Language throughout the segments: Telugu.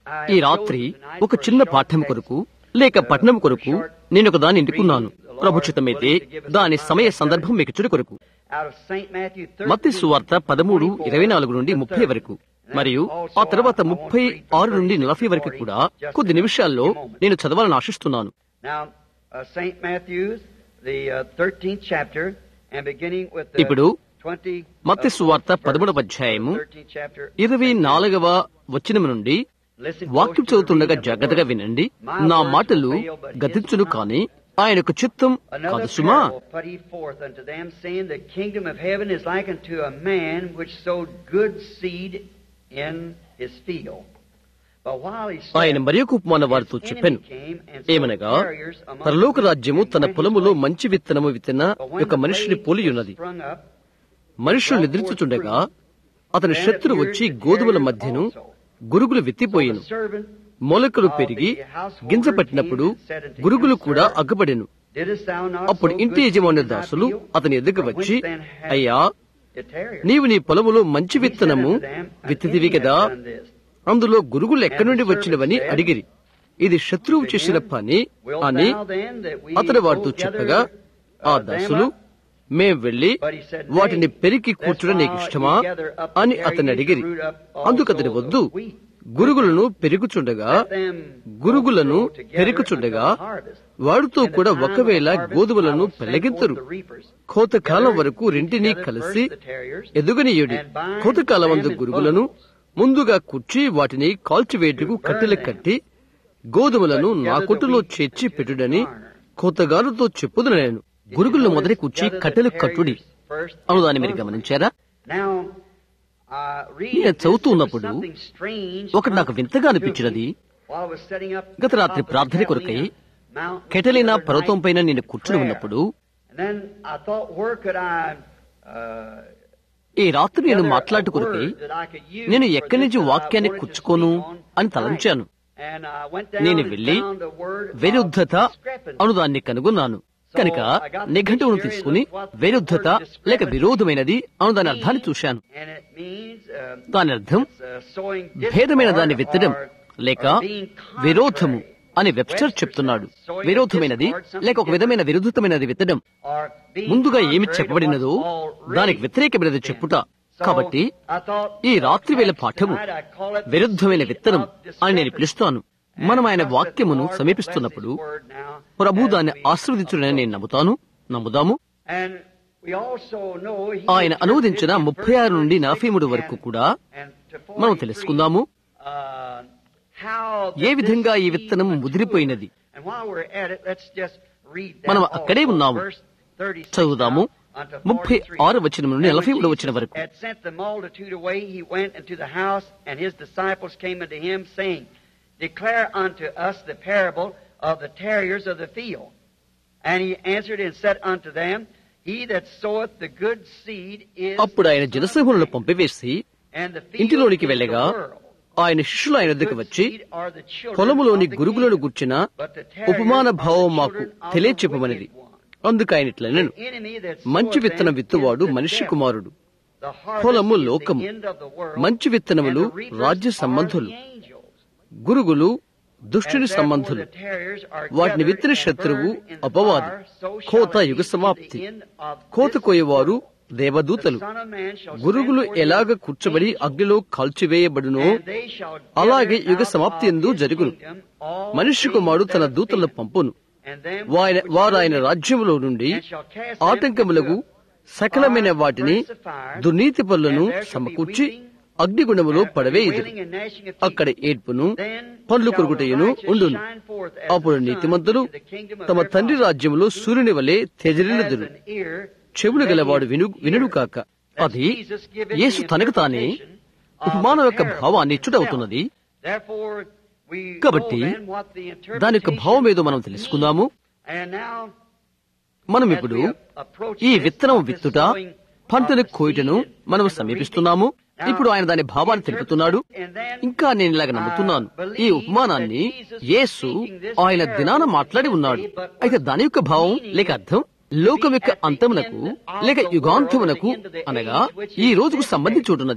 ఈ రాత్రి ఒక చిన్న పాఠ్యం కొరకు లేక పఠనం కొరకు నేను ఒక దాన్ని ఎంచుకున్నాను ప్రభుచితమైతే దాని సమయ సందర్భం మీకు చుడు కొరకు out of St. Matthew మత్తి 13, సువార్త పదమూడు ఇరవై నాలుగు నుండి ముప్పై వరకు మరియు ఆ తర్వాత ముప్పై ఆరు నుండి నలభై వరకు కూడా కొద్ది నిమిషాల్లో నేను చదవాలని ఆశిస్తున్నాను Now, uh, St. Matthew's, the uh, 13th chapter, and beginning with the ఇప్పుడు 20, మత్తి సువార్త పదమూడవ అధ్యాయము ఇరవై నాలుగవ వచనం నుండి వాక్యం చదువుతుండగా జాగ్రత్తగా వినండి నా మాటలు గతించును కాని ఆయనకు చిత్తం కాదు Another Suma parable put he forth unto them, saying, The kingdom of heaven is like unto a man which sowed good seed in his field. But while he slept, ఆయన మరి ఒక ఉపమాన వారితో his చెప్పాను enemy came and sowed ఏమనగా tares among పరలోక the రాజ్యము wheat, తన and when he పొలములో sowed, మంచి విత్తనము విత్తిన but when ఒక the మనుషుని blade పోలి was ఉన్నది sprung up, మనుషులు నిద్రించుచుండగా అతని శత్రు వచ్చి గోధుమల మధ్యను గురుగులు విత్తిపోయిను the servant, మొలకలు పెరిగి గింజ పట్టినప్పుడు గురుగులు కూడా అగ్గుపడెను Didst thou not అప్పుడు sow ఇంటి good యజమాని seed in thy దాసులు field? అతని ఎదుగు From వచ్చి whence then hast అయ్యా the tares? నీవు నీ పొలములో మంచి విత్తనము విత్తిదివి కదా అందులో గురుగులు ఎక్కడి నుండి వచ్చినవని అడిగిరి ఇది శత్రువు చేసిన పని అని అతడు వారితో చెప్పగా ఆ దాసులు మేం వెళ్లి వాటిని పెరికి కూర్చుడం నీకు ఇష్టమా అని అతన్ని అడిగిరి అందుకతని వద్దు గురుగులను పెరుగుచుండగా గురుగులను పెరుగుచుండగా వాడితో కూడా ఒకవేళ గోధుమలను పెళ్లగింతరు కోతకాలం వరకు రెంటిని కలిసి ఎదుగనీయుడి కోతకాలం వందు గురుగులను ముందుగా కూర్చి వాటిని కాల్చివేటుకు కట్టెలు కట్టి గోధుమలను నా కొట్టులో చేర్చి పెట్టుడని కోతగారుతో చెప్పుదు నేను గురుగులను మొదటి కూర్చి కట్టెలు కట్టుడి అనుదాన్ని మీరు గమనించారా నేను చదువుతూ ఉన్నప్పుడు ఒకటి నాకు వింతగా అనిపించినది గత రాత్రి ప్రార్థన కొరకై కెటలినా పర్వతం పైన నేను కూర్చుని ఉన్నప్పుడు ఈ రాత్రి నేను మాట్లాడు కొరకై నేను ఎక్కడి నుంచి వాక్యాన్ని కుచ్చుకోను అని తలంచాను నేను వెళ్లి విరుద్ధత అనుదాన్ని కనుగొన్నాను కనుక నిఘంటువును తీసుకుని విరుద్ధత లేక విరోధమైనది అను దాని అర్థాన్ని చూశాను దాని అర్థం భేదమైన దాన్ని విత్తడం లేక విరోధము అని వెబ్స్టర్ చెప్తున్నాడు విరోధమైనది లేక ఒక విధమైన విరుద్ధమైనది విత్తడం ముందుగా ఏమి చెప్పబడినదో దానికి వ్యతిరేకమైనది చెప్పుట కాబట్టి ఈ రాత్రి వేళ పాఠము విరుద్ధమైన విత్తనం అని నేను పిలుస్తాను మనం ఆయన వాక్యమును సమీపిస్తున్నప్పుడు ప్రభు దాన్ని ఆశీర్వదించుడని నేను నమ్ముతాను నమ్ముదాము ఆయన అనువదించిన ముప్పై ఆరు నుండి నలభై మూడు వరకు కూడా మనం తెలుసుకుందాము ఏ విధంగా ఈ విత్తనం ముదిరిపోయినది మనం అక్కడే ఉన్నాము చదువుదాము ముప్పై ఆరు వచ్చిన నుండి నలభై మూడు వచ్చిన వరకు had sent the multitude away, he went into the house, and his disciples came unto him, saying, Declare unto us the parable of the terriers of the field. And he answered and said unto them, He that soweth the good seed is అప్పుడు ఆయన జనసమూహలను పంపివేసి and the field ఇంటిలోనికి is the వెళ్ళగా world. ఆయన శిష్యులు ఆయన వద్దకు Good వచ్చి seed are the children పొలములోని of the గురుగులను kingdom, గుర్చిన but the terriers ఉపమాన are the భావం మాకు children of the తెలియచెప్పమనిది wicked one. అందుకు ఆయన ఇట్లా నేను The enemy that మంచి soweth విత్తనం them విత్తువాడు is the మనిషి devil. కుమారుడు The harvest పొలము is the లోకము. end of the world, మంచి విత్తనములు and the reapers రాజ్య are సంబంధులు. the angels. గురుగులు దుష్టుని And therefore సంబంధులు the terriers are వాటిని gathered విత్తిన and శత్రువు burned in the అపవాది fire, so shall కోత it be యుగ to సమాప్తి the end of కోత this కోయేవారు world. దేవదూతలు The Son of Man shall గురుగులు send forth ఎలాగ his కూర్చోబడి angels, అగ్నిలో కాల్చివేయబడునో and they shall అలాగే gather యుగ out సమాప్తి of ఎందు his జరుగును kingdom all మనిషి things కుమారుడు తన that are దూతలను sin, పంపును and them వారి which వారు do ఆయన it, రాజ్యములో నుండి and shall cast them ఆటంకములకు into సకలమైన వాటిని దుర్నీతి పనులను సమకూర్చి అగ్నిగుణములో పడవేయుదు wailing and gnashing of teeth. అక్కడ ఏడ్పును Then పండ్లు shall the కొరుకుటయును righteous ఉండును shine forth as అప్పుడు the sun నీతిమంతులు in the kingdom of తమ their తండ్రి Father. రాజ్యములో సూర్యుని వలె Has తెజరిల్లుదురు an ear, చెవులు let గలవాడు him విను hear. వినుడు కాక That's అది Jesus giving యేసు the తనకు తానే interpretation of ఉపమానం the యొక్క parable భావాన్ని himself. ఇచ్చుటవుతున్నది Therefore, we కాబట్టి know then what the దాని యొక్క భావం ఏదో మనం interpretation తెలుసుకుందాము means. And now, మనం as ఇప్పుడు we approach ఈ this విత్తనం of this విత్తుట sowing పంటను of the కోయుటను seed మనం and the సమీపిస్తున్నాము reaping. Now, ఇప్పుడు ఆయన దాని భావాన్ని he తెలుపుతున్నాడు interprets and then, ఇంకా నేను ఇలాగ నమ్ముతున్నాను ఈ ఉపమానాన్ని యేసు ఆయన దినాన మాట్లాడి ఉన్నాడు అయితే దాని యొక్క భావం లేక అర్థం లోకం యొక్క అంతమునకు లేక యుగాంతమునకు అనగా ఈ రోజుకు సంబంధించి ఉంటున్నది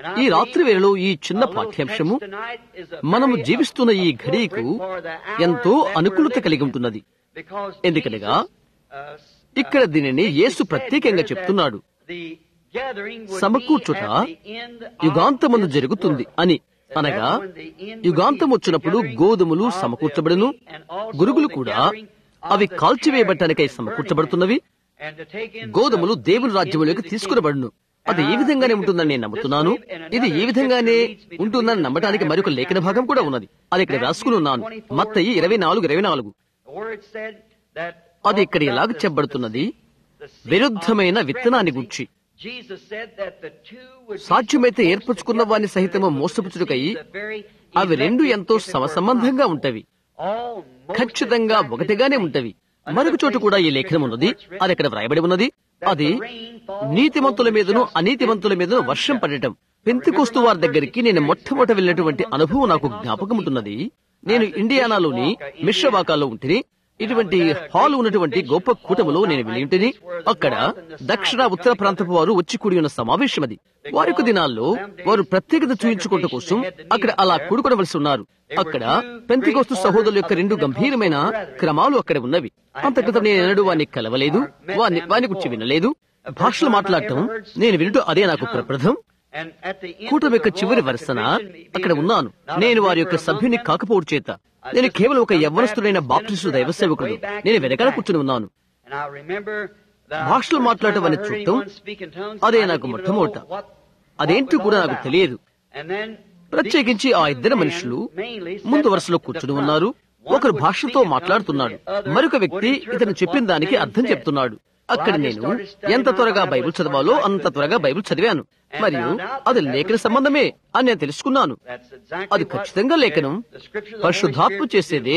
ఈ రాత్రి వేళలో ఈ చిన్న పాఠ్యాంశము మనము జీవిస్తున్న ఈ ఘడియకు ఎంతో అనుకూలత కలిగి ఉంటున్నది ఎందుకనగా ఇక్కడ దీనిని యేసు ప్రత్యేకంగా చెప్తున్నాడు సమకూర్చుట యుగాంతమందు జరుగుతుంది అని అనగా యుగాంతం వచ్చినప్పుడు గోధుమలు సమకూర్చబడును గురుగులు కూడా అవి కాల్చివేయబట్టానికై సమకూర్చబడుతున్నవి గోధుమలు దేవుని రాజ్యంలోకి తీసుకురబడును అది ఏ విధంగానే ఉంటుందని నేను నమ్ముతున్నాను ఇది ఏ విధంగానే ఉంటుందని నమ్మటానికి మరొక లేఖన భాగం కూడా ఉన్నది అది ఇక్కడ రాసుకుని ఉన్నాను మత్తయి ఇరవై నాలుగు ఇరవై నాలుగు అది ఇక్కడ ఎలాగ చెప్పబడుతున్నది విరుద్ధమైన విత్తనాన్ని గుర్చి సాధ్యమైతే ఏర్పరచుకున్న వారిని సహితము మోసపుచ్చుటకై అవి రెండు ఎంతో సమసంబంధంగా ఉంటవి ఖచ్చితంగా ఒకటిగానే ఉంటవి మరొక చోటు కూడా ఈ లేఖనం ఉన్నది అది అక్కడ వ్రాయబడి ఉన్నది అది నీతిమంతుల మీదను అనీతిమంతుల మీదను వర్షం పడటం పెంతికోస్తు వారి దగ్గరికి నేను మొట్టమొదట వెళ్ళినటువంటి అనుభవం నాకు జ్ఞాపకం ఉంటున్నది నేను ఇండియానాలోని మిశ్రవాకాల్లో ఉంటిని ఇటువంటి హాల్ ఉన్నటువంటి గొప్ప కూటములో నేను వెళ్ళి ఉంటిని అక్కడ దక్షిణ ఉత్తర ప్రాంతపు వారు వచ్చి కూడి ఉన్న సమావేశం అది వారి దినాల్లో వారు ప్రత్యేకత చూయించుకోవటం కోసం అక్కడ అలా కూడుకొనవలసి ఉన్నారు అక్కడ పెంతికోస్తు సహోదరుల యొక్క రెండు గంభీరమైన క్రమాలు అక్కడ ఉన్నవి అంత క్రితం నేను ఎన్నడూ వారిని కలవలేదు వారిని వారిని గురించి వినలేదు భాషలు మాట్లాడటం నేను వినటం అదే నాకు ప్రప్రథం కూటమి యొక్క చివరి వరుసన అక్కడ ఉన్నాను నేను వారి యొక్క సభ్యుని కాకపోవడం చేత నేను కేవలం ఒక యవ్వనస్తుడైన బాప్టిస్టు దైవ సేవకుడు నేను వెనకాల కూర్చుని ఉన్నాను భాషలు మాట్లాడటం అని చూడటం అదే నాకు మొట్టమొదట అదేంటి కూడా నాకు తెలియదు ప్రత్యేకించి ఆ ఇద్దరు మనుషులు ముందు వరుసలో కూర్చుని ఉన్నారు ఒకరు భాషతో మాట్లాడుతున్నాడు మరొక వ్యక్తి ఇతను చెప్పిన దానికి అర్థం చెప్తున్నాడు అక్కడ నేను ఎంత త్వరగా బైబిల్ చదవాలో అంత త్వరగా బైబిల్ చదివాను మరియు అది లేఖన సంబంధమే అని నేను తెలుసుకున్నాను అది ఖచ్చితంగా లేఖనం పరిశుద్ధాత్మ చేసేదే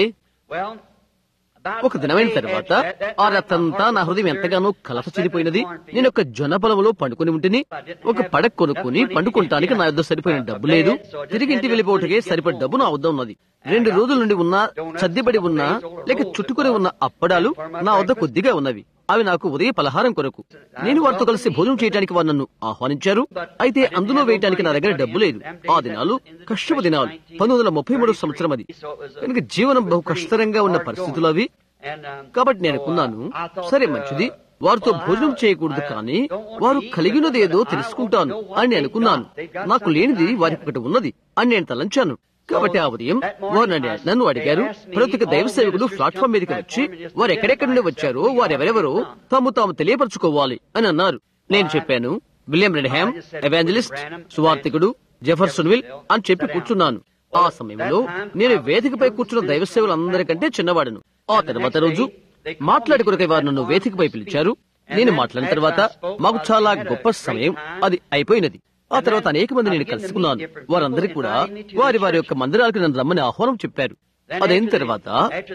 ఒక దినమైన తర్వాత ఆ రతంతా నా హృదయం ఎంతగానో కలత చెడిపోయినది నేను ఒక జొన్న పొలంలో పండుకొని ఉంటిని ఒక పడక కొనుక్కుని పండుకుంటానికి నా వద్ద సరిపోయిన డబ్బు లేదు తిరిగి ఇంటి వెళ్ళిపోవటకే సరిపడి డబ్బు నా వద్ద ఉన్నది రెండు రోజుల నుండి ఉన్న సర్దిబడి ఉన్న లేక చుట్టుకొని ఉన్న అప్పడాలు నా వద్ద కొద్దిగా ఉన్నవి అవి నాకు ఉదయ పలహారం కొరకు నేను వారితో కలిసి భోజనం చేయడానికి వారు నన్ను ఆహ్వానించారు అయితే అందులో వేయటానికి నా దగ్గర డబ్బు లేదు ఆ దినాలు కష్టపు దినాలు పంతొమ్మిది వందల ముప్పై మూడు సంవత్సరం అది కనుక జీవనం బహు కష్టతరంగా ఉన్న పరిస్థితులు అవి కాబట్టి నేను అనుకున్నాను సరే మంచిది వారితో భోజనం చేయకూడదు కానీ వారు కలిగినదేదో తెలుసుకుంటాను అని నేను అనుకున్నాను నాకు లేనిది వారికి ఒకటి ఉన్నది అని నేను తలంచాను కాబట్టి ఆ ఉదయం వారు నన్ను నన్ను అడిగారు ప్రతి ఒక్క దైవ సేవకులు ప్లాట్ఫామ్ మీదకి వచ్చి వారు ఎక్కడెక్కడి నుండి వచ్చారో వారెవరెవరో తాము తాము తెలియపరచుకోవాలి అని అన్నారు నేను చెప్పాను విలియం రెడ్హామ్ ఎవాంజలిస్ట్ సువార్థికుడు జెఫర్సన్ విల్ అని చెప్పి కూర్చున్నాను ఆ సమయంలో నేను వేదికపై కూర్చున్న దైవ సేవలందరికంటే చిన్నవాడను ఆ తర్వాత రోజు మాట్లాడుకునే వారు నన్ను వేదికపై పిలిచారు నేను మాట్లాడిన తర్వాత మాకు చాలా గొప్ప సమయం అది అయిపోయినది ఆ తర్వాత అనేక మంది నేను కలుసుకున్నాను వారందరికీ కూడా వారి వారి యొక్క మందిరాలకు నన్ను రమ్మని ఆహ్వానం చెప్పారు అదైన తర్వాత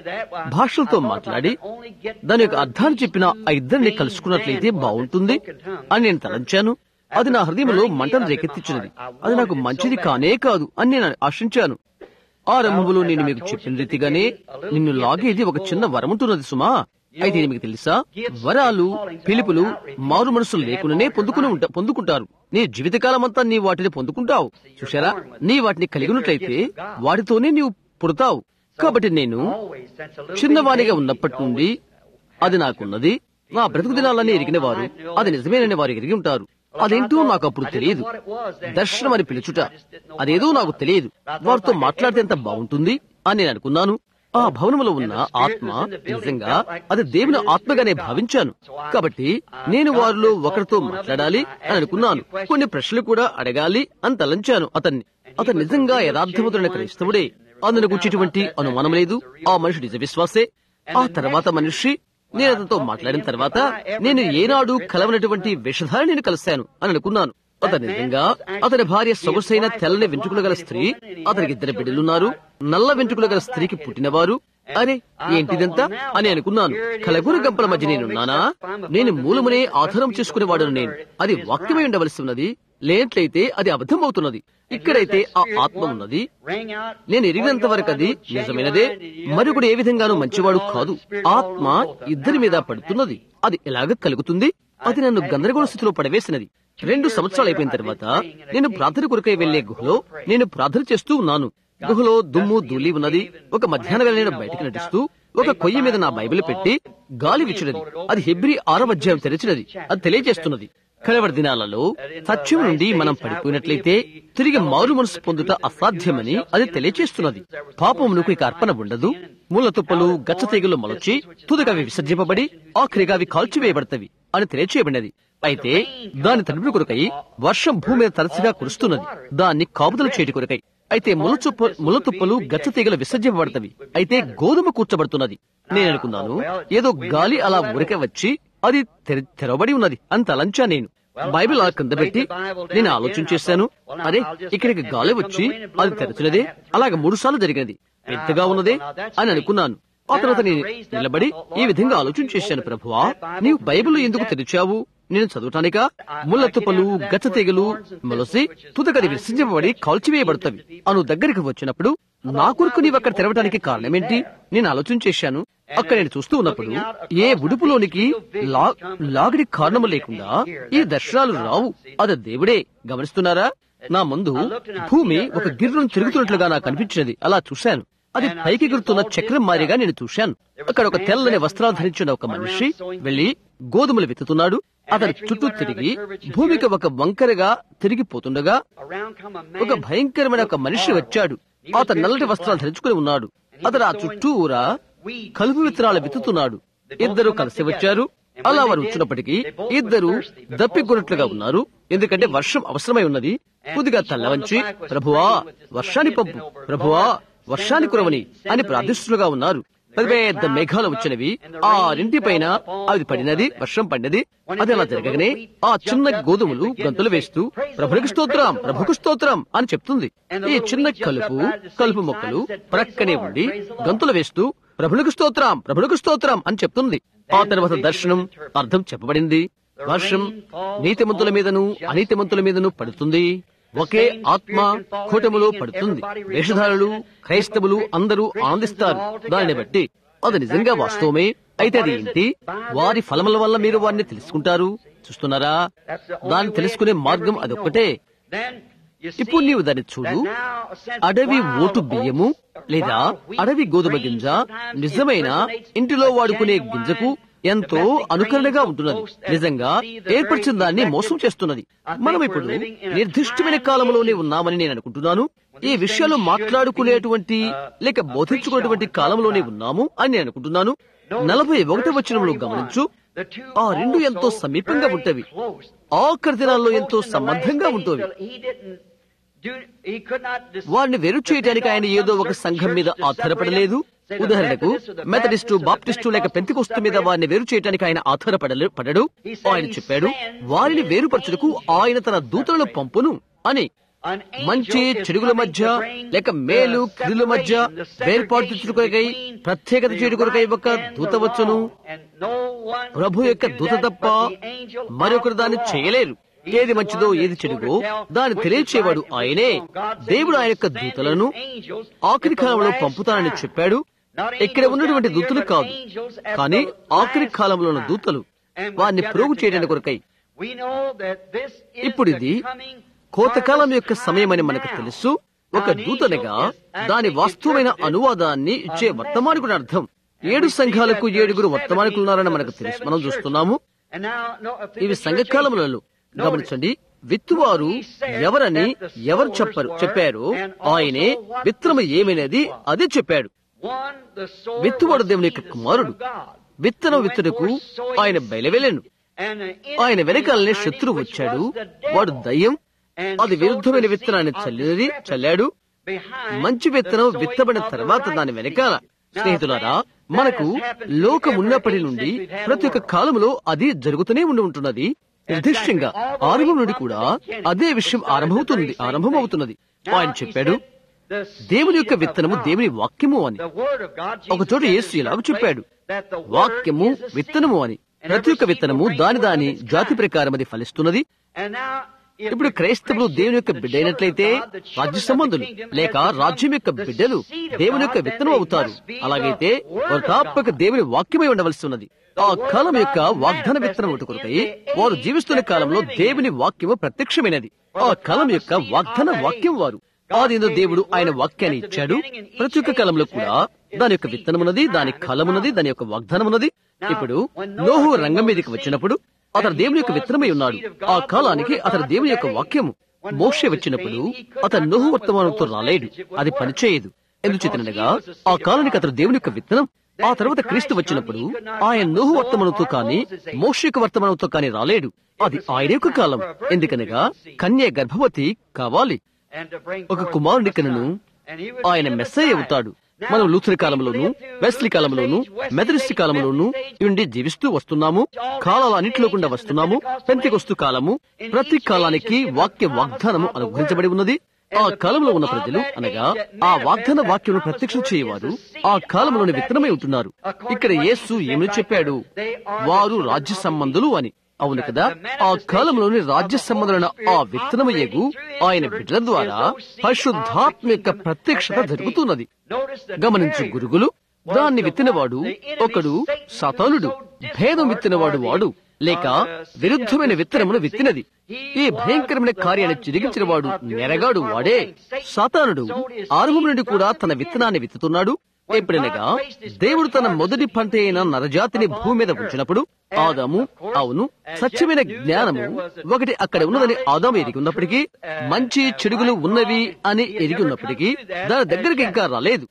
భాషలతో మాట్లాడి దాని యొక్క అర్థాన్ని చెప్పిన ఆ ఇద్దరిని కలుసుకున్నట్లయితే బాగుంటుంది అని నేను తలంచాను అది నా హృదయంలో మంటను రేకెత్తించినది అది నాకు మంచిది కానే కాదు అని నేను ఆశించాను ఆరంభంలో నేను మీకు చెప్పిన రీతిగానే నిన్ను లాగేది ఒక చిన్న వరముంటున్నది సుమా అయితే మీకు తెలుసా వరాలు పిలుపులు మారు మనసులు లేకుండానే పొందుకుని ఉంటా పొందుకుంటారు నీ జీవితకాలం అంతా నీ వాటిని పొందుకుంటావు చూశారా నీ వాటిని కలిగి ఉన్నట్లయితే వాటితోనే నీవు పుడతావు కాబట్టి నేను చిన్నవానిగా ఉన్నప్పటి నుండి అది నాకున్నది నా బ్రతుకు దినాలన్నీ ఎరిగిన వారు అది నిజమేనని వారు ఎరిగి ఉంటారు అదేంటో నాకు అప్పుడు తెలియదు దర్శనం అని పిలుచుట అదేదో నాకు తెలియదు వారితో మాట్లాడితే ఎంత బాగుంటుంది అని నేను అనుకున్నాను ఆ భవనంలో ఉన్న ఆత్మ నిజంగా అది దేవుని ఆత్మగానే భావించాను కాబట్టి నేను వారిలో ఒకరితో మాట్లాడాలి అని అనుకున్నాను కొన్ని ప్రశ్నలు కూడా అడగాలి అని తలంచాను అతన్ని అతను నిజంగా యథార్థవంతుడైన క్రైస్తవుడే అందును గుర్చేటువంటి అనుమానం లేదు ఆ మనిషి నిజ విశ్వాసే ఆ తర్వాత మనిషి నేను అతనితో మాట్లాడిన తర్వాత నేను ఏనాడు కలవనటువంటి విషధారి నేను కలిశాను అని అనుకున్నాను అతను నిజంగా అతని భార్య సొగసైన తెల్లని వెంట్రుకలు గల స్త్రీ అతనికి ఇద్దరు బిడ్డలున్నారు నల్ల వెంట్రుకలు గల స్త్రీకి పుట్టినవారు అరే ఏంటిదంతా అని అనుకున్నాను కలగురు గంపల మధ్య నేనున్నానా నేను మూలమునే ఆధారం చేసుకునేవాడను నేను అది వాక్యమై ఉండవలసి ఉన్నది లేనట్లయితే అది అబద్ధం అవుతున్నది ఇక్కడైతే ఆ ఆత్మ ఉన్నది నేను ఎరిగినంత వరకు అది నిజమైనదే మరొకడు ఏ విధంగానూ మంచివాడు కాదు ఆత్మ ఇద్దరి మీద పడుతున్నది అది ఎలాగ కలుగుతుంది అది నన్ను గందరగోళ స్థితిలో పడవేసినది రెండు సంవత్సరాలు అయిపోయిన తర్వాత నేను ప్రార్థన కొరకై వెళ్లే గుహలో నేను ప్రార్థన చేస్తూ ఉన్నాను గుహలో దుమ్ము ధూళి ఉన్నది ఒక మధ్యాహ్న వేళ నేను బయటకు నడుస్తూ ఒక కొయ్య మీద నా బైబిల్ పెట్టి గాలి విచ్చినది అది హెబ్రి ఆరవ అధ్యాయం తెరిచినది అది తెలియజేస్తున్నది కలవరి దినాలలో సత్యం నుండి మనం పడిపోయినట్లయితే తిరిగి మారు మనసు పొందుట అసాధ్యమని అది తెలియజేస్తున్నది పాపమునకు ఇక అర్పణ ఉండదు మూల తుప్పలు గచ్చ తీగలు మొలచి తుదగా అవి విసర్జింపబడి ఆఖరిగా అవి కాల్చివేయబడతవి అని తెలియచేయబడినది అయితే దాని తలుపుల కొరకై వర్షం భూమి మీద తరచుగా కురుస్తున్నది దాన్ని కాపుదల చేటి కొరకై అయితే ములచుప్ప ములతుప్పలు గచ్చ తీగలు విసర్జింపబడతవి అయితే గోధుమ కూర్చబడుతున్నది నేను అనుకున్నాను ఏదో గాలి అలా ఊరికే వచ్చి అది తెర- తెరవబడి ఉన్నది అంత లంచా నేను బైబిల్ అలా కింద పెట్టి నేను ఆలోచన చేశాను అరే ఇక్కడికి గాలి వచ్చి అది తెరచినదే అలాగ మూడు సార్లు జరిగినది పెద్దగా ఉన్నదే అని అనుకున్నాను ఆ తర్వాత నేను నిలబడి ఈ విధంగా ఆలోచన చేశాను ప్రభువా నీవు బైబిల్ ఎందుకు తెరిచావు నేను చదవటానికా ముళ్ళ తుప్పలు గచ్చ తీగలు మొలసి తుదకది విసర్జింపబడి కాల్చివేయబడతవి అను దగ్గరికి వచ్చినప్పుడు నా కొరకు నీవు అక్కడ తెరవటానికి కారణమేంటి నేను ఆలోచన చేశాను అక్కడ నేను చూస్తూ ఉన్నప్పుడు ఏ ఉడుపులోనికి లా- లాగడి కారణము లేకుండా ఈ దర్శనాలు రావు అది దేవుడే గమనిస్తున్నారా నా ముందు భూమి ఒక గిర్రం తిరుగుతున్నట్లుగా నాకు అనిపించినది అలా చూశాను అది పైకి ఎగురుతున్న చక్రం మారిగా నేను చూశాను అక్కడ ఒక తెల్లని వస్త్రాలు ధరించిన ఒక మనిషి వెళ్లి గోధుమలు విత్తుతున్నాడు అతని చుట్టూ తిరిగి భూమికి ఒక వంకరగా తిరిగిపోతుండగా Around come a ఒక man భయంకరమైన ఒక మనిషి వచ్చాడు అతను నల్లటి వస్త్రాలు ధరించుకుని ఉన్నాడు అతను ఆ చుట్టూరా కలుపు విత్తనాలు విత్తుతున్నాడు ఇద్దరు కలిసి వచ్చారు అలా వారు వచ్చినప్పటికీ ఇద్దరు దప్పికొన్నట్లుగా ఉన్నారు ఎందుకంటే వర్షం అవసరమై ఉన్నది కొద్దిగా తల్లవంచి ప్రభువా వర్షాన్ని పంపు ప్రభువా వర్షాన్ని కురవని అని ప్రార్థిస్తులుగా ఉన్నారు పెద్ద పెద్ద మేఘాలు వచ్చినవి ఆ రెంటి పైన అది పడినది వర్షం పడినది అది అలా జరగగానే ఆ చిన్న గోధుమలు గంతులు వేస్తూ ప్రభుకి స్తోత్రం ప్రభుకు స్తోత్రం అని చెప్తుంది ఈ చిన్న కలుపు కలుపు మొక్కలు ప్రక్కనే ఉండి గంతులు వేస్తూ ప్రభులకు స్తోత్రం ప్రభులకు స్తోత్రం అని చెప్తుంది ఆ తర్వాత దర్శనం అర్థం చెప్పబడింది వర్షం నీతిమంతుల మీదను అనీతిమంతుల మీదను పడుతుంది ఒకే ఆత్మ కూటములో పడుతుంది వేషధారులు క్రైస్తవులు అందరూ ఆనందిస్తారు దానిని బట్టి అది నిజంగా వాస్తవమే అయితే అది ఏంటి వారి ఫలముల వల్ల మీరు వారిని తెలుసుకుంటారు చూస్తున్నారా దాన్ని తెలుసుకునే మార్గం అదొక్కటే Then you see ఇప్పుడు నీవు దాన్ని చూడు that now since అడవి wild ఓటు బియ్యము oats, లేదా wild wheat అడవి గోధుమ grain గింజ sometimes నిజమైన impersonates ఇంటిలో a వాడుకునే genuine, గింజకు the ఎంతో domestic అనుకరణగా grain ఉంటున్నది boast that నిజంగా see the very ఏర్పరిచిన దాన్ని మోసం effective- చేస్తున్నది I think మనం we're ఇప్పుడు living in a నిర్దిష్టమైన time కాలంలోనే age ఉన్నామని నేను అనుకుంటున్నాను when ఈ these విషయాలు things should మాట్లాడుకునేటువంటి be, uh, లేక uh, బోధించుకునేటువంటి preached on, కాలంలోనే talked about. ఉన్నాము అని నేను అనుకుంటున్నాను Notice నలభై ఒకటి verse వచనంలో 41. గమనించు The two ఆ రెండు also ఎంతో సమీపంగా very ఉంటవి close. ఆఖరి దినాల్లో ఎంతో Close in the last సంబంధంగా days, ఉంటవి till he didn't do- he could not dis- వారిని వేరు చేయడానికి ఆయన ఏదో ఒక సంఘం మీద ఆధారపడలేదు ఉదాహరణకు మెథడిస్టు బాప్టిస్టు లేక పెంతికొస్తు మీద వారిని వేరు చేయడానికి ఆయన ఆధారపడలే పడడు ఆయన చెప్పాడు వారిని వేరుపరచుటకు ఆయన తన దూతలను పంపును అని An angel మంచి is చెడుగుల coming మధ్య to bring లేక the మేలు కీడుల మధ్య separation, the వేర్పాటు segregation కొరకై between ప్రత్యేకత the చేయడు కొరకై right ఒక and the దూత వచ్చును wrong. And no one Prabhu can యొక్క do దూత that తప్ప but the angel of మరొకరు the దాన్ని Lord. చేయలేరు He's ఏది the మంచిదో one ఏది that's చెడుగో going to tell దాన్ని which is తెలియచేవాడు right and which ఆయనే is wrong. God said దేవుడు he ఆయన యొక్క will send దూతలను his angels ఆఖరి at the కాలంలో last పంపుతానని time. చెప్పాడు Not ఇక్కడ angels ఉన్నటువంటి down here, దూతలు but కాదు angels at కానీ the ఆఖరి last కాలంలో ఉన్న time. దూతలు And we're వారిని gathered ప్రోగు చేయడానికి together. కొరకై We know that this is ఇప్పుడు the ఇది coming కోతకాలం యొక్క harvest సమయమని time మనకు now. తెలుసు ఒక Now, an దూతనగా angel is దాని actually వాస్తవమైన interpreted అనువాదాన్ని ఇచ్చే a వర్తమానికుని message. అర్థం And ఏడు we see సంఘాలకు that there's ఏడుగురు seven వర్తమానికులు ఉన్నారని angels మనకు of the తెలుసు seven మనం churches. చూస్తున్నాము And now, no, if ఇవి the సంఘ church కాలములలో ages, గమనించండి విత్తువారు ఎవరని ఎవరు చెప్పరు చెప్పారు ఆయనే విత్తనము ఏమైనది అదే చెప్పాడు One, the sower విత్తువాడు was దేవుని he, యొక్క the కుమారుడు Son of God. విత్తనం He went విత్తుటకు forth sowing ఆయన seed. బయలువెళ్ళాను And the ఆయన enemy వెనకాలనే behind శత్రువు him, which వచ్చాడు was the devil, వాడు దయ్యం and అది sowed విరుద్ధమైన the విత్తనాన్ని seed of చల్లినది discrepancy చల్లాడు behind మంచి the విత్తనం sowing విత్తబడిన of the తర్వాత right దాని seed. వెనకాల Now, స్నేహితులారా friends, that మనకు has happened to లోకం every ఉన్నప్పటి age నుండి since we've had a ప్రతి ఒక్క world. కాలంలో అది జరుగుతూనే ఉండి ఉంటున్నది నిర్దిష్టంగా ఆరంభం నుండి కూడా అదే విషయం ఆరంభమవుతుంది ఆరంభమవుతున్నది ఆయన చెప్పాడు దేవుని యొక్క విత్తనము దేవుని వాక్యము అని ఒక చోట యేసు ఇలాగ చెప్పాడు వాక్యము విత్తనము అని ప్రతి ఒక్క విత్తనము దాని దాని జాతి ప్రకారం అది ఫలిస్తున్నది ఇప్పుడు క్రైస్తవులు దేవుని యొక్క బిడ్డ అయినట్లయితే రాజ్య సంబంధులు లేక రాజ్యం యొక్క బిడ్డలు దేవుని యొక్క విత్తనం అవుతారు అలాగైతే వారు తప్పక దేవుని వాక్యమై ఉండవలసి ఉన్నది ఆ కాలం యొక్క వాగ్దాన విత్తనం ఒకటి కొరకై వారు జీవిస్తున్న కాలంలో దేవుని వాక్యము ప్రత్యక్షమైనది ఆ కాలం యొక్క వాగ్దాన వాక్యం వారు ఆదిలో దేవుడు ఆయన వాక్యాన్ని ఇచ్చాడు ప్రతి ఒక్క కాలంలో కూడా దాని యొక్క విత్తనమున్నది దాని కాలమున్నది దాని యొక్క వాగ్దానమున్నది ఇప్పుడు నోహు రంగం మీదకి వచ్చినప్పుడు అతను దేవుని యొక్క విత్తనమై ఉన్నాడు ఆ కాలానికి అతను దేవుని యొక్క వాక్యము మోక్ష వచ్చినప్పుడు అతను నోహు వర్తమానంతో రాలేడు అది పనిచేయదు ఎందుచేతనగా ఆ కాలానికి అతను దేవుని యొక్క విత్తనం ఆ తర్వాత క్రీస్తు వచ్చినప్పుడు ఆయన నోహు వర్తమానంతో కాని మోక్ష యొక్క వర్తమానంతో కాని రాలేడు అది ఆయన యొక్క కాలం ఎందుకనగా కన్య గర్భవతి కావాలి ఒక కుమారుని కనను ఆయన మెస్సయ్య అవుతాడు మనం లూథర్ కాలంలోను వెస్లీ కాలంలోను మెథడిస్ట్ కాలంలోను నుండి జీవిస్తూ వస్తున్నాము కాలాలన్నింటిలో గుండా వస్తున్నాము పెంతికొస్తు కాలము ప్రతి కాలానికి వాక్య వాగ్దానము అనుగ్రహించబడి ఉన్నది ఆ కాలంలో ఉన్న ప్రజలు అనగా ఆ వాగ్దాన వాక్యమును ప్రత్యక్షం చేయవారు ఆ కాలంలోని విత్తనమై ఉంటున్నారు ఇక్కడ యేసు ఏమని చెప్పాడు వారు రాజ్య సంబంధులు అని అవును కదా ఆ కాలంలోని రాజ్య సంబంధులైన ఆ విత్తనమయ్యగు ఆయన బిడ్డల ద్వారా పరిశుద్ధాత్మ యొక్క ప్రత్యక్షత జరుగుతున్నది గమనించు గురుగులు దాన్ని విత్తినవాడు ఒకడు సతానుడు భేదం విత్తినవాడు వాడు లేక విరుద్ధమైన విత్తనమును విత్తినది ఈ భయంకరమైన కార్యాన్ని చిరిగించిన వాడు నెరగాడు వాడే సాతానుడు ఆరంభం నుండి కూడా తన విత్తనాన్ని విత్తుతున్నాడు ఎప్పుడనగా దేవుడు తన మొదటి పంట అయిన నరజాతిని భూమి మీద ఉంచినప్పుడు ఆదాము అవును సత్యమైన జ్ఞానము ఒకటి అక్కడ ఉన్నదని ఆదాము ఎరిగి ఉన్నప్పటికీ మంచి చెడుగులు ఉన్నవి అని ఎరిగి ఉన్నప్పటికీ దాని దగ్గరికి ఇంకా రాలేదు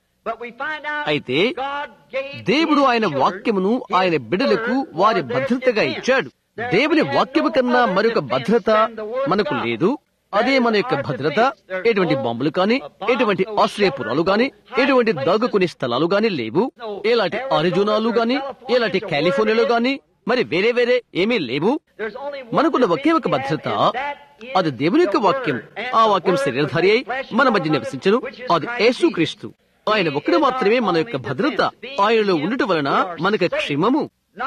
అయితే దేవుడు ఆయన వాక్యమును ఆయన బిడ్డలకు వారి భద్రతగా ఇచ్చాడు దేవుని వాక్యము కన్నా మరొక భద్రత మనకు లేదు అదే మన యొక్క భద్రత ఎటువంటి బాంబులు కాని ఎటువంటి ఆశ్రయపురాలు గాని ఎటువంటి దాగుకునే స్థలాలు గాని లేవు ఎలాంటి అరిజోనాలు గాని ఎలాంటి కాలిఫోర్నియాలో గాని మరి వేరే వేరే ఏమీ లేవు మనకున్న ఒకే ఒక భద్రత అది దేవుని యొక్క వాక్యం ఆ వాక్యం శరీరధారి అయి మన మధ్య నివసించను అది యేసుక్రీస్తు ఆయన ఒక్కడు మాత్రమే మన యొక్క భద్రత ఆయనలో ఉండటం వలన మనకు క్షేమము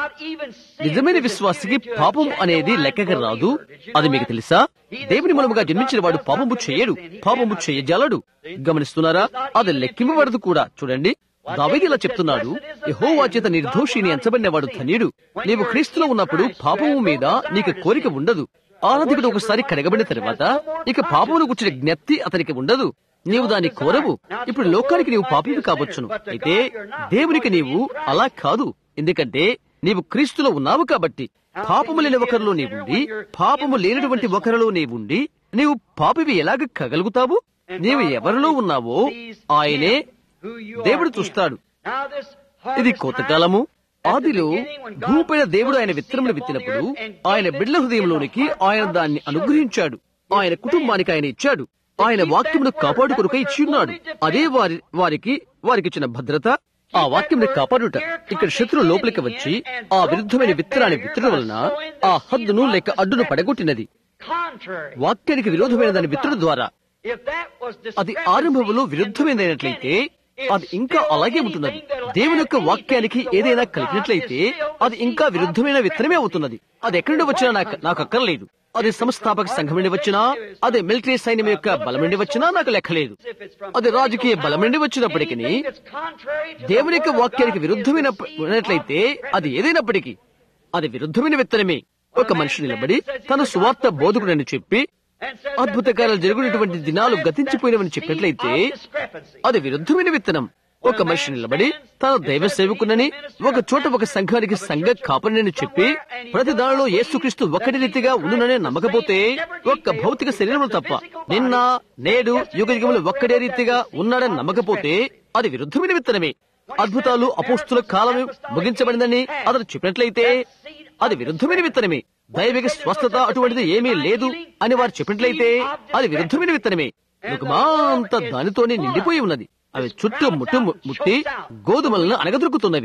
నిజమైన విశ్వాసికి పాపం అనేది లెక్కగా రాదు అది మీకు తెలుసా దేవుని మూలముగా జన్మించిన వాడు పాపము చేయడు పాపము చేయజాలడు గమనిస్తున్నారా అది లెక్కింపబడదు కూడా చూడండి దావీదు ఇలా చెప్తున్నాడు యెహోవా చేత నిర్దోషిని ఎంచబడినవాడు ధన్యుడు నీవు క్రీస్తులో ఉన్నప్పుడు పాపము మీద నీకు కోరిక ఉండదు ఆరాధికుడు ఒకసారి కడగబడిన తర్వాత ఇక పాపమును కూర్చిన జ్ఞప్తి అతనికి ఉండదు నీవు దాన్ని కోరవు ఇప్పుడు లోకానికి నీవు పాపివి కావచ్చును అయితే దేవునికి నీవు అలా కాదు ఎందుకంటే నీవు క్రీస్తులో ఉన్నావు కాబట్టి పాపము లేని ఒకరిలో నీవుండి పాపము లేనటువంటి ఒకరిలో నీవుండి నీవు పాపివి ఎలాగ కగలుగుతావు నీవు ఎవరిలో ఉన్నావో ఆయనే దేవుడు చూస్తాడు ఇది కోతకాలము ఆదిలో భూమిపైన దేవుడు ఆయన విత్తనములు విత్తినప్పుడు ఆయన బిడ్ల హృదయంలోనికి ఆయన దాన్ని అనుగ్రహించాడు ఆయన కుటుంబానికి ఆయన ఇచ్చాడు ఆయన వాక్యమును కాపాడుకొనుక ఇచ్చి ఉన్నాడు అదే వారి వారికి వారికి ఇచ్చిన భద్రత ఆ వాక్యంని కాపాడుట ఇక్కడ శత్రువు లోపలికి వచ్చి ఆ విరుద్ధమైన విత్తనాన్ని విత్తడం వలన ఆ హద్దును లేక అడ్డును పడగొట్టినది వాక్యానికి విరోధమైన దాని విత్తడం ద్వారా అది ఆరంభంలో విరుద్ధమైనట్లయితే అది ఇంకా అలాగే ఉంటున్నది దేవుని యొక్క వాక్యానికి ఏదైనా కలిపినట్లయితే అది ఇంకా విరుద్ధమైన విత్తనమే అవుతున్నది అది ఎక్కడి నుండి వచ్చినా నాకు నాకు అక్కర్లేదు అది సంస్థాపక సంఘం నుండి వచ్చినా అది మిలిటరీ సైన్యం యొక్క బలం నుండి వచ్చినా నాకు లెక్కలేదు అది రాజకీయ బలం నుండి వచ్చినప్పటికీ దేవుని యొక్క వాక్యానికి విరుద్ధమైన ఉన్నట్లయితే అది ఏదైనప్పటికీ అది విరుద్ధమైన విత్తనమే ఒక మనిషి నిలబడి తన సువార్త బోధకుడని చెప్పి అద్భుత కార్యాలు జరుగుతున్నటువంటి దినాలు గతించిపోయినవని చెప్పినట్లయితే అది విరుద్ధమైన విత్తనం ఒక మనిషి నిలబడి తన దైవ సేవకునని ఒక చోట ఒక సంఘానికి సంఘ కాపరిని చెప్పి ప్రతి దానిలో యేసుక్రీస్తు ఒకటి రీతిగా ఉండునని నమ్మకపోతే ఒక్క భౌతిక శరీరము తప్ప నిన్న నేడు యుగ యుగములు ఒక్కడే రీతిగా ఉన్నాడని నమ్మకపోతే అది విరుద్ధమైన విత్తనమే అద్భుతాలు అపోస్తుల కాలం ముగించబడిందని అతను చెప్పినట్లయితే అది విరుద్ధమైన విత్తనమే దైవిక స్వస్థత అటువంటిది ఏమీ లేదు అని వారు చెప్పినట్లయితే అది విరుద్ధమైన విత్తనమే లోకమాంత దానితోనే నిండిపోయి ఉన్నది అవి చుట్టూ ముట్టు ముట్టి గోధుమలను అనగదొరుకుతున్నవి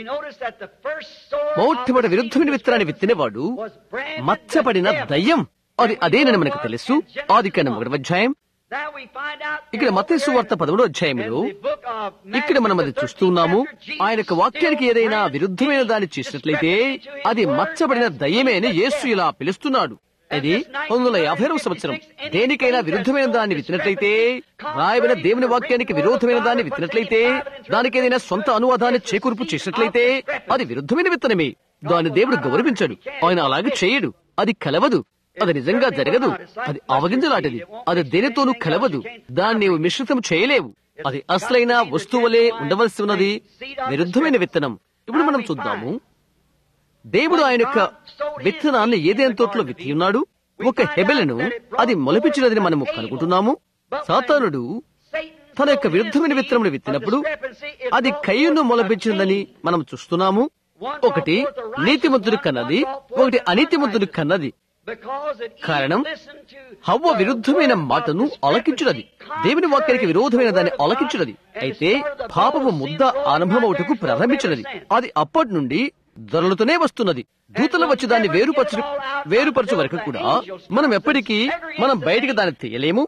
మొట్టమొదటి విరుద్ధమైన విత్తనాన్ని విత్తినవాడు మచ్చపడిన దయ్యం అది అదేనని మనకు తెలుసు ఆది కన్నా ఒకటి అధ్యాయం ఇక్కడ మతేసు వార్త పదమూడో అధ్యాయంలో ఇక్కడ మనం అది చూస్తున్నాము ఆయన యొక్క వాక్యానికి ఏదైనా విరుద్ధమైన దాన్ని చేసినట్లయితే అది మచ్చబడిన దయ్యమే అని యేసు ఇలా పిలుస్తున్నాడు అది పంతొమ్మిది వందల యాభై సంవత్సరం దేనికైనా విరుద్ధమైన దాన్ని విత్తినట్లయితే రాయబడిన దేవుని వాక్యానికి విరోధమైన దాన్ని విత్తినట్లయితే దానికి ఏదైనా సొంత అనువాదాన్ని చేకూర్పు చేసినట్లయితే అది విరుద్ధమైన విత్తనమే దాన్ని దేవుడు గౌరవించడు ఆయన అలాగే చేయడు అది కలవదు అది నిజంగా జరగదు అది అవగింజలాంటిది అది దేనితోనూ కలవదు దాన్ని నీవు మిశ్రితం చేయలేవు అది అసలైన వస్తువులే ఉండవలసి ఉన్నది విరుద్ధమైన విత్తనం ఇప్పుడు మనం చూద్దాము దేవుడు ఆయన యొక్క విత్తనాన్ని ఏదైనా తోటలో విత్తి ఉన్నాడు ఒక హెబెలను అది మొలపించినదని మనము కనుకుంటున్నాము సాతానుడు తన యొక్క విరుద్ధమైన విత్తనములు విత్తినప్పుడు అది కయ్యను మొలపించిందని మనం చూస్తున్నాము ఒకటి నీతిమంతుడు కన్నది ఒకటి అనీతిమంతుడు కన్నది కారణం హవ్వ విరుద్ధమైన మాటను అలకించున్నది దేవుని వాక్యానికి విరోధమైన దాన్ని అలకించున్నది అయితే పాపము ముద్ద ఆరంభమవుటకు ప్రారంభించినది అది అప్పటి నుండి దొరలుతూనే వస్తున్నది దూతలు వచ్చి దాన్ని వేరుపరచు వేరుపరచు వరకు కూడా మనం ఎప్పటికీ మనం బయటికి దాన్ని తీయలేము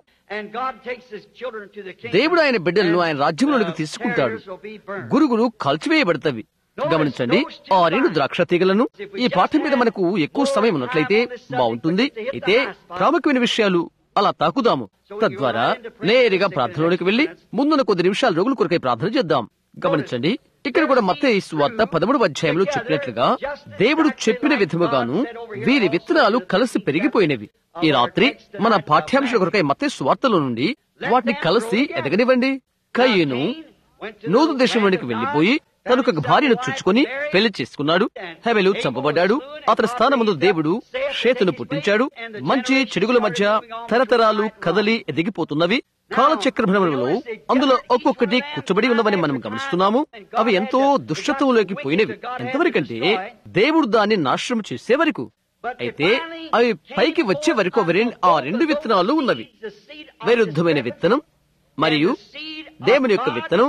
దేవుడు ఆయన బిడ్డలను ఆయన రాజ్యంలోనికి తీసుకుంటాడు గురుగులు కాల్చివేయబడతవి గమనించండి ఆ రెండు ద్రాక్ష తీగలను ఈ పాఠం మీద మనకు ఎక్కువ సమయం ఉన్నట్లయితే బాగుంటుంది అయితే ప్రాముఖ్యమైన విషయాలు అలా తాకుదాము తద్వారా నేరుగా ప్రార్థనలోనికి వెళ్లి ముందున్న కొద్ది నిమిషాలు రోగుల కొరకై ప్రార్థన చేద్దాం గమనించండి ఇక్కడ కూడా మత వార్త పదమూడు అధ్యాయంలో చెప్పినట్లుగా దేవుడు చెప్పిన విధముగాను వీరి విత్తనాలు కలిసి పెరిగిపోయినవి ఈ రాత్రి మన పాఠ్యాంశాల కొరకై మత వార్తలో నుండి వాటిని కలిసి ఎదగనివ్వండి కయ్యను నూతు దేశంలోనికి వెళ్లిపోయి తనొక భార్యను చుచ్చుకొని పెళ్లి చేసుకున్నాడు హెబెలు చంపబడ్డాడు అతని స్థానముందు దేవుడు షేతును పుట్టించాడు మంచి చెడుగుల మధ్య తరతరాలు కదలి ఎదిగిపోతున్నవి కాలచక్ర భ్రమణంలో అందులో ఒక్కొక్కటి కూర్చబడి ఉన్నవని మనం గమనిస్తున్నాము అవి ఎంతో దుష్టత్వంలోకి పోయినవి ఎంతవరకంటే దేవుడు దాన్ని నాశనం చేసే వరకు అయితే అవి పైకి వచ్చే వరకు అవి ఆ రెండు విత్తనాలు ఉన్నవి విరుద్ధమైన విత్తనం మరియు దేవుని యొక్క విత్తనం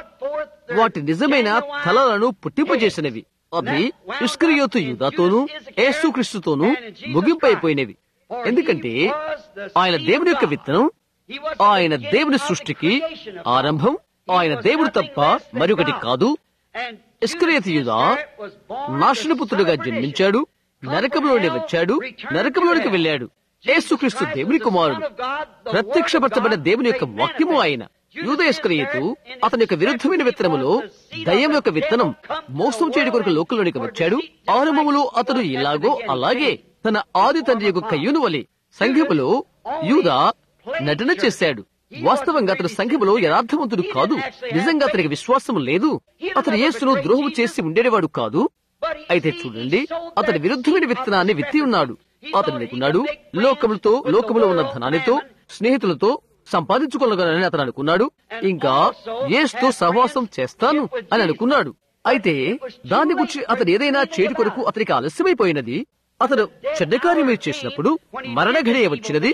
వాటి నిజమైన తలలను పుట్టింపజేసినవి అవి ఇస్క్రియోతు యూదాతోనూ యేసుక్రీస్తుతోనూ ముగింపైపోయినవి ఎందుకంటే ఆయన దేవుని యొక్క విత్తనం ఆయన దేవుని సృష్టికి ఆరంభం ఆయన దేవుడు తప్ప మరొకటి కాదు ఇస్క్రియతు యూదా నాశనపుత్రుడుగా జన్మించాడు నరకంలోనే వచ్చాడు నరకంలోనికి వెళ్ళాడు యేసుక్రీస్తు దేవుని కుమారుడు ప్రత్యక్షపరచబడిన దేవుని యొక్క వాక్యము ఆయన యూదయస్కరియతు అతని యొక్క విరుద్ధమైన విత్తనములో దయ్యం యొక్క విత్తనం మోసం చేయడం కొరకు లోకంలోనికి వచ్చాడు ఆరంభములో అతడు ఇలాగో అలాగే తన ఆది తండ్రి యొక్క కయ్యూను వలి సంఘములో యూద నటన చేశాడు వాస్తవంగా అతడు సంఘములో యథార్థవంతుడు కాదు నిజంగా అతనికి విశ్వాసం లేదు అతను యేసును ద్రోహం చేసి ఉండేవాడు కాదు అయితే చూడండి అతని విరుద్ధమైన విత్తనాన్ని విత్తి ఉన్నాడు అతను అనుకున్నాడు లోకములతో లోకములో ఉన్న ధనానితో స్నేహితులతో సంపాదించుకోగలనని అతను అనుకున్నాడు ఇంకా ఏస్తో సహవాసం చేస్తాను అని అనుకున్నాడు అయితే దాని గురించి అతను ఏదైనా చేటి కొరకు అతనికి ఆలస్యమైపోయినది అతను చెడ్డ కార్యం చేసినప్పుడు మరణ ఘడియ వచ్చినది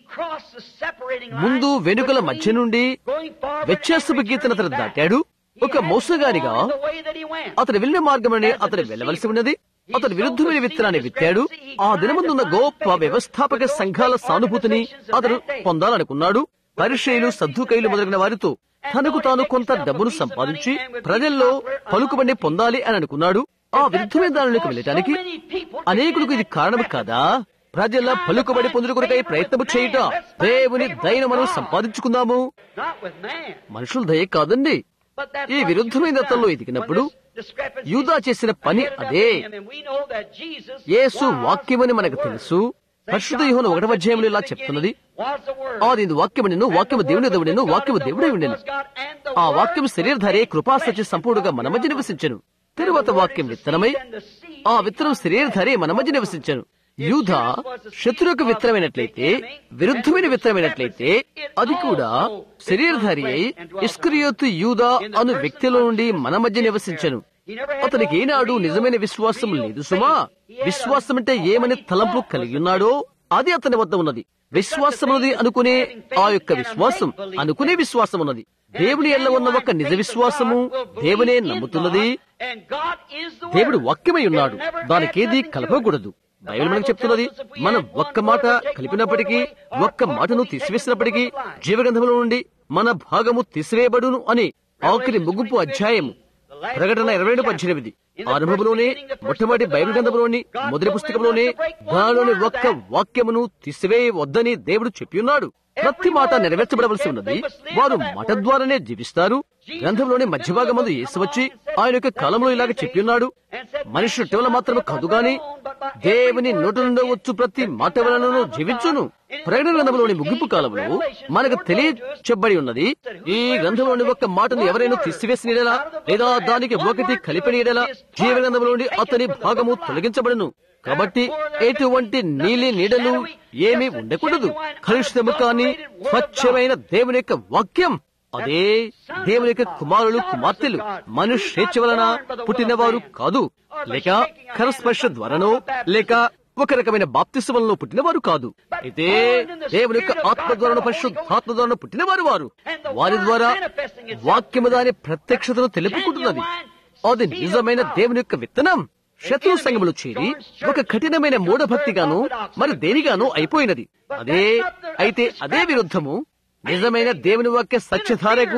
ముందు వెనుకల మధ్య నుండి వ్యత్యాసపు గీతను అతను దాటాడు ఒక మోసగానిగా అతను వెళ్ళిన మార్గమని అతను వెళ్ళవలసి ఉన్నది అతను విరుద్ధమైన విత్తనాన్ని విత్తాడు ఆ దినమందున్న గొప్ప వ్యవస్థాపక సంఘాల సానుభూతిని అతను పొందాలనుకున్నాడు పరిచయులు సద్దుకైలు మొదలైన వారితో తనకు తాను కొంత డబ్బును సంపాదించి ప్రజల్లో పలుకుబడిని పొందాలి అని అనుకున్నాడు ఆ విరుద్ధమైన దానిలోకి వెళ్ళటానికి అనేకులకు ఇది కారణం కాదా ప్రజల పలుకుబడి పొందుడు కొరకై ప్రయత్నము చేయుట దేవుని దయను మనం సంపాదించుకుందాము మనుషుల దయ కాదండి ఈ విరుద్ధమైన దత్తంలో ఎదిగినప్పుడు యూదా చేసిన పని అదే యేసు వాక్యమని మనకు తెలుసు పరిశుద్ధ యోహన ఒకటవ అధ్యాయంలో ఇలా చెప్తున్నది ఆది వాక్యము నిన్ను వాక్యము దేవుని దేవుడెను వాక్యము దేవుడే ఉండెను ఆ వాక్యం శరీరధారే కృపాసత్య సంపూర్ణంగా మన మధ్య నివసించను తరువాత వాక్యం విత్తనమై ఆ విత్తనం శరీరధారే మన మధ్య నివసించను యూధ శత్రువుకు విత్తనమైనట్లయితే విరుద్ధమైన విత్తనమైనట్లయితే అది కూడా శరీరధారి అయి ఇస్క్రియోతు యూదా అను వ్యక్తిలో నుండి మన మధ్య నివసించను అతనికి ఏనాడు నిజమైన విశ్వాసం లేదు సుమా విశ్వాసం అంటే ఏమని తలంపు కలిగి ఉన్నాడో అది అతని వద్ద ఉన్నది విశ్వాసం ఉన్నది అనుకునే ఆ యొక్క విశ్వాసం అనుకునే విశ్వాసం ఉన్నది దేవుని ఎల్ల ఉన్న ఒక నిజ విశ్వాసము దేవునే నమ్ముతున్నది దేవుడు వాక్యమై ఉన్నాడు దానికేది కలపకూడదు బైబిల్ మనకు చెప్తున్నది మనం ఒక్క మాట కలిపినప్పటికీ ఒక్క మాటను తీసివేసినప్పటికీ జీవగంధంలో నుండి మన భాగము తీసివేయబడును అని ఆఖరి ముగింపు అధ్యాయము ప్రకటన ఇరవై రెండు పద్దెనిమిది ఆరంభంలోనే మొట్టమొదటి బైబిల్ గ్రంథంలోని మొదటి పుస్తకంలోనే దానిలోని ఒక్క వాక్యమును తీసివేయవద్దని దేవుడు చెప్పి ఉన్నాడు ప్రతి మాట నెరవేర్చబడవలసి ఉన్నది వారు మాట ద్వారానే జీవిస్తారు గ్రంథంలోని మధ్య భాగమందు యేసు వచ్చి ఆయన యొక్క కాలంలో ఇలాగ చెప్పి ఉన్నాడు మనుషుల టెవల మాత్రమే కాదు గాని దేవుని నోటి నుండి వచ్చు ప్రతి మాట వలనను జీవించును ప్రకటన గ్రంథంలోని ముగింపు కాలంలో మనకు తెలియచెబ్బడి ఉన్నది ఈ గ్రంథంలోని ఒక్క మాటను ఎవరైనా తీసివేసిన లేదా దానికి ఒకటి కలిపిన జీవ గ్రంథంలోని అతని భాగము తొలగించబడును కాబట్టి ఎటువంటి నీలి నీడలు ఏమీ ఉండకూడదు కలుషితము కాని స్వచ్ఛమైన దేవుని యొక్క వాక్యం అదే దేవుని యొక్క కుమారులు కుమార్తెలు మనుష్యేచ్ఛ వలన పుట్టినవారు కాదు లేక కరస్పర్శ ద్వారానో లేక ఒక రకమైన బాప్తిస్వంలో పుట్టినవారు కాదు అయితే దేవుని యొక్క ఆత్మ ద్వారా పరిశుద్ధాత్మ ద్వారా పుట్టినవారు వారు వారి ద్వారా వాక్యము దాని ప్రత్యక్షతను తెలుపుకుంటున్నది అది నిజమైన దేవుని యొక్క విత్తనం శత్రు సంఘములు చేరి ఒక కఠినమైన మూఢభక్తిగాను మరి దేనిగాను అయిపోయినది అదే అయితే అదే విరుద్ధము నిజమైన దేవుని వాక్య సత్యధారకు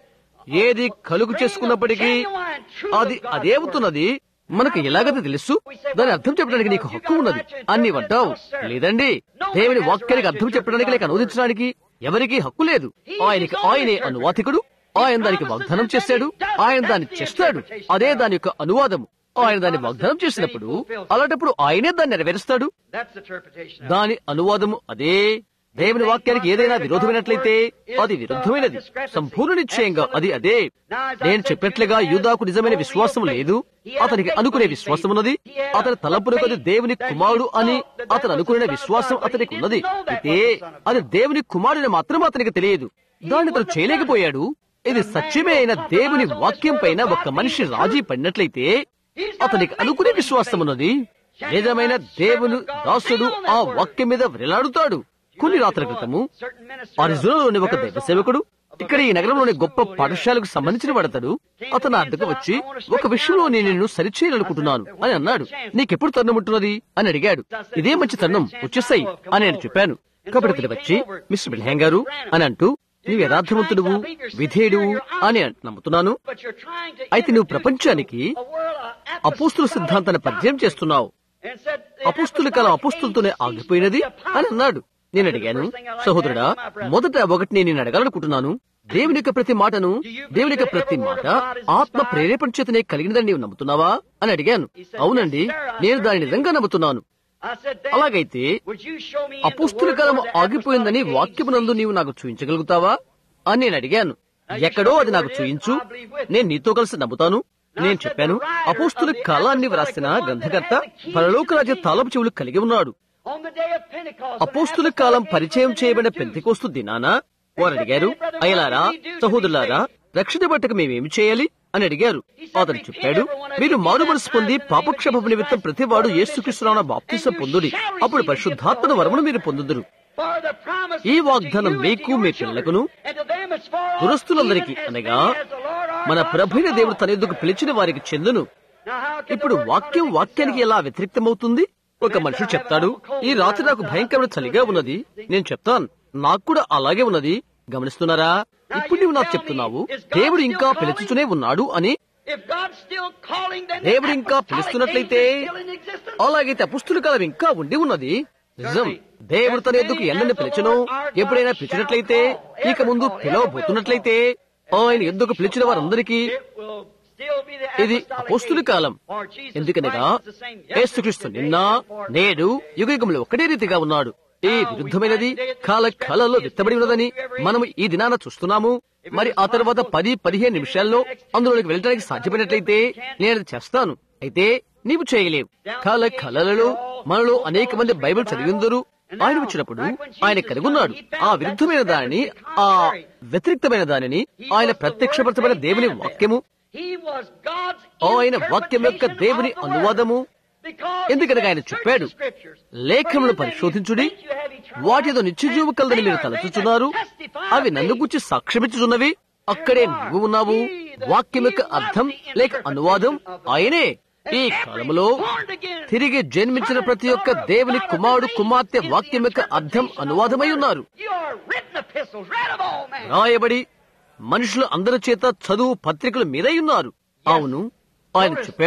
ఏది కలుగు చేసుకున్నప్పటికీ అది అదే అవుతున్నది మనకు ఎలాగది తెలుసు దాని అర్థం చెప్పడానికి నీకు హక్కు ఉన్నది అన్ని అంటావు లేదండి దేవుని వాక్యానికి అర్థం చెప్పడానికి లేక అనువదించడానికి ఎవరికీ హక్కు లేదు ఆయనకి ఆయనే అనువాతికుడు ఆయన దానికి వాగ్దానం చేశాడు ఆయన దాన్ని చేస్తాడు అదే దాని యొక్క అనువాదము ఆయన దాన్ని వాగ్దానం చేసినప్పుడు అలాంటప్పుడు ఆయనే దాన్ని నెరవేరుస్తాడు That's the interpretation. of it. దాని అనువాదము అదే దేవుని వాక్యానికి ఏదైనా విరోధమైనట్లయితే అది విరుద్ధమైనది సంపూర్ణ నిశ్చయంగా అది అదే నేను చెప్పినట్లుగా యూదాకు నిజమైన విశ్వాసం లేదు అతనికి అనుకునే విశ్వాసం ఉన్నది అతని తలంపునకు అది దేవుని కుమారుడు అని అతను అనుకునే విశ్వాసం అతనికి ఉన్నది అయితే అది దేవుని కుమారుని మాత్రం అతనికి తెలియదు దాన్ని అతను చేయలేకపోయాడు ఇది సత్యమే అయిన దేవుని వాక్యం పైన ఒక మనిషి రాజీ పడినట్లయితే అతనికి అనుకునే విశ్వాసం ఉన్నది నిజమైన దేవుని దాసుడు ఆ వాక్యం మీద వ్రేలాడుతాడు కొన్ని రాత్రుల క్రితము అరిజోనాలోని ఒక దైవ సేవకుడు ఇక్కడ ఈ నగరంలోని గొప్ప పాఠశాలకు సంబంధించిన వాడతాడు అతను నా అద్దకు వచ్చి ఒక విషయంలో నేను నిన్ను సరిచేయాలనుకుంటున్నాను అని అన్నాడు నీకెప్పుడు తరుణం ఉంటున్నది అని అడిగాడు ఇదే మంచి తరుణం వచ్చేసాయి అని నేను చెప్పాను కాబట్టి అతడు వచ్చి మిస్టర్ బిల్హాంగ్ గారు అని అంటూ నీవు యథార్థవంతుడువు విధేయుడువు అని నమ్ముతున్నాను But you're trying to అయితే నువ్వు ప్రపంచానికి a world of అపోస్తుల సిద్ధాంతాన్ని పరిచయం చేస్తున్నావు and said అపుస్తుల కాలం అపుస్తులతోనే ఆగిపోయినది అని అన్నాడు నేను అడిగాను సహోదరుడా మొదట ఒకటి నేను నిన్ను అడగాలనుకుంటున్నాను దేవుని యొక్క ప్రతి మాటను దేవుని యొక్క ప్రతి మాట ఆత్మ ప్రేరేపణ చేతనే కలిగినదని నీవు నమ్ముతున్నావా అని అడిగాను అవునండి నేను దాన్ని నిజంగా నమ్ముతున్నాను I said, then, అలాగైతే would you show me in the అపుస్తుల word column where the ఆగిపోయిందని apostolic వాక్యమునందు నీవు నాకు చూపించగలుగుతావా అని నేను అడిగాను ఎక్కడో అది నాకు చూయించు నేను నీతో కలిసి నమ్ముతాను నేను చెప్పాను అపోస్తుల కాలాన్ని వ్రాసిన గ్రంథకర్త పరలోక రాజ్య తాలపు చెవులు కలిగి ఉన్నాడు on the day of Pentecost, when అపోస్తుల apostolic కాలం age పరిచయం was చేయబడిన introduced. పెంతికోస్తు దినాన వారు అడిగారు అయ్యలారా సహోదరులారా రక్షణ బట్టకు మేమేమి చేయాలి అని అడిగారు అతడు చెప్పాడు మీరు మారు మనసు పొంది పాపక్షేపం నిమిత్తం ప్రతివాడు యేసుకృష్ణురావున బాప్తిసం పొందుడి అప్పుడు పరిశుద్ధాత్మను వరమును మీరు పొందుదురు For the promise ఈ is to వాగ్దానం you and మీకు to your me children, పిల్లలకును and to them as far off, దురస్తులందరికీ even as అనగా many as the Lord our మన God ప్రభైన shall దేవుడు call. తన ఎద్దుకు పిలిచిన వారికి చెందును Now, how can the ఇప్పుడు word వాక్యం contradict వాక్యానికి itself? ఎలా వ్యతిరేక్తమవుతుంది ఒక మనుషుడు చెప్తాడు ఈ రాత్రి నాకు భయంకరమైన చలిగా ఉన్నది నేను చెప్తాను నాకు కూడా అలాగే ఉన్నది గమనిస్తున్నారా ఇప్పుడు నువ్వు నాకు చెప్తున్నావు దేవుడు ఇంకా పిలుచుతూనే ఉన్నాడు అని If God's still calling, then the దేవుడు ఇంకా apostolic పిలుస్తున్నట్లయితే age is still in existence. అలాగైతే అపుస్తుల కాలం ఇంకా ఉండి ఉన్నది నిజం దేవుడు తన ఎందుకు ఎండని పిలిచను ఎప్పుడైనా పిలిచినట్లయితే ఇక ముందు పిలవబోతున్నట్లయితే ఆయన ఎందుకు పిలిచిన వారందరికీ It will still be the ఇది apostolic అపోస్తుల age. కాలం For Jesus ఎందుకనగా Christ is the same yesterday, యేసుక్రీస్తు నిన్న today, and forever. నేడు యుగయుగములు ఒకటే రీతిగా ఉన్నాడు ఈ విరుద్ధమైనది కాల కాలంలో విత్తబడి ఉన్నదని మనము ఈ దినాన చూస్తున్నాము మరి ఆ తర్వాత పది పదిహేను నిమిషాల్లో అందులోకి వెళ్ళడానికి సాధ్యమైనట్లయితే నేను అది చేస్తాను అయితే నీవు చేయలేవు కాల కళలలో మనలో అనేక మంది బైబిల్ చదివిందరు ఆయన వచ్చినప్పుడు ఆయన కనుగొన్నాడు ఆ విరుద్ధమైన దానిని ఆ వ్యతిరేక్తమైన దానిని ఆయన ప్రత్యక్షపరచబడిన దేవుని వాక్యము He was God's ఆయన వాక్యం యొక్క దేవుని interpretation of the word. అనువాదము Because he ఎందుకనగా said, ఆయన "Search చెప్పాడు the scriptures, లేఖములు for in them you పరిశోధించుడి think you have eternal వాటితో life, నిత్యజీవ and కలదని they మీరు are they that తలచుచున్నారు testify అవి of నన్ను me." గురించి సాక్ష్యమిచ్చుచున్నవి అక్కడే నువ్వు ఉన్నావు వాక్యం యొక్క అర్థం లేక అనువాదం ఆయనే ఈ కాలంలో తిరిగి జన్మించిన ప్రతి ఒక్క దేవుని కుమారుడు కుమార్తె వాక్యం యొక్క అర్థం అనువాదమై ఉన్నారు You are written epistles, read of all men. రాయబడి మనుషులు అందరి చేత చదువు పత్రికలు మీరై ఉన్నారు అవును ఆయన చెప్పాడు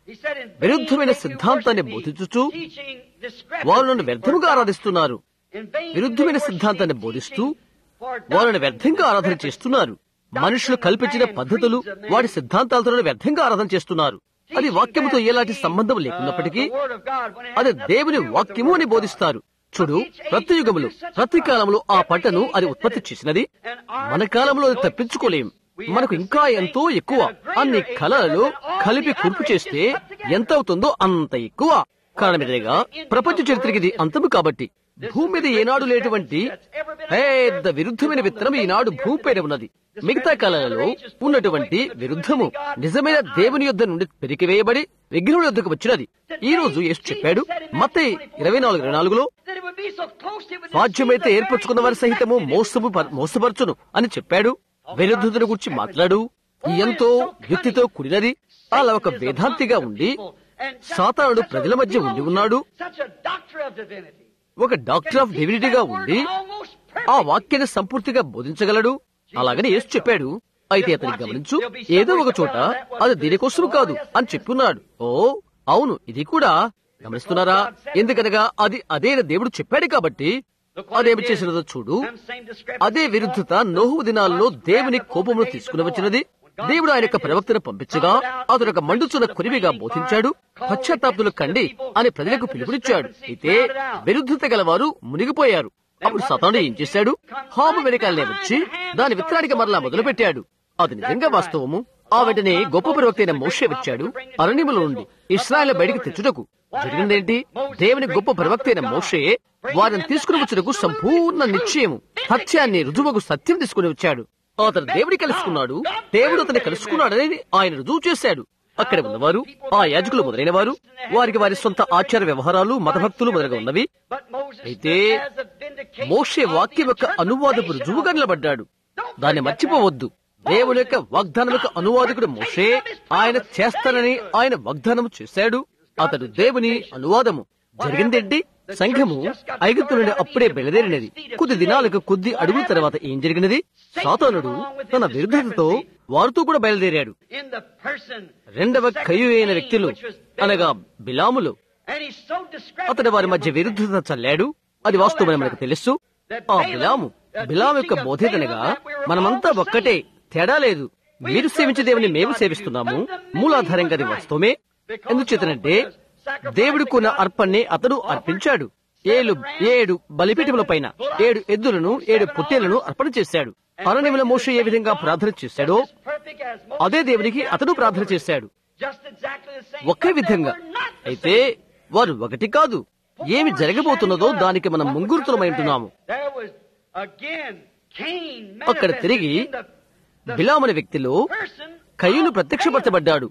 He said, "In vain విరుద్ధమైన make you సిద్ధాంతాన్ని worship me, బోధించుచు teaching వారు నన్ను discrepancy వ్యర్థముగా for ఆరాధిస్తున్నారు In vain do విరుద్ధమైన they worship సిద్ధాంతాన్ని me, బోధిస్తూ teaching for వారిని doctrine వ్యర్థంగా ఆరాధన discrepancy. చేస్తున్నారు మనుషులు కల్పించిన పద్ధతులు వాటి సిద్ధాంతాలతో వ్యర్థంగా ఆరాధన చేస్తున్నారు అది వాక్యముతో ఎలాంటి సంబంధం లేకున్నప్పటికీ అది దేవుని వాక్యము అని బోధిస్తారు చూడు ప్రతి యుగములు ప్రతి కాలంలో ఆ పంటను అది ఉత్పత్తి చేసినది మన కాలంలో అది తప్పించుకోలేం మనకు ఇంకా ఎంతో ఎక్కువ అన్ని కళలలో కలిపి కూర్పు చేస్తే ఎంత అవుతుందో అంత ఎక్కువ కారణమేగా ప్రపంచ చరిత్రకి ఇది అంతము కాబట్టి భూమి మీద ఏనాడు లేటువంటి పెద్ద విరుద్ధమైన విత్తనం ఈనాడు భూమిపైన ఉన్నది మిగతా కాలాలలో ఉన్నటువంటి విరుద్ధము నిజమైన దేవుని యొద్ద నుండి పెరికివేయబడి విగ్రహుడి యొద్దకు వచ్చినది ఈ రోజు యేసు చెప్పాడు మత్తయి ఇరవై నాలుగు ఇరవై నాలుగులో సాధ్యమైతే ఏర్పరచుకున్న వారి సహితము మోసము మోసపరచును అని చెప్పాడు విరుద్ధతను గురించి మాట్లాడు ఎంతో యుక్తితో కూడినది అలా ఒక వేదాంతిగా ఉండి సాతానుడు ప్రజల మధ్య ఉండి ఉన్నాడు ఒక డాక్టర్ ఆఫ్ డివినిటీగా ఉండి ఆ వాక్యాన్ని సంపూర్తిగా బోధించగలడు అలాగని యేసు చెప్పాడు అయితే అతని గమనించు ఏదో ఒక చోట అది దీనికోసం కాదు అని చెప్పున్నాడు ఓ అవును ఇది కూడా గమనిస్తున్నారా ఎందుకనగా అది అదే దేవుడు చెప్పాడు కాబట్టి అదేమి చేసినదో చూడు అదే విరుద్ధత నోహు దినాల్లో దేవుని కోపమును తీసుకుని వచ్చినది దేవుడు ఆయన యొక్క ప్రవక్తను పంపించగా అతడు ఒక మండుచున్న కొరివిగా బోధించాడు పశ్చాత్తాప్తులు కండి అని ప్రజలకు పిలుపునిచ్చాడు అయితే విరుద్ధత గలవారు మునిగిపోయారు అప్పుడు సతాను ఏం చేశాడు హాము వెనకాలనే వచ్చి దాని విత్తనానికి మరలా మొదలుపెట్టాడు అది నిజంగా వాస్తవము ఆ వెంటనే గొప్ప ప్రవక్త అయిన మోషే వచ్చాడు అరణ్యములో నుండి ఇస్రాయల్ బయటికి తెచ్చుటకు జరిగిందేంటి దేవుని గొప్ప ప్రవక్త అయిన మోషే వారిని తీసుకుని వచ్చుటకు సంపూర్ణ నిశ్చయము సత్యాన్ని రుజువుకు సత్యం తీసుకుని వచ్చాడు అతను దేవుని కలుసుకున్నాడు దేవుడు అతన్ని కలుసుకున్నాడని ఆయన రుజువు చేశాడు అక్కడ ఉన్నవారు ఆ యాజకులు మొదలైన వారు వారికి వారి సొంత ఆచార వ్యవహారాలు మతభక్తులు మొదలగా ఉన్నవి అయితే మోషే వాక్యం యొక్క అనువాదపు రుజువుగా నిలబడ్డాడు దాన్ని మర్చిపోవద్దు దేవుని యొక్క వాగ్దానం యొక్క అనువాదకుడు మోషే ఆయన చేస్తానని ఆయన వాగ్దానం చేశాడు అతడు దేవుని అనువాదము జరిగిందేంటి సంఘము ఐగుప్తు నుండి అప్పుడే బయలుదేరినది కొద్ది దినాలకు కొద్ది అడుగుల తర్వాత ఏం జరిగినది సాతానుడు తన విరుద్ధతతో వారితో కూడా బయలుదేరాడు రెండవ కయ్యు అయిన వ్యక్తులు అనగా బిలాములు అతడు వారి మధ్య విరుద్ధత చల్లాడు అది వాస్తవమని మనకు తెలుసు ఆ బిలాము బిలాం యొక్క బోధేతనగా మనమంతా ఒక్కటే తేడా లేదు మీరు సేవించే దేవుని మేము సేవిస్తున్నాము మూలాధారంగా అది వాస్తవమే ఎందుచేతనంటే దేవుడు కొన్న అర్పణ్ణి అతడు అర్పించాడు ఏడు ఏడు బలిపీఠముల పైన ఏడు ఎద్దులను ఏడు పుట్టేలను అర్పణ చేశాడు అరణ్యముల మోష ఏ విధంగా ప్రార్థన చేశాడో అదే దేవునికి అతడు ప్రార్థన చేశాడు ఒకే విధంగా అయితే వారు ఒకటి కాదు ఏమి జరగబోతున్నదో దానికి మనం ముంగురుతులమై ఉంటున్నాము అక్కడ తిరిగి బిలామని వ్యక్తిలో కయ్యును ప్రత్యక్షపరచబడ్డాడు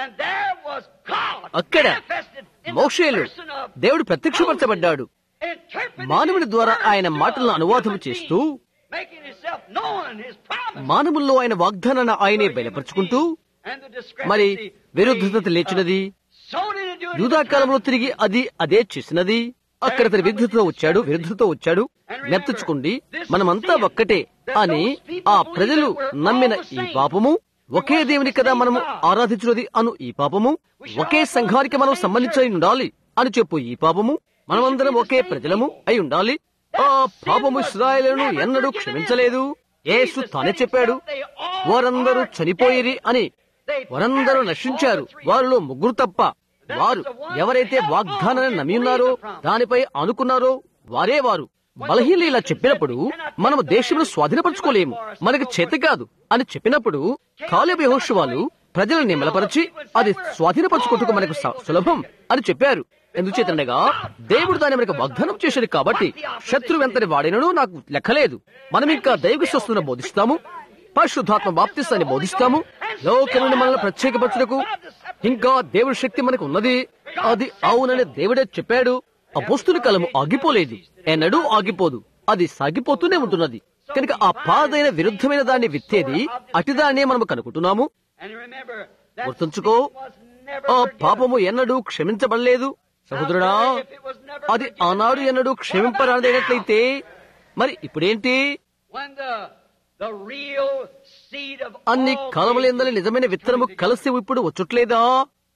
అక్కడ మోషేలు దేవుడు ప్రత్యక్షపరచబడ్డాడు మానవుని ద్వారా ఆయన మాటలను అనువాదం చేస్తూ మానవుల్లో ఆయన వాగ్దానాన్ని ఆయనే బయలుపరుచుకుంటూ మరి విరుద్ధత లేచినది యూదాకాలంలో తిరిగి అది అదే చేసినది అక్కడ అతని విరుద్ధతో వచ్చాడు విరుద్ధతో వచ్చాడు నెత్తుచుకోండి మనమంతా ఒక్కటే అని ఆ ప్రజలు నమ్మిన ఈ పాపము ఒకే దేవుని కదా మనము ఆరాధించున్నది అను ఈ పాపము ఒకే సంఘానికి మనం సంబంధించి ఉండాలి అని చెప్పు ఈ పాపము మనమందరం ఒకే ప్రజలము అయి ఉండాలి ఆ పాపము ఇస్రాయలను ఎన్నడూ క్షమించలేదు యేసు తానే చెప్పాడు వారందరూ చనిపోయిరి అని వారందరూ నశించారు వారిలో ముగ్గురు తప్ప వారు ఎవరైతే వాగ్దానాన్ని నమ్మి ఉన్నారో దానిపై అనుకున్నారో వారే వారు బలహీనలు ఇలా చెప్పినప్పుడు మనము దేశంలో స్వాధీనపరచుకోలేము మనకి చేత కాదు అని చెప్పినప్పుడు కాలేబు యెహోషువాలు ప్రజలను నిమ్మలపరిచి అది స్వాధీనపరచుకుంటూ మనకు స- సులభం అని చెప్పారు ఎందుచేతనగా దేవుడు దాన్ని మనకు వాగ్దానం చేశాడు కాబట్టి శత్రువు ఎంతటి వాడినను నాకు లెక్కలేదు మనం ఇంకా దైవ విశ్వస్తున్న బోధిస్తాము పరిశుద్ధాత్మ బాప్తిస్తాన్ని బోధిస్తాము లోకం నుండి మనల్ని ప్రత్యేకపరచుటకు ఇంకా దేవుడి శక్తి మనకు ఉన్నది అది అవునని దేవుడే చెప్పాడు ఆ వస్తుని కలము ఆగిపోలేదు ఎన్నడూ ఆగిపోదు అది సాగిపోతూనే ఉంటున్నది కనుక ఆ పాదైన విరుద్ధమైన దాన్ని విత్తేది అటిదాన్నే మనం కనుకుంటున్నాము గుర్తుంచుకో ఆ పాపము ఎన్నడూ క్షమించబడలేదు సహోదరుడా అది ఆనాడు ఎన్నడూ క్షమింపరాదైనట్లయితే మరి ఇప్పుడేంటి అన్ని కాలములందని నిజమైన విత్తనము కలిసి ఇప్పుడు వచ్చుట్లేదా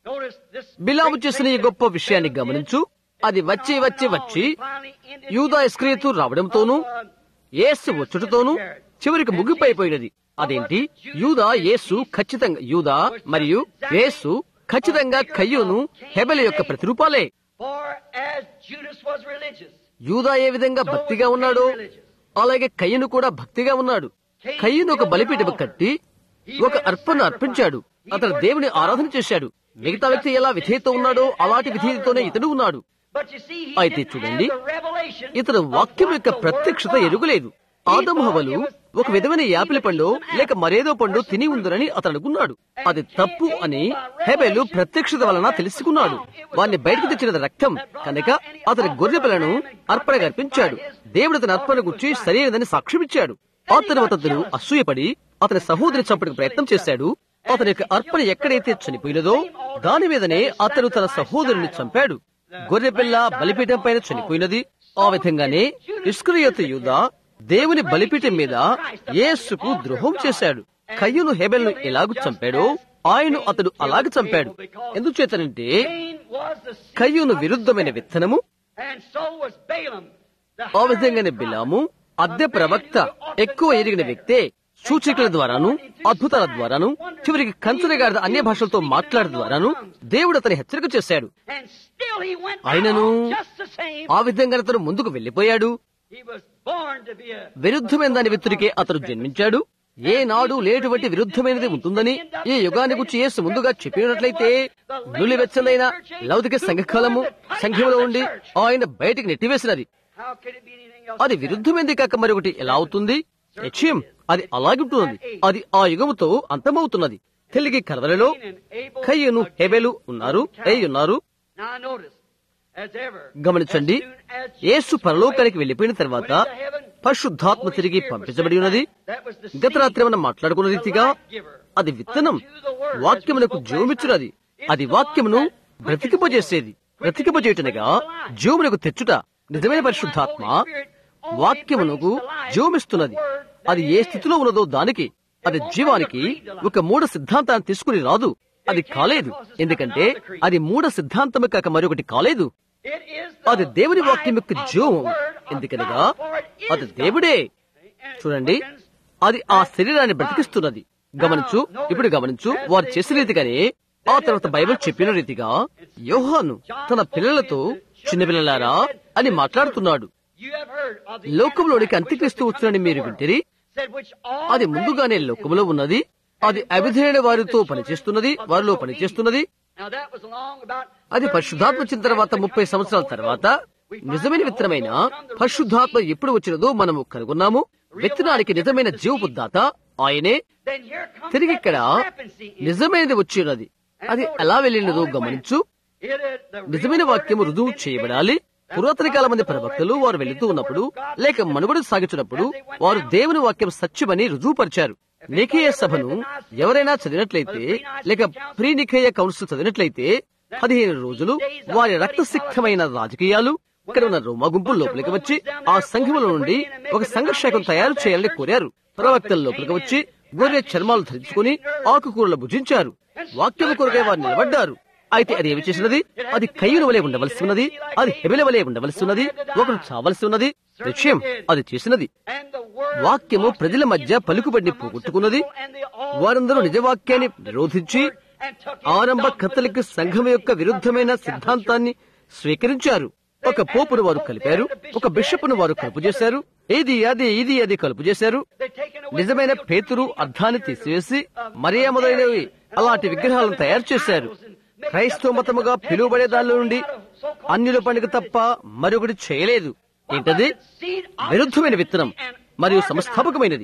Notice this బిలాము great చేసిన ఈ thing గొప్ప that విషయాన్ని Balaam గమనించు did. అది వచ్చి On వచ్చి and on, వచ్చి finally ended యూదా in ఇస్క్రియతు the రావడంతోనూ of, uh, యేసు వచ్చుటతోనూ చివరికి ముగిపోయిపోయినది అదేంటి యూదా యేసు ఖచ్చితంగా యూదా మరియు యేసు ఖచ్చితంగా కయ్యూను హెబెల యొక్క ప్రతిరూపాలే For as Judas was religious, యూదా ఏ విధంగా భక్తిగా ఉన్నాడో అలాగే కయ్యను కూడా భక్తిగా ఉన్నాడు కయ్యను ఒక బలిపీఠము కట్టి ఒక అర్పణ అర్పించాడు అతను దేవుని ఆరాధన చేశాడు మిగతా వ్యక్తి ఎలా విధేయత ఉన్నాడో అలాంటి విధేయతతోనే ఇతడు ఉన్నాడు but you see, he అయితే didn't చూడండి, have the revelation ఇతడు of వాక్యం what యొక్క the ప్రత్యక్షత word was. ఎరుగలేదు ఆదము హవలు ఒక విధమైన యాపిల్ పండు లేక మరేదో పండు తిని ఉందరని అతను అనుకున్నాడు అది తప్పు అని హెబెలు ప్రత్యక్షత వలన తెలుసుకున్నాడు వారిని బయటకు తెచ్చిన రక్తం కనుక అతని గొర్రె పిల్లను అర్పణగా అర్పించాడు దేవుడు అతని అర్పణ గురించి సరైనదని సాక్ష్యమిచ్చాడు ఆ తర్వాత అతను అసూయపడి అతని సహోదరి చంపడానికి ప్రయత్నం చేశాడు అతని యొక్క అర్పణ ఎక్కడైతే చనిపోయినదో దాని మీదనే అతను తన సహోదరుని చంపాడు గొర్రెపిల్ల బలిపీఠం పైన చనిపోయినది ఆ విధంగానే ఇస్క్రియత యూద దేవుని బలిపీఠం మీద యేసుకు ద్రోహం చేశాడు కయ్యును హెబెల్ను ఎలాగు చంపాడో ఆయన అతడు అలాగే చంపాడు ఎందుచేతనంటే Cain was the seed కయ్యూను of విరుద్ధమైన sin, విత్తనము and so was Balaam, the ఆ విధంగానే hired బిలాము prophet, అద్దె a man ప్రవక్త who ought to ఎక్కువ know ఎరిగిన better. వ్యక్తే సూచికల ద్వారాను అద్భుతాల ద్వారాను చివరికి కంచరగాడిద అన్య భాషలతో మాట్లాడడం ద్వారాను దేవుడు అతని హెచ్చరిక చేశాడు And still he went ఆయనను on just the same. ఆ విధంగా అతను ముందుకు వెళ్లిపోయాడు He was born to be a విరుద్ధమైన దాని వ్యక్తుడికే అతడు జన్మించాడు ఏ నాడు లేటువంటి విరుద్ధమైనది ఉంటుందని ఈ యుగాన్ని గురించి యేసు ముందుగా చెప్పినట్లయితే నులివెచ్చలైన లౌకిక సంఘకాలము సంఘంలో ఉండి ఆయన బయటికి నెట్టివేసినది How could it be anything else? అది విరుద్ధమైంది కాక మరొకటి ఎలా అవుతుంది నిశ్చయం అది అలాగే ఉంటున్నది అది ఆ యుగముతో అంతమవుతున్నది తెలుగు కలవలలో కయ్యను హెబెలు ఉన్నారు ఏ ఉన్నారు Now notice, as ever, గమనించండి as soon as యేసు పరలోకానికి వెళ్లిపోయిన తర్వాత పరిశుద్ధాత్మ తిరిగి పంపించబడి ఉన్నది గత రాత్రి మనం మాట్లాడుకున్న రీతిగా అది విత్తనం వాక్యమునకు జీవమిచ్చున్నది అది వాక్యమును బ్రతికింపజేసేది బ్రతికింపజేయటనగా జీవమునకు తెచ్చుట నిజమైన పరిశుద్ధాత్మ వాక్యమునకు జీవమిస్తున్నది అది ఏ స్థితిలో ఉన్నదో దానికి అది జీవానికి ఒక మూఢ సిద్ధాంతాన్ని తీసుకుని రాదు అది కాలేదు ఎందుకంటే అది మూఢ సిద్ధాంతము కాక మరొకటి కాలేదు అది దేవుని వాక్యం యొక్క జీవం ఎందుకనగా అది దేవుడే చూడండి అది ఆ శరీరాన్ని బ్రతికిస్తున్నది గమనించు ఇప్పుడు గమనించు వారు చేసిన రీతిగానే ఆ తర్వాత బైబిల్ చెప్పిన రీతిగా యోహాను తన పిల్లలతో చిన్నపిల్లలారా అని మాట్లాడుతున్నాడు లోకంలోనికి అంత్యక్రిస్తూ వచ్చునని మీరు వింటిరి అది ముందుగానే లోకములో ఉన్నది అది అవిధేయుల వారితో పనిచేస్తున్నది వారిలో పనిచేస్తున్నది అది పరిశుద్ధాత్మ వచ్చిన తర్వాత ముప్పై సంవత్సరాల తర్వాత నిజమైన విత్తనమైన పరిశుద్ధాత్మ ఎప్పుడు వచ్చినదో మనము కనుగొన్నాము విత్తనానికి నిజమైన జీవపు దాత ఆయనే తిరిగి ఇక్కడ నిజమైనది వచ్చి ఉన్నది అది ఎలా వెళ్ళినదో గమనించు నిజమైన వాక్యము రుజువు చేయబడాలి పురాతన కాలం మంది ప్రవక్తలు వారు వెళుతూ ఉన్నప్పుడు లేక మనుగడ సాగించినప్పుడు వారు దేవుని వాక్యం సత్యమని రుజువుపరిచారు నికేయ సభను ఎవరైనా చదివినట్లయితే లేక ప్రీ నికేయ కౌన్సిల్ చదివినట్లయితే పదిహేను రోజులు వారి రక్తసిక్తమైన రాజకీయాలు ఇక్కడ ఉన్న రోమా గుంపులు లోపలికి వచ్చి ఆ సంఘముల నుండి ఒక సంఘర్షకం తయారు చేయాలని కోరారు ప్రవక్తల లోపలికి వచ్చి గొర్రె చర్మాలు ధరించుకుని ఆకుకూరలు భుజించారు వాక్యం కొరకై వారు నిలబడ్డారు అయితే అది ఏమి చేసినది అది కయ్యూరు వలె ఉండవలసి ఉన్నది అది హెబెల వలె ఉండవలసి ఉన్నది ఒకరు చావలసి ఉన్నది విషయం అది చేసినది వాక్యము ప్రజల మధ్య పలుకుబడిని పోగొట్టుకున్నది వారందరూ నిజవాక్యాన్ని విరోధించి ఆరంభ కథలిక్ సంఘం యొక్క విరుద్ధమైన సిద్ధాంతాన్ని స్వీకరించారు ఒక పోపును వారు కలిపారు ఒక బిషప్ను వారు కలుపు చేశారు ఇది అది ఇది అది కలుపు చేశారు నిజమైన పేతురు అర్థాన్ని తీసివేసి మరియా మొదలైనవి అలాంటి విగ్రహాలను తయారు చేశారు క్రైస్తవ మతముగా పిలువబడే దానిలో నుండి అన్యుల పండుగ తప్ప మరొకటి చేయలేదు ఏంటది విరుద్ధమైన విత్తనం మరియు సంస్థాపకమైనది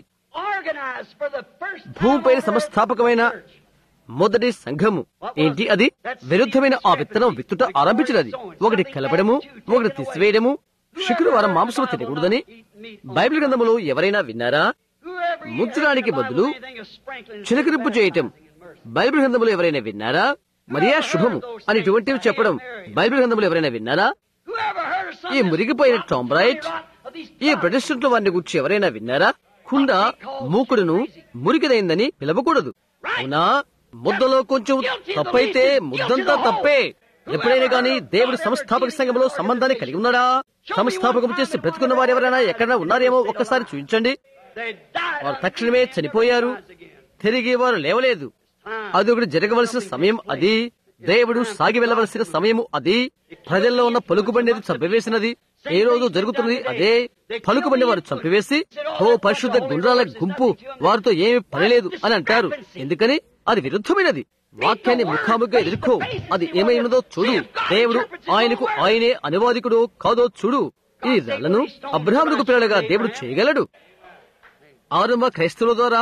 భూమిపైన సంస్థాపకమైన మొదటి సంఘము ఏంటి అది విరుద్ధమైన ఆ విత్తనం విత్తుట ఆరంభించినది ఒకటి కలపడము ఒకటి తీసివేయడము శుక్రవారం మాంసం తినకూడదని బైబిల్ గ్రంథములో ఎవరైనా విన్నారా ముద్రానికి బదులు చిలకరింపు చేయటం బైబిల్ గ్రంథములు ఎవరైనా విన్నారా మరియా శుభము అని ఇటువంటివి చెప్పడం బైబిల్ గ్రంథములు ఎవరైనా విన్నారా ఈ మురిగిపోయిన టాంబ్రైట్ ఈ ప్రొటెస్టెంట్ల వారిని గురించి ఎవరైనా విన్నారా కుండ మూకుడును మురికిదైందని పిలవకూడదు అవునా ముద్దలో కొంచెం తప్పైతే ముద్దంతా తప్పే ఎప్పుడైనా గాని దేవుడి సంస్థాపక సంఘంలో సంబంధాన్ని కలిగి ఉన్నాడా సంస్థాపకం చేసి బ్రతుకున్న వారు ఎవరైనా ఎక్కడైనా ఉన్నారేమో ఒక్కసారి చూపించండి They died వారు తక్షణమే చనిపోయారు తిరిగి వారు లేవలేదు అది ఒకటి జరగవలసిన సమయం అది దేవుడు సాగి వెళ్ళవలసిన సమయం అది ప్రజల్లో ఉన్న పలుకుబండిని చంపివేసినది ఏ రోజు జరుగుతున్నది అదే పలుకుబండి వారు చంపివేసి ఓ పరిశుద్ధ గుండ్రాల గుంపు వారితో ఏమి పనిలేదు అని అంటారు ఎందుకని అది విరుద్ధమైనది వాక్యాన్ని ముఖాముఖిగా ఎదుర్కో అది ఏమైనదో చూడు దేవుడు ఆయనకు ఆయనే అనువాదికుడు కాదో చూడు ఈ రాళ్లను అబ్రహాములకు పిల్లలుగా దేవుడు చేయగలడు ఆరంభ క్రైస్తవుల ద్వారా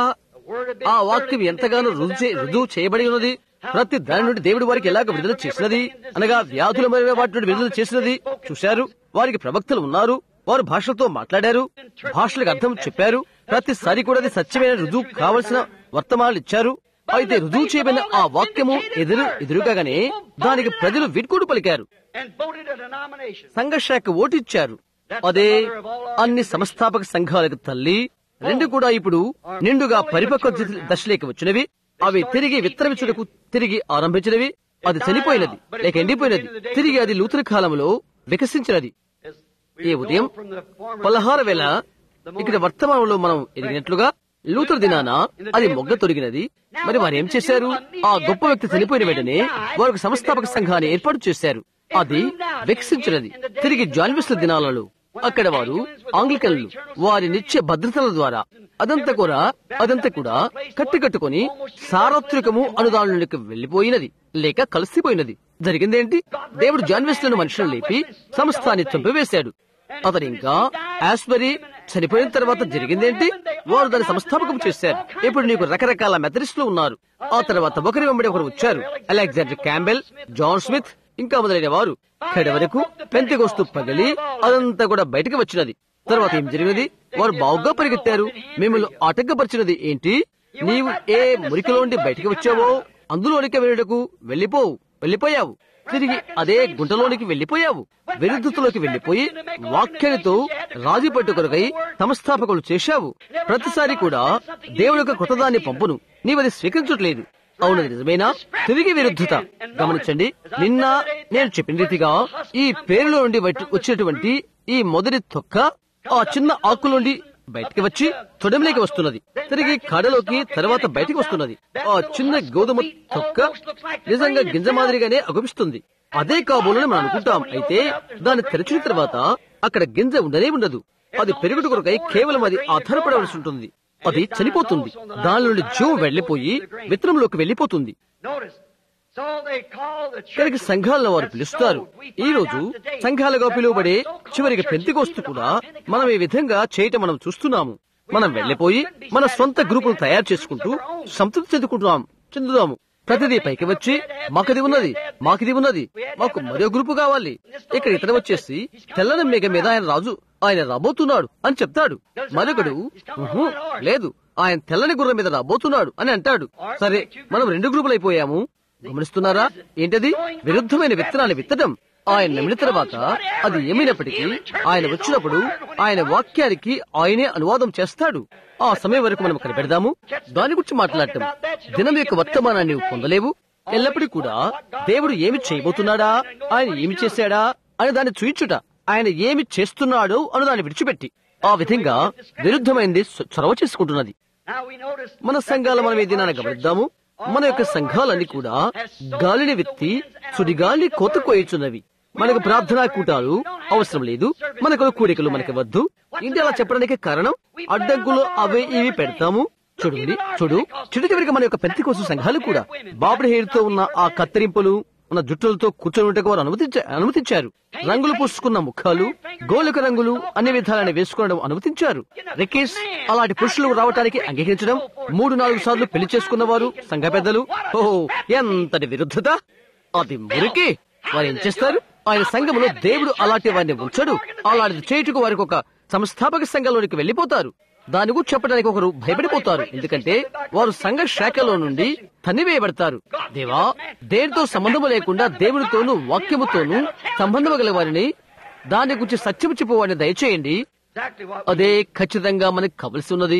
ఆ వాక్యం ఎంతగానో రుజువు చే- రుజువు చేయబడి ఉన్నది ప్రతి దాని నుండి దేవుడు వారికి ఎలాగ విడుదల చేసినది అనగా వ్యాధుల మరియు వాటి నుండి విడుదల చేసినది చూశారు వారికి ప్రవక్తలు ఉన్నారు వారు భాషలతో మాట్లాడారు భాషలకు అర్థం చెప్పారు ప్రతిసారి కూడా అది సత్యమైన రుజువు కావలసిన వర్తమానాలు ఇచ్చారు అయితే రుజువు చేయబడిన ఆ వాక్యము ఎదురు ఎదురుగానే దానికి ప్రజలు విడ్కూడు పలికారు and voted a denomination. సంఘశాఖ ఓటిచ్చారు అదే అన్ని సంస్థాపక సంఘాలకు తల్లి రెండు కూడా ఇప్పుడు నిండుగా పరిపక్వ దశ- దశలోకి వచ్చినవి అవి తిరిగి విత్తనమిచ్చుటకు తిరిగి ఆరంభించినవి అది చనిపోయినది లేక ఎండిపోయినది తిరిగి అది లూతర కాలంలో వికసించినది As ఈ we ఉదయం know from the former పలహార వేళ ఇక్కడ వర్తమానంలో మనం ఎదిగినట్లుగా లూతర్ దినాన అది మొగ్గ తొడిగినది మరి వారు ఏం చేశారు ఆ గొప్ప వ్యక్తి చనిపోయిన వెంటనే వారు ఒక సంస్థాపక సంఘాన్ని ఏర్పాటు చేశారు అది వికసించినది తిరిగి జాన్విస్ల దినాలలో అక్కడ వారు ఆంగ్లికన్లు వారి నిత్య భద్రతల ద్వారా అదంతా కూడా అదంతా కూడా కట్టుకట్టుకొని సార్వత్రికము అనుదానులకు వెళ్లిపోయినది లేక కలిసిపోయినది జరిగిందేంటి దేవుడు జాన్విస్లను మనుషులను లేపి సంస్థాన్ని చంపివేశాడు అతను ఇంకా ఆస్బరీ చనిపోయిన తర్వాత జరిగిందేంటి వారు దాని సంస్థాపకం చేశారు ఇప్పుడు నీకు రకరకాల మెథడిస్టులు ఉన్నారు ఆ తర్వాత ఒకరి వెంబడి ఒకరు వచ్చారు అలెగ్జాండర్ క్యాంబెల్ జాన్ స్మిత్ ఇంకా మొదలైన వారు కడ వరకు పెంతెకొస్తూ పగిలి అదంతా కూడా బయటకు వచ్చినది తర్వాత ఏం జరిగినది వారు బావుగా పరిగెత్తారు మిమ్మల్ని ఆటంకపరిచినది ఏంటి నీవు ఏ మురికిలోండి బయటికి వచ్చావో అందులోనికి వెళ్ళటకు వెళ్ళిపోవు వెళ్ళిపోయావు తిరిగి అదే గుంటలోనికి వెళ్ళిపోయావు విరుద్ధతలోకి వెళ్ళిపోయి వాక్యాలతో రాజీ పట్టు కొరకై సంస్థాపకులు చేశావు ప్రతిసారి కూడా దేవుడి యొక్క కొత్తదాన్ని పంపును నీవది స్వీకరించట్లేదు అవునది నిజమేనా తిరిగి విరుద్ధత గమనించండి నిన్న నేను చెప్పిన రీతిగా ఈ పేరులో నుండి బయట- వచ్చినటువంటి ఈ మొదటి తొక్క ఆ చిన్న ఆకులోండి బయటికి వచ్చి తొడమిలోకి వస్తున్నది తిరిగి కడలోకి తర్వాత బయటికి వస్తున్నది ఆ చిన్న గోధుమ తొక్క నిజంగా గింజ మాదిరిగానే అగుపిస్తుంది అదే కాబోలని మనం అనుకుంటాం అయితే దాన్ని తెరిచిన తర్వాత అక్కడ గింజ ఉండనే ఉండదు అది పెరుగుడు కొరకై కేవలం అది ఆధారపడవలసి ఉంటుంది అది చనిపోతుంది దాని నుండి జీవం వెళ్లిపోయి విత్తనంలోకి వెళ్లిపోతుంది Notice. So they call the కనుక churches సంఘాలను వారు that పిలుస్తారు sowed. We ఈ find రోజు out today సంఘాలుగా that పిలువబడే our so-called చివరికి churches, పెంతికోస్తు even కూడా our Pentecost మనం ఈ విధంగా చేయటం మనం చూస్తున్నాము మనం వెళ్లిపోయి మన సొంత గ్రూపులు తయారు చేసుకుంటూ సంతృప్తి చెందుకుంటున్నాం చెందుదాము ప్రతిదీ పైకి వచ్చి మాకది ఉన్నది మాకిది ఉన్నది మాకు మరో గ్రూపు కావాలి ఇక్కడ ఇతను వచ్చేసి తెల్లని మేఘ మీద ఆయన రాజు ఆయన రాబోతున్నాడు అని చెప్తాడు మరొకడు "ఉహు, లేదు ఆయన తెల్లని గుర్రం మీద రాబోతున్నాడు అని అంటాడు సరే మనం రెండు గ్రూపులు అయిపోయాము గమనిస్తున్నారా ఏంటది విరుద్ధమైన విత్తనాన్ని విత్తడం ఆయన నమ్మిన తర్వాత అది ఏమైనప్పటికీ ఆయన వచ్చినప్పుడు ఆయన వాక్యానికి ఆయనే అనువాదం చేస్తాడు ఆ సమయం వరకు మనం కనిపెడదాము దాని గురించి మాట్లాడటం దినం యొక్క వర్తమానాన్ని నీవు పొందలేవు ఎల్లప్పుడూ కూడా దేవుడు ఏమి చేయబోతున్నాడా ఆయన ఏమి చేశాడా అని దాన్ని చూయించుట ఆయన ఏమి చేస్తున్నాడో అని దాన్ని విడిచిపెట్టి ఆ విధంగా విరుద్ధమైనది చొ- చొరవ చేసుకుంటున్నది Now we notice మన సంఘాలు మనం ఈ దినాన్ని గమనిద్దాము మన యొక్క సంఘాలన్నీ కూడా గాలిని విత్తి సుడిగాలి కోత కోయచున్నవి మనకు ప్రార్థనా కూటాలు అవసరం లేదు మనకు కూడికలు మనకి వద్దు ఇంటి అలా చెప్పడానికి కారణం అడ్డంకులు అవే ఇవి పెడతాము చూడండి చూడు చిడు చివరికి మన యొక్క పెంతి కోసం సంఘాలు కూడా బాబుడి హెయిర్ తో ఉన్న ఆ కత్తిరింపులు ఉన్న జుట్టులతో కూర్చొని ఉండటకు వారు అనుమతించ- అనుమతించారు రంగులు పూసుకున్న ముఖాలు గోలిక రంగులు అన్ని విధాలని వేసుకోవడం అనుమతించారు రికేష్ అలాంటి పురుషులు రావటానికి అంగీకరించడం మూడు నాలుగు సార్లు పెళ్లి చేసుకున్న వారు సంఘ పెద్దలు ఓహో ఎంతటి విరుద్ధత అది మురికి వారు ఏం చేస్తారు ఆయన సంఘములో దేవుడు అలాంటి వారిని ఉంచడు అలాంటిది చేయుటకు వారికి ఒక సంస్థాపక సంఘంలోనికి వెళ్లిపోతారు దాని గురించి చెప్పడానికి ఒకరు భయపడిపోతారు ఎందుకంటే వారు సంఘ శాఖలో నుండి తన్నివేయబడతారు దేవా దేనితో సంబంధము లేకుండా దేవుడితోనూ వాక్యముతోనూ సంబంధము గల వారిని దాని గురించి సత్యము చెప్పు వారిని దయచేయండి exactly what అదే ఖచ్చితంగా మనకు కావలసి ఉన్నది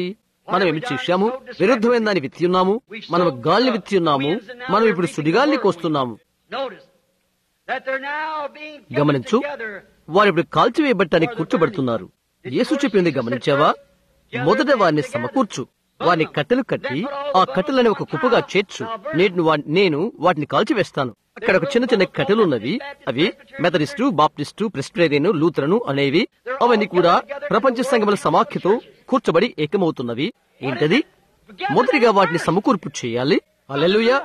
మనం ఏమి చేశాము విరుద్ధమైన దాన్ని విత్తి ఉన్నాము మనం గాలిని విత్తి ఉన్నాము మనం ఇప్పుడు సుడిగాలిని కోస్తున్నాము Notice that they're now being gathered గమనించు together. వారు ఇప్పుడు కాల్చివేయబట్టానికి కూర్చోబడుతున్నారు యేసు చెప్పింది గమనించావా మొదట వారిని సమకూర్చు వారిని కట్టెలు కట్టి ఆ కట్టెలని ఒక కుప్పగా చేర్చు నేను వా- నేను వాటిని కాల్చివేస్తాను అక్కడ ఒక చిన్న చిన్న కట్టెలు ఉన్నవి అవి మెథడిస్టు బాప్టిస్టు ప్రెస్టేరియన్ లూథరను అనేవి అవన్నీ కూడా ప్రపంచ సంఘముల సమాఖ్యతో కూర్చబడి ఏకమవుతున్నవి ఏంటది మొదటిగా వాటిని సమకూర్పు చేయాలి అల్లెలుయా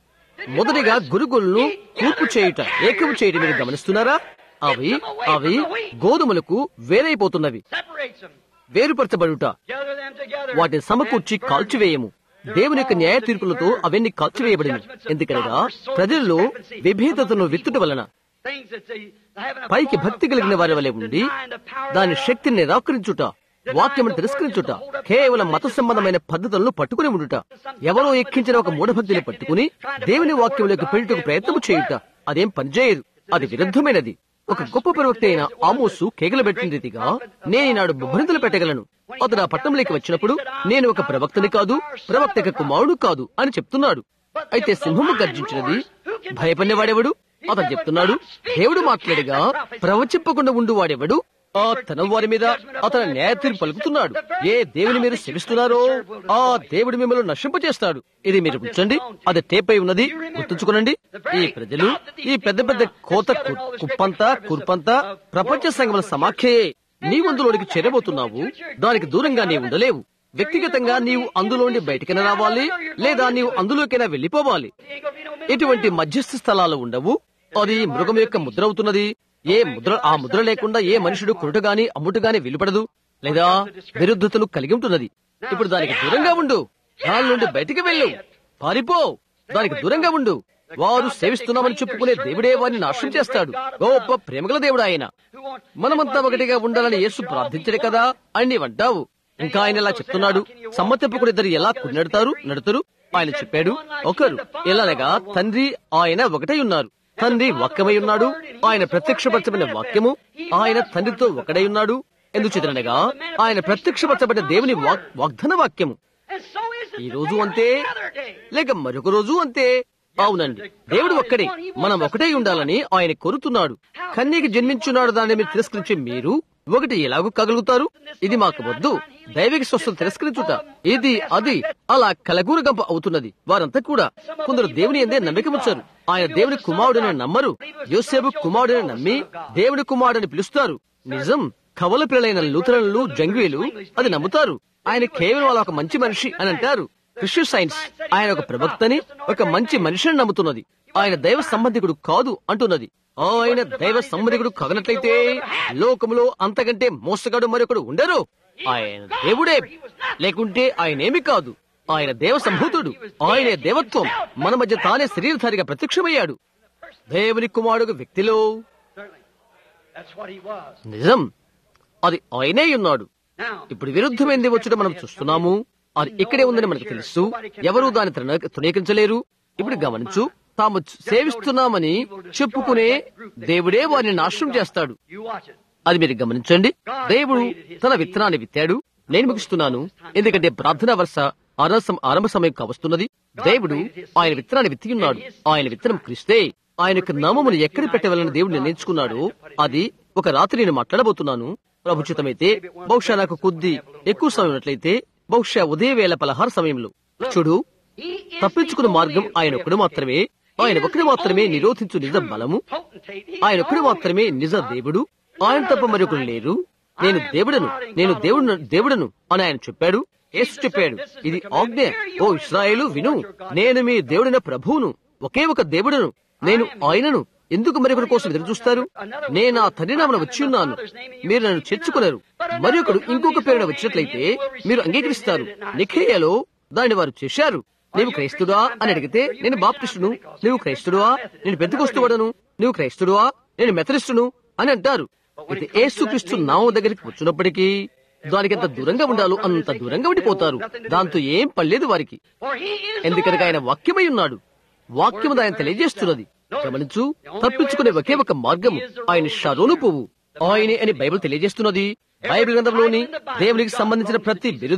మొదటిగా గురుగులను కూర్పు చేయుట ఏకము చేయటం మీరు గమనిస్తున్నారా అవి అవి గోధుమలకు వేరైపోతున్నవి Separates them. వేరుపరచబడుట Gather them together. వాటిని సమకూర్చి కాల్చివేయము దేవుని యొక్క న్యాయ తీర్పులతో అవన్నీ కాల్చివేయబడిన ఎందుకనగా ప్రజల్లో విభేదతను విత్తుట వలన Things that they have in a పైకి form of భక్తి కలిగిన వారి వలె ఉండి denying the power దాని thereof. శక్తిని నిరాకరించుట వాక్యమును తిరస్కరించుట కేవలం మత సంబంధమైన పద్ధతులను పట్టుకుని ఉండుట ఎవరో ఎక్కించిన ఒక మూఢభక్తిని పట్టుకుని దేవుని వాక్యములకు పెళ్లిటకు ప్రయత్నం చేయుట అదేం పనిచేయదు అది విరుద్ధమైనది ఒక గొప్ప ప్రవక్త అయిన ఆమోసు కేకలు పెట్టిన రీతిగా నేను ఈనాడు బుభ్రంతులు పెట్టగలను అతడు ఆ పట్టణంలోకి వచ్చినప్పుడు నేను ఒక ప్రవక్తని కాదు ప్రవక్తక కుమారుడు కాదు అని చెప్తున్నాడు అయితే సింహము గర్జించినది భయపడినవాడెవడు అతను చెప్తున్నాడు దేవుడు మాట్లాడగా ప్రవచింపకుండా ఉండు వాడెవడు ఆ తన వారి మీద అతను న్యాయ తీర్పు పలుకుతున్నాడు ఏ దేవుని మీరు సెవిస్తున్నారో ఆ దేవుడు మిమ్మల్ని నశింపచేస్తాడు ఇది మీరు ఉంచండి అది టేపై ఉన్నది గుర్తుంచుకోనండి ఈ ప్రజలు ఈ పెద్ద పెద్ద కోత కు- కుప్పంతా కుర్పంతా ప్రపంచ సంఘముల సమాఖ్యయే నీ అందులోనికి చేరబోతున్నావు దానికి దూరంగా నీవు ఉండలేవు వ్యక్తిగతంగా నీవు అందులోండి బయటికైనా రావాలి లేదా నీవు అందులోకైనా వెళ్లిపోవాలి Ain't gonna be no ఎటువంటి మధ్యస్థ స్థలాలు ఉండవు అది మృగం యొక్క ముద్ర అవుతున్నది ఏ ముద్ర ఆ ముద్ర లేకుండా ఏ మనుషుడు కొనుట గాని అమ్ముట గాని వెలుపడదు లేదా విరుద్ధతలు కలిగి ఉంటున్నది ఇప్పుడు దానికి దూరంగా ఉండు దాని నుండి బయటికి వెళ్ళు పారిపో దానికి దూరంగా ఉండు వారు సేవిస్తున్నామని చెప్పుకునే దేవుడే వారిని నాశనం చేస్తాడు గొప్ప ప్రేమగల దేవుడు ఆయన who wants మనమంతా ఒకటిగా ఉండాలని యేసు ప్రార్థించడు కదా అని నీవంటావు ఇంకా ఆయన ఇలా చెప్తున్నాడు సమ్మతింపకుడు ఇద్దరు ఎలా నడతారు నడుతారు ఆయన చెప్పాడు ఒకరు ఎలానగా తండ్రి ఆయన ఒకటై ఉన్నారు తండ్రి వాక్యమై ఉన్నాడు ఆయన ప్రత్యక్షపరచబడిన వాక్యము ఆయన తండ్రితో ఒకడై ఉన్నాడు ఎందుకు చెదనగా ఆయన ప్రత్యక్షపరచబడిన దేవుని వాక్ వాగ్దన వాక్యము And so is it ఈ today రోజు or అంతే any other day. లేక మరొక రోజు అంతే అవునండి దేవుడు ఒక్కడే మనం ఒకటే ఉండాలని ఆయన కోరుతున్నాడు కన్యకి జన్మించున్నాడు దాన్ని మీరు తిరస్కరించి మీరు ఒకటి ఎలాగూ కాగలుగుతారు ఇది మాకు వద్దు దైవిక స్వస్థత తిరస్కరించుట ఇది అది అలా కలగూరగంప అవుతున్నది వారంతా కూడా కొందరు దేవుని ఎందే నమ్మిక ఉంచారు ఆయన దేవుని కుమారుడని నమ్మరు యోసేపు కుమారుడని నమ్మి దేవుని కుమారుడని పిలుస్తారు నిజం కవల పిల్లలైన లూథరన్లు జంగ్వీలు అది నమ్ముతారు ఆయన కేవలం అలా ఒక మంచి మనిషి అని అంటారు క్రిస్టియన్ సైన్స్ ఆయన ఒక ప్రవక్తని ఒక మంచి మనిషిని నమ్ముతున్నది ఆయన దైవ సంబంధికుడు కాదు అంటున్నది ఆయన దైవ సంబంధికుడు కాగనట్లయితే లోకములో అంతకంటే మోసగాడు మరొకడు ఉండరు ఆయన దేవుడే లేకుంటే ఆయనేమి కాదు ఆయన దేవ సంభూతుడు ఆయనే దేవత్వం మన మధ్య తానే శరీరధారిగా ప్రత్యక్షమయ్యాడు దేవుని కుమారుడు వ్యక్తిలో Certainly. That's what he was. నిజం అది ఆయనే ఉన్నాడు Now, ఇప్పుడు విరుద్ధమైనది వచ్చుట మనం చూస్తున్నాము అది ఇక్కడే ఉందని మనకు తెలుసు ఎవరూ దాన్ని తృణ- తృణీకరించలేరు ఇప్పుడు గమనించు తాము సేవిస్తున్నామని చెప్పుకునే దేవుడే వారిని నాశనం చేస్తాడు you watch it. అది మీరు గమనించండి దేవుడు తన విత్తనాన్ని విత్తాడు నేను ముగిస్తున్నాను ఎందుకంటే ప్రార్థన వరుస ఆరంభ- ఆరంభ సమయం కావస్తున్నది దేవుడు ఆయన విత్తనాన్ని విత్తి ఉన్నాడు ఆయన విత్తనం క్రిస్తే ఆయన యొక్క నామమును ఎక్కడ పెట్టవాలని దేవుడు నిర్ణయించుకున్నాడు అది ఒక రాత్రి నేను మాట్లాడబోతున్నాను ప్రభుచితమైతే బహుశా నాకు కొద్ది ఎక్కువ సమయం ఉన్నట్లయితే బహుశా ఉదయ వేళ పలహార సమయంలో చూడు He is తప్పించుకున్న the మార్గం only ఆయన way of ఒక్కడు మాత్రమే ఆయన ఒక్కడు మాత్రమే నిరోధించు నిజ బలము potentate. He's ఆయన the ఒక్కడు only మాత్రమే నిజ దేవుడు ఆయన తప్ప మరొకరు లేరు నేను దేవుడను నేను దేవుడు దేవుడను అని ఆయన చెప్పాడు యేసు చెప్పాడు ఇది ఆజ్ఞ ఓ ఇస్రాయేలు విను నేను మీ దేవుడిన ప్రభువును ఒకే ఒక దేవుడను నేను ఆయనను ఎందుకు మరొకరి కోసం ఎదురు చూస్తారు నేను ఆ తండ్రి నామన వచ్చి ఉన్నాను మీరు నన్ను చేర్చుకున్నారు మరొకడు ఇంకొక పేరున వచ్చినట్లయితే మీరు అంగీకరిస్తారు నిఖేయలో దాన్ని వారు చేశారు నీవు క్రైస్తుడా అని అడిగితే నేను బాప్టిస్టును నీవు క్రైస్తుడువా నేను పెద్దకొస్తువాడను నీవు క్రైస్తుడువా నేను మెథడిస్టును అని అంటారు అయితే ఏసుక్రీస్తు నామం దగ్గరికి వచ్చినప్పటికీ దానికి ఎంత దూరంగా ఉండాలో అంత దూరంగా ఉండిపోతారు దాంతో ఏం పర్లేదు వారికి For he is the ఎందుకనగా ఆయన word. వాక్యమై ఉన్నాడు వాక్యము ఆయన తెలియజేస్తున్నది గమనించు తప్పించుకునే ఒకే ఒక మార్గం ఆయన షరోను పువ్వు ఆయనే అని బైబిల్ తెలియజేస్తున్నది బైబిల్ గ్రంథంలోని దేవునికి సంబంధించిన ప్రతి బిరుదు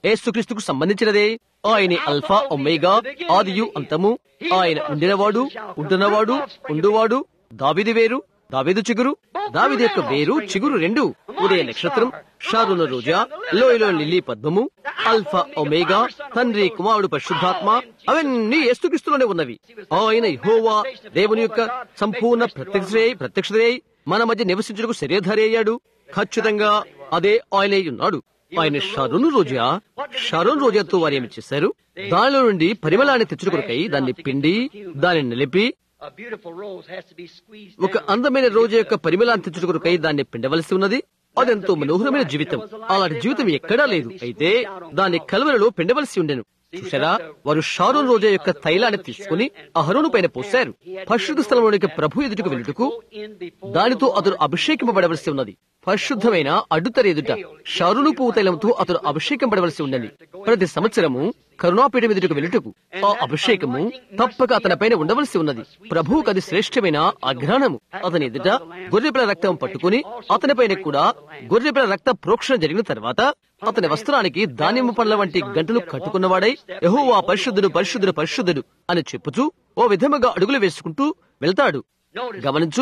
యేసుక్రీస్తుకు సంబంధించినదే ఆయన అల్ఫా ఒమేగా ఆదియు అంతము ఆయన ఉండినవాడు ఉంటున్నవాడు ఉండువాడు దావిది వేరు దావిదు చిగురు దావిది యొక్క వేరు చిగురు రెండు ఉదయ నక్షత్రం షారున రోజా లోయలో లిల్లీ పద్మము అల్ఫా ఒమేగా తండ్రి కుమారుడు పరిశుద్ధాత్మ అవన్నీ యేసుక్రీస్తులోనే ఉన్నవి ఆయన యెహోవా దేవుని యొక్క సంపూర్ణ ప్రత్యక్ష ప్రత్యక్షతయై మన మధ్య నివసించుటకు శరీరధారి అయ్యాడు ఖచ్చితంగా అదే ఆయనే ఉన్నాడు ఆయన షారును రోజా షారోన్ రోజాతో వారు ఏమి చేశారు దానిలో నుండి పరిమళాన్ని తెచ్చుకొరకై దాన్ని పిండి దానిని నిలిపి A beautiful rose has to be squeezed ఒక అందమైన రోజు యొక్క పరిమళాన్ని తెచ్చుకొరకై దాన్ని పిండవలసి ఉన్నది అదెంతో మనోహరమైన జీవితం అలాంటి జీవితం ఎక్కడా లేదు అయితే దాన్ని కలవరలో పిండవలసి ఉండెను చూసారా వారు షారోన్ రోజా యొక్క తైలాన్ని తీసుకుని అహరోను పైన పోశారు పరిశుద్ధ స్థలంలోనికి ప్రభు ఎదుటకు వెళ్ళుటకు దానితో అతడు అభిషేకింపబడవలసి ఉన్నది పరిశుద్ధమైన అడ్డుతర ఎదుట షారును పువ్వు తైలంతో అతడు అభిషేకింపబడవలసి ఉన్నది ప్రతి సంవత్సరము కరుణాపీఠం ఎదుటకు వెళ్ళుటకు ఆ అభిషేకము తప్పక అతని పైన ఉండవలసి ఉన్నది ప్రభువుకు అది శ్రేష్టమైన అఘ్రాణము అతని ఎదుట గొర్రెపిల్ల రక్తం పట్టుకుని అతని పైన కూడా గొర్రెపిల్ల రక్త ప్రోక్షణ జరిగిన తర్వాత అతని వస్త్రానికి ధాన్యము పండ్ల వంటి గంటలు కట్టుకున్నవాడై యెహోవా పరిశుద్ధుడు పరిశుద్ధుడు పరిశుద్ధుడు అని చెప్పుచూ ఓ విధముగా అడుగులు వేసుకుంటూ వెళ్తాడు గమనించు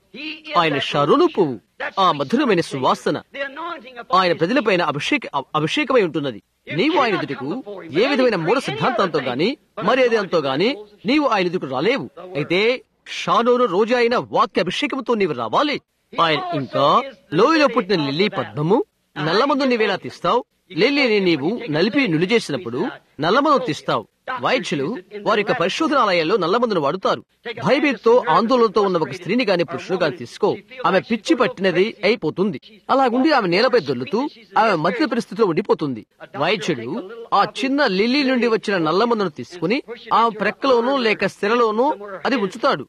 ఆయన షారోను పువ్వు ఆ మధురమైన సువాసన ఆయన ప్రజలపైన అభిషేక అభిషేకమై ఉంటున్నది నీవు ఆయన ఎదుటకు ఏ విధమైన మూల సిద్ధాంతంతో గాని మర్యాదంతో గాని నీవు ఆయన ఎదుటకు రాలేవు అయితే షానోను రోజా అయిన వాక్య అభిషేకంతో నీవు రావాలి ఆయన ఇంకా లోయలో పుట్టిన లిల్లీ పద్మము నల్లమందు నీవేలా తీస్తావు లిల్లీని నీవు నలిపి నులి చేసినప్పుడు నల్లమందు తీస్తావు వైద్యులు వారి యొక్క పరిశోధనాలయాల్లో నల్లమందును వాడుతారు భయభీతితో ఆందోళనతో ఉన్న ఒక స్త్రీని గాని పురుషుడు గాని తీసుకో ఆమె పిచ్చి పట్టినది అయిపోతుంది అలాగుండి ఆమె నేలపై దొల్లుతూ ఆమె మధ్య పరిస్థితిలో ఉండిపోతుంది వైద్యుడు ఆ చిన్న లిల్లీ నుండి వచ్చిన నల్లమందును తీసుకుని ఆ ప్రక్కలోనూ లేక స్థిరలోనూ అది ఉంచుతాడు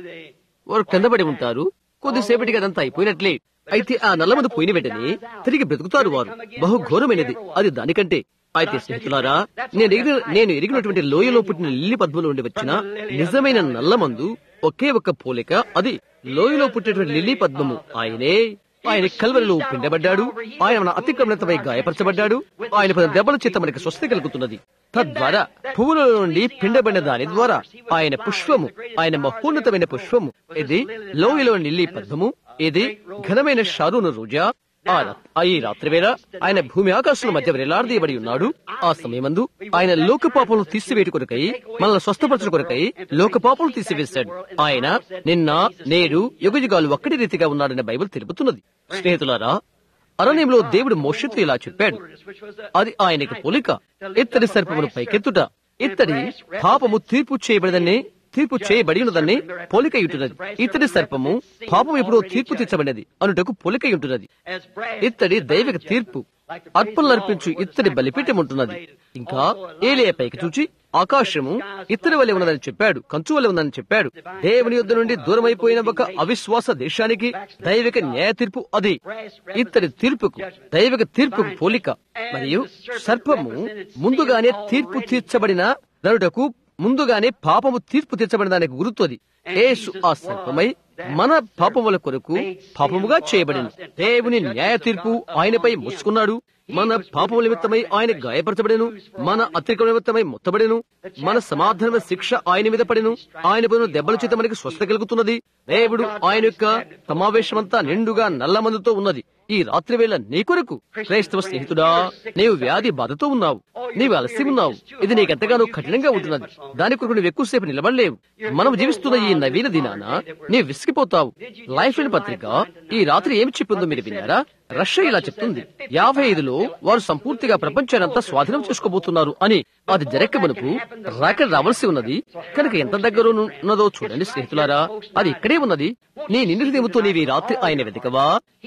వారు కిందపడి ఉంటారు కొద్దిసేపటికి అదంతా అయిపోయినట్లే అయితే ఆ నల్లమందు పోయిన వెంటనే తిరిగి బ్రతుకుతారు వారు బహు ఘోరమైనది అది దానికంటే అయితే స్నేహితులారా నేను ఎరిగిన నేను ఎరిగినటువంటి లోయలో పుట్టిన లిల్లి పద్మలో నుండి వచ్చిన నిజమైన నల్లమందు ఒకే ఒక్క పోలిక అది లోయలో పుట్టినటువంటి లిల్లీ పద్మము ఆయనే ఆయన కల్వరిలో పిండబడ్డాడు ఆయన మన అతిక్రమణతపై గాయపరచబడ్డాడు ఆయన పద దెబ్బల చేత మనకి స్వస్థ కలుగుతున్నది తద్వారా పువ్వుల నుండి పిండబడిన దాని ద్వారా ఆయన పుష్పము ఆయన మహోన్నతమైన పుష్పము ఇది లోయలో నిల్లి పద్మము ఇది ఘనమైన షారూను రోజా ఆ రా- ఆ ఈ రాత్రి వేళ ఆయన భూమి ఆకాశం మధ్య వేలాడదీయబడి ఉన్నాడు ఆ సమయమందు ఆయన లోక పాపములు తీసివేటు కొరకై మనల్ని స్వస్థపరచు కొరకై లోక పాపములు తీసివేశాడు ఆయన నిన్న నేడు యుగయుగాలు ఒక్కటి రీతిగా ఉన్నాడని బైబిల్ తెలుపుతున్నది స్నేహితులారా అరణ్యంలో దేవుడు మోషత్తు ఇలా చెప్పాడు అది ఆయనకి పోలిక ఇత్తడి సర్పమును పైకెత్తుట ఇత్తడి పాపము తీర్పు చేయబడదని తీర్పు చేయబడి ఉన్నదని పోలిక ఉంటున్నది ఇత్తడి సర్పము పాపం ఎప్పుడో తీర్పు తీర్చబడినది అనుటకు పోలిక ఉంటున్నది ఇత్తడి దైవిక తీర్పు అర్పణలు అర్పించు ఇత్తడి బలిపీఠం ఉంటున్నది ఇంకా ఏలియా పైకి చూచి ఆకాశము ఇత్తడి వలె ఉన్నదని చెప్పాడు కంచు వలె ఉందని చెప్పాడు దేవుని యుద్ధ నుండి దూరమైపోయిన ఒక అవిశ్వాస దేశానికి దైవిక న్యాయ తీర్పు అది ఇత్తడి తీర్పుకు దైవిక తీర్పుకు పోలిక మరియు సర్పము ముందుగానే తీర్పు తీర్చబడిన నరుటకు ముందుగానే పాపము తీర్పు తీర్చబడిన దానికి గుర్తుది యేసు ఆ సర్పమై మన పాపముల కొరకు పాపముగా చేయబడింది దేవుని న్యాయ తీర్పు ఆయనపై ముసుకున్నాడు మన పాపముల నిమిత్తమై ఆయన గాయపరచబడెను మన అతిక్రమ నిమిత్తమై మొత్తబడెను మన సమాధాన శిక్ష ఆయన మీద పడెను ఆయన పైన దెబ్బల చేత మనకి స్వస్థ కలుగుతున్నది దేవుడు ఆయన యొక్క సమావేశమంతా నిండుగా నల్లమందుతో ఉన్నది ఈ రాత్రి వేళ నీ కొరకు క్రైస్తవ స్నేహితుడా నీవు వ్యాధి బాధతో ఉన్నావు నీవు అలసి ఉన్నావు ఇది నీకెంతగానో కఠినంగా ఉంటున్నది దాని కొరకు నువ్వు ఎక్కువసేపు నిలబడలేవు మనం జీవిస్తున్న ఈ నవీన దినాన నీవు విసిగిపోతావు లైఫ్ లైన్ పత్రిక ఈ రాత్రి ఏమి చెప్పిందో మీరు విన్నారా రష్యా ఇలా చెప్తుంది యాభై ఐదులో వారు సంపూర్తిగా ప్రపంచానంతా స్వాధీనం చేసుకోబోతున్నారు అని అది జరక్క మనకు రాకెట్ రావాల్సి ఉన్నది కనుక ఎంత దగ్గర ఉన్నదో చూడండి స్నేహితులారా అది ఇక్కడే ఉన్నది నీ నిండు హృదయముతో నీవు ఈ రాత్రి ఆయన వెతకవా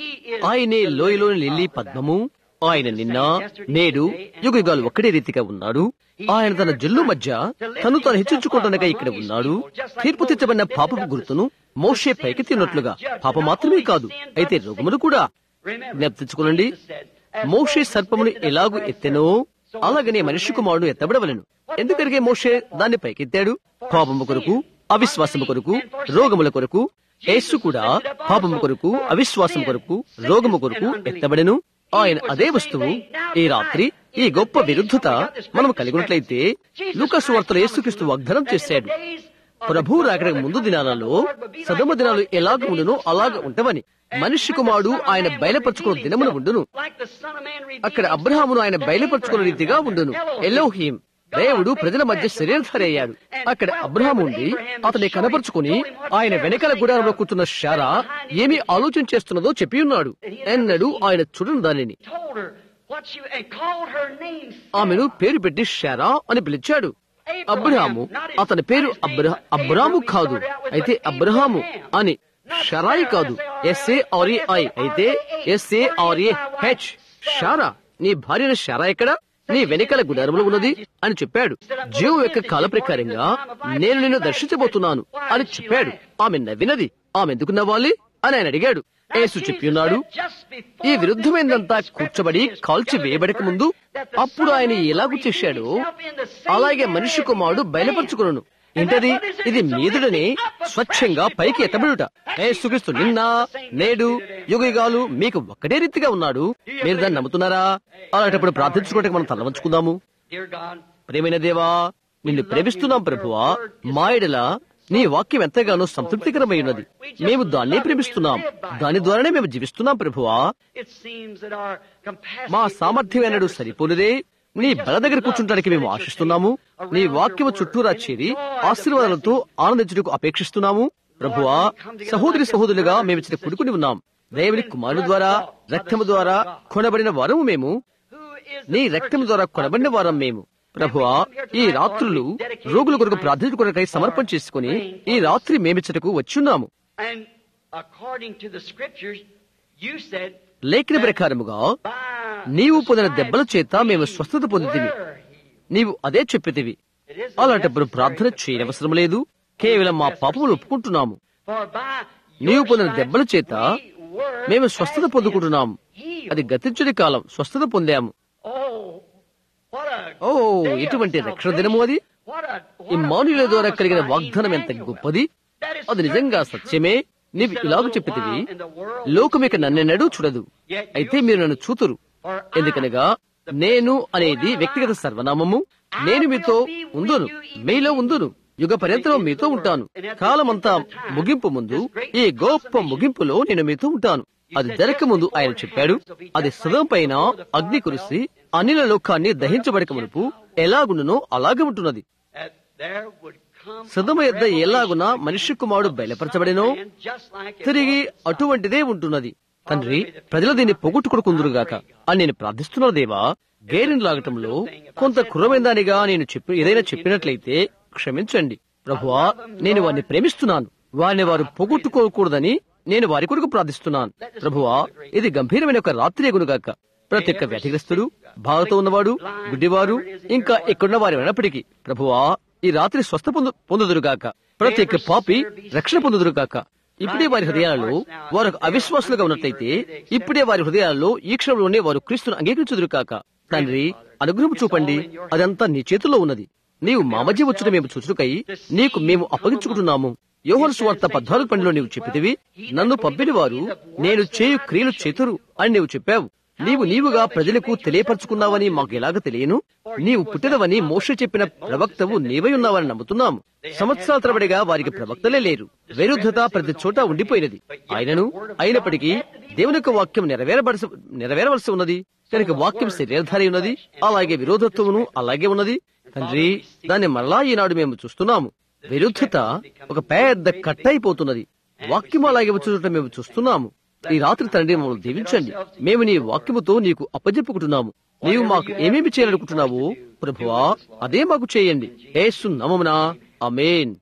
ఆయనే లోయలోని లిల్లీ పద్మము ఆయన నిన్న నేడు యుగయుగాలు ఒక్కడే రీతిగా ఉన్నాడు ఆయన తన జల్లు మధ్య తను తాను హెచ్చించుకోవడానిక ఇక్కడ ఉన్నాడు తీర్పు తెచ్చబడిన పాపపు గుర్తును మోషే పైకి తిన్నట్లుగా పాప మాత్రమే కాదు అయితే రోగములు కూడా జ్ఞప్తి తెచ్చుకోనండి మోషే సర్పమును ఎలాగూ ఎత్తెనో అలాగనే మనిషి కుమారుడు ఎత్తబడవలను ఎందుకరిగే మోషే దాన్ని పైకెత్తాడు పాపము కొరకు అవిశ్వాసము కొరకు రోగముల కొరకు యేసు కూడా పాపము కొరకు అవిశ్వాసం కొరకు రోగము కొరకు ఎత్తబడెను ఆయన అదే వస్తువు ఈ రాత్రి ఈ గొప్ప విరుద్ధత మనం కలిగి ఉన్నట్లయితే లూకాసు వార్తలు యేసుక్రీస్తు వాగ్దానం చేశాడు ప్రభు రాకడానికి ముందు దినాలలో సదమ దినాలు ఎలాగ ఉండునో అలాగ ఉంటవని మనిషి కుమారుడు ఆయన బయలుపరుచుకున్న దినమున ఉండును అక్కడ అబ్రహామును ఆయన బయలుపరుచుకున్న రీతిగా ఉండును ఎలోహీం దేవుడు ప్రజల మధ్య శరీరధారి అయ్యాడు అక్కడ అబ్రహాం ఉండి అతని కనపరుచుకుని ఆయన వెనకల గుడారంలో కూర్చున్న శారా ఏమి ఆలోచన చేస్తున్నదో చెప్పి ఉన్నాడు ఎన్నడూ ఆయన చూడను దానిని ఆమెను పేరు పెట్టి షారా అని పిలిచాడు అబ్రహాము అతని పేరు అబ్రహ అబ్రాము కాదు అయితే అబ్రహాము అని షరాయి కాదు ఎస్ఏ ఆర్ఏ ఐ అయితే ఎస్ఏ ఆర్ఏ హెచ్ షారా నీ భార్యను షారా ఎక్కడ నీ వెనకాల గుడారంలో ఉన్నది అని చెప్పాడు జీవం యొక్క కాల ప్రకారంగా నేను నిన్ను దర్శించబోతున్నాను అని చెప్పాడు ఆమె నవ్వినది ఆమె ఎందుకు నవ్వాలి అని ఆయన అడిగాడు యేసు చెప్పి ఉన్నాడు ఈ విరుద్ధమైనదంతా కూర్చబడి కాల్చి వేయబడక ముందు అప్పుడు ఆయన ఎలాగూ చేశాడో అలాగే మనిషి కుమారుడు బయలుపరుచుకును ఏంటది ఇది మీదుడని స్వచ్ఛంగా పైకి ఎత్తబడుట యేసుక్రీస్తు నిన్న నేడు యుగయుగాలు మీకు ఒక్కటే రీతిగా ఉన్నాడు మీరు దాన్ని నమ్ముతున్నారా అలాంటప్పుడు ప్రార్థించుకోవడానికి మనం తలవంచుకుందాము ప్రేమైన దేవా నిన్ను ప్రేమిస్తున్నాం ప్రభువా మాయడల నీ వాక్యం ఎంతగానో సంతృప్తికరమై ఉన్నది మేము దాన్నే ప్రేమిస్తున్నాం దాని ద్వారానే మేము జీవిస్తున్నాం ప్రభువా మా సామర్థ్యమైనడు సరిపోలేదే నీ బల దగ్గర కూర్చుంటానికి మేము ఆశిస్తున్నాము నీ వాక్యము చుట్టూరా చేరి ఆశీర్వాదాలతో ఆనందించుటకు అపేక్షిస్తున్నాము ప్రభువా సహోదరి సహోదరులుగా మేము ఇచ్చిన కొడుకుని ఉన్నాం దేవుని కుమారుని ద్వారా రక్తము ద్వారా కొనబడిన వారము మేము నీ రక్తము ద్వారా కొనబడిన వారం మేము ప్రభువా ఈ రాత్రులు రోగుల కొరకు ప్రార్థన కొరకై సమర్పణ చేసుకుని ఈ రాత్రి మేమిచ్చటకు వచ్చున్నాము లేఖన ప్రకారముగా నీవు పొందిన దెబ్బల చేత మేము స్వస్థత పొందితివి నీవు అదే చెప్పితివి అలాంటప్పుడు ప్రార్థన చేయనవసరం లేదు కేవలం మా పాపములు ఒప్పుకుంటున్నాము నీవు పొందిన దెబ్బల చేత మేము స్వస్థత పొందుకుంటున్నాము అది గతించని కాలం స్వస్థత పొందాము ఓ ఇటువంటి రక్షణ దినము అది ఇమ్మానుల ద్వారా కలిగిన వాగ్దానం ఎంత గొప్పది అది నిజంగా సత్యమే నీవు ఇలాగ చెప్పితివి లోకమిక నన్నెన్నడూ చూడదు అయితే మీరు నన్ను చూతురు ఎందుకనగా నేను అనేది వ్యక్తిగత సర్వనామము నేను మీతో ఉందును మీలో ఉందును యుగ పర్యంతరం మీతో ఉంటాను కాలమంతా ముగింపు ముందు ఈ గొప్ప ముగింపులో నేను మీతో ఉంటాను అది జరగక ముందు ఆయన చెప్పాడు అది సుధం పైన అగ్ని కురిసి అనిల లోకాన్ని దహించబడక మునుపు ఎలాగుండునో అలాగే ఉంటున్నది సదమ యొద్ద ఎలాగున మనిషి కుమారుడు బయలుపరచబడినో తిరిగి అటువంటిదే ఉంటున్నది తండ్రి ప్రజలు దీన్ని పొగొట్టుకొడుకుందురుగాక అని నేను ప్రార్థిస్తున్నాను దేవా గేరిని లాగటంలో కొంత కురమైన దానిగా నేను చెప్పి ఏదైనా చెప్పినట్లయితే క్షమించండి ప్రభువా నేను వారిని ప్రేమిస్తున్నాను వారిని వారు పొగొట్టుకోకూడదని నేను వారి కొరకు ప్రార్థిస్తున్నాను ప్రభువా ఇది గంభీరమైన ఒక రాత్రి ఎగునుగాక ప్రతి ఒక్క వ్యాధిగ్రస్తుడు బాధతో ఉన్నవాడు గుడ్డివారు ఇంకా ఇక్కడున్న వారు అయినప్పటికీ ప్రభువా ఈ రాత్రి స్వస్థ పొందు పొందుదురుగాక ప్రతి ఒక్క పాపి రక్షణ పొందుదురుగాక ఇప్పుడే వారి హృదయాలలో వారు అవిశ్వాసులుగా ఉన్నట్లయితే ఇప్పుడే వారి హృదయాల్లో ఈ క్షణంలోనే వారు క్రీస్తును అంగీకరించుదురు కాక తండ్రి అనుగ్రహం చూపండి అదంతా నీ చేతుల్లో ఉన్నది నీవు మా మధ్య వచ్చిన మేము చూచుకై నీకు మేము అప్పగించుకుంటున్నాము యోహన్ స్వార్థ పద్నాలుగు పనిలో నీవు చెప్పితివి నన్ను పంపిన వారు నేను చేయు క్రియలు చేతురు అని నీవు చెప్పావు నీవు నీవుగా ప్రజలకు తెలియపరచుకున్నావని మాకు ఎలాగ తెలియను నీవు పుట్టినవని మోష చెప్పిన ప్రవక్తవు నీవై ఉన్నావని నమ్ముతున్నాము సంవత్సరాల తరబడిగా వారికి ప్రవక్తలే లేరు విరుద్ధత ప్రతి చోట ఉండిపోయినది ఆయనను అయినప్పటికీ దేవుని యొక్క వాక్యం నెరవేరబడసి నెరవేరవలసి ఉన్నది కనుక వాక్యం శరీరధారి ఉన్నది అలాగే విరోధత్వమును అలాగే ఉన్నది తండ్రి దాన్ని మరలా ఈనాడు మేము చూస్తున్నాము విరుద్ధత ఒక పెద్ద కట్ట అయిపోతున్నది వాక్యం అలాగే వచ్చుట మేము చూస్తున్నాము ఈ రాత్రి తండ్రి మమ్మల్ని దీవించండి మేము నీ వాక్యముతో నీకు అప్పజెప్పుకుంటున్నాము నీవు మాకు ఏమేమి చేయాలనుకుంటున్నావో ప్రభువా అదే మాకు చేయండి ఏసు నమమునా అమేన్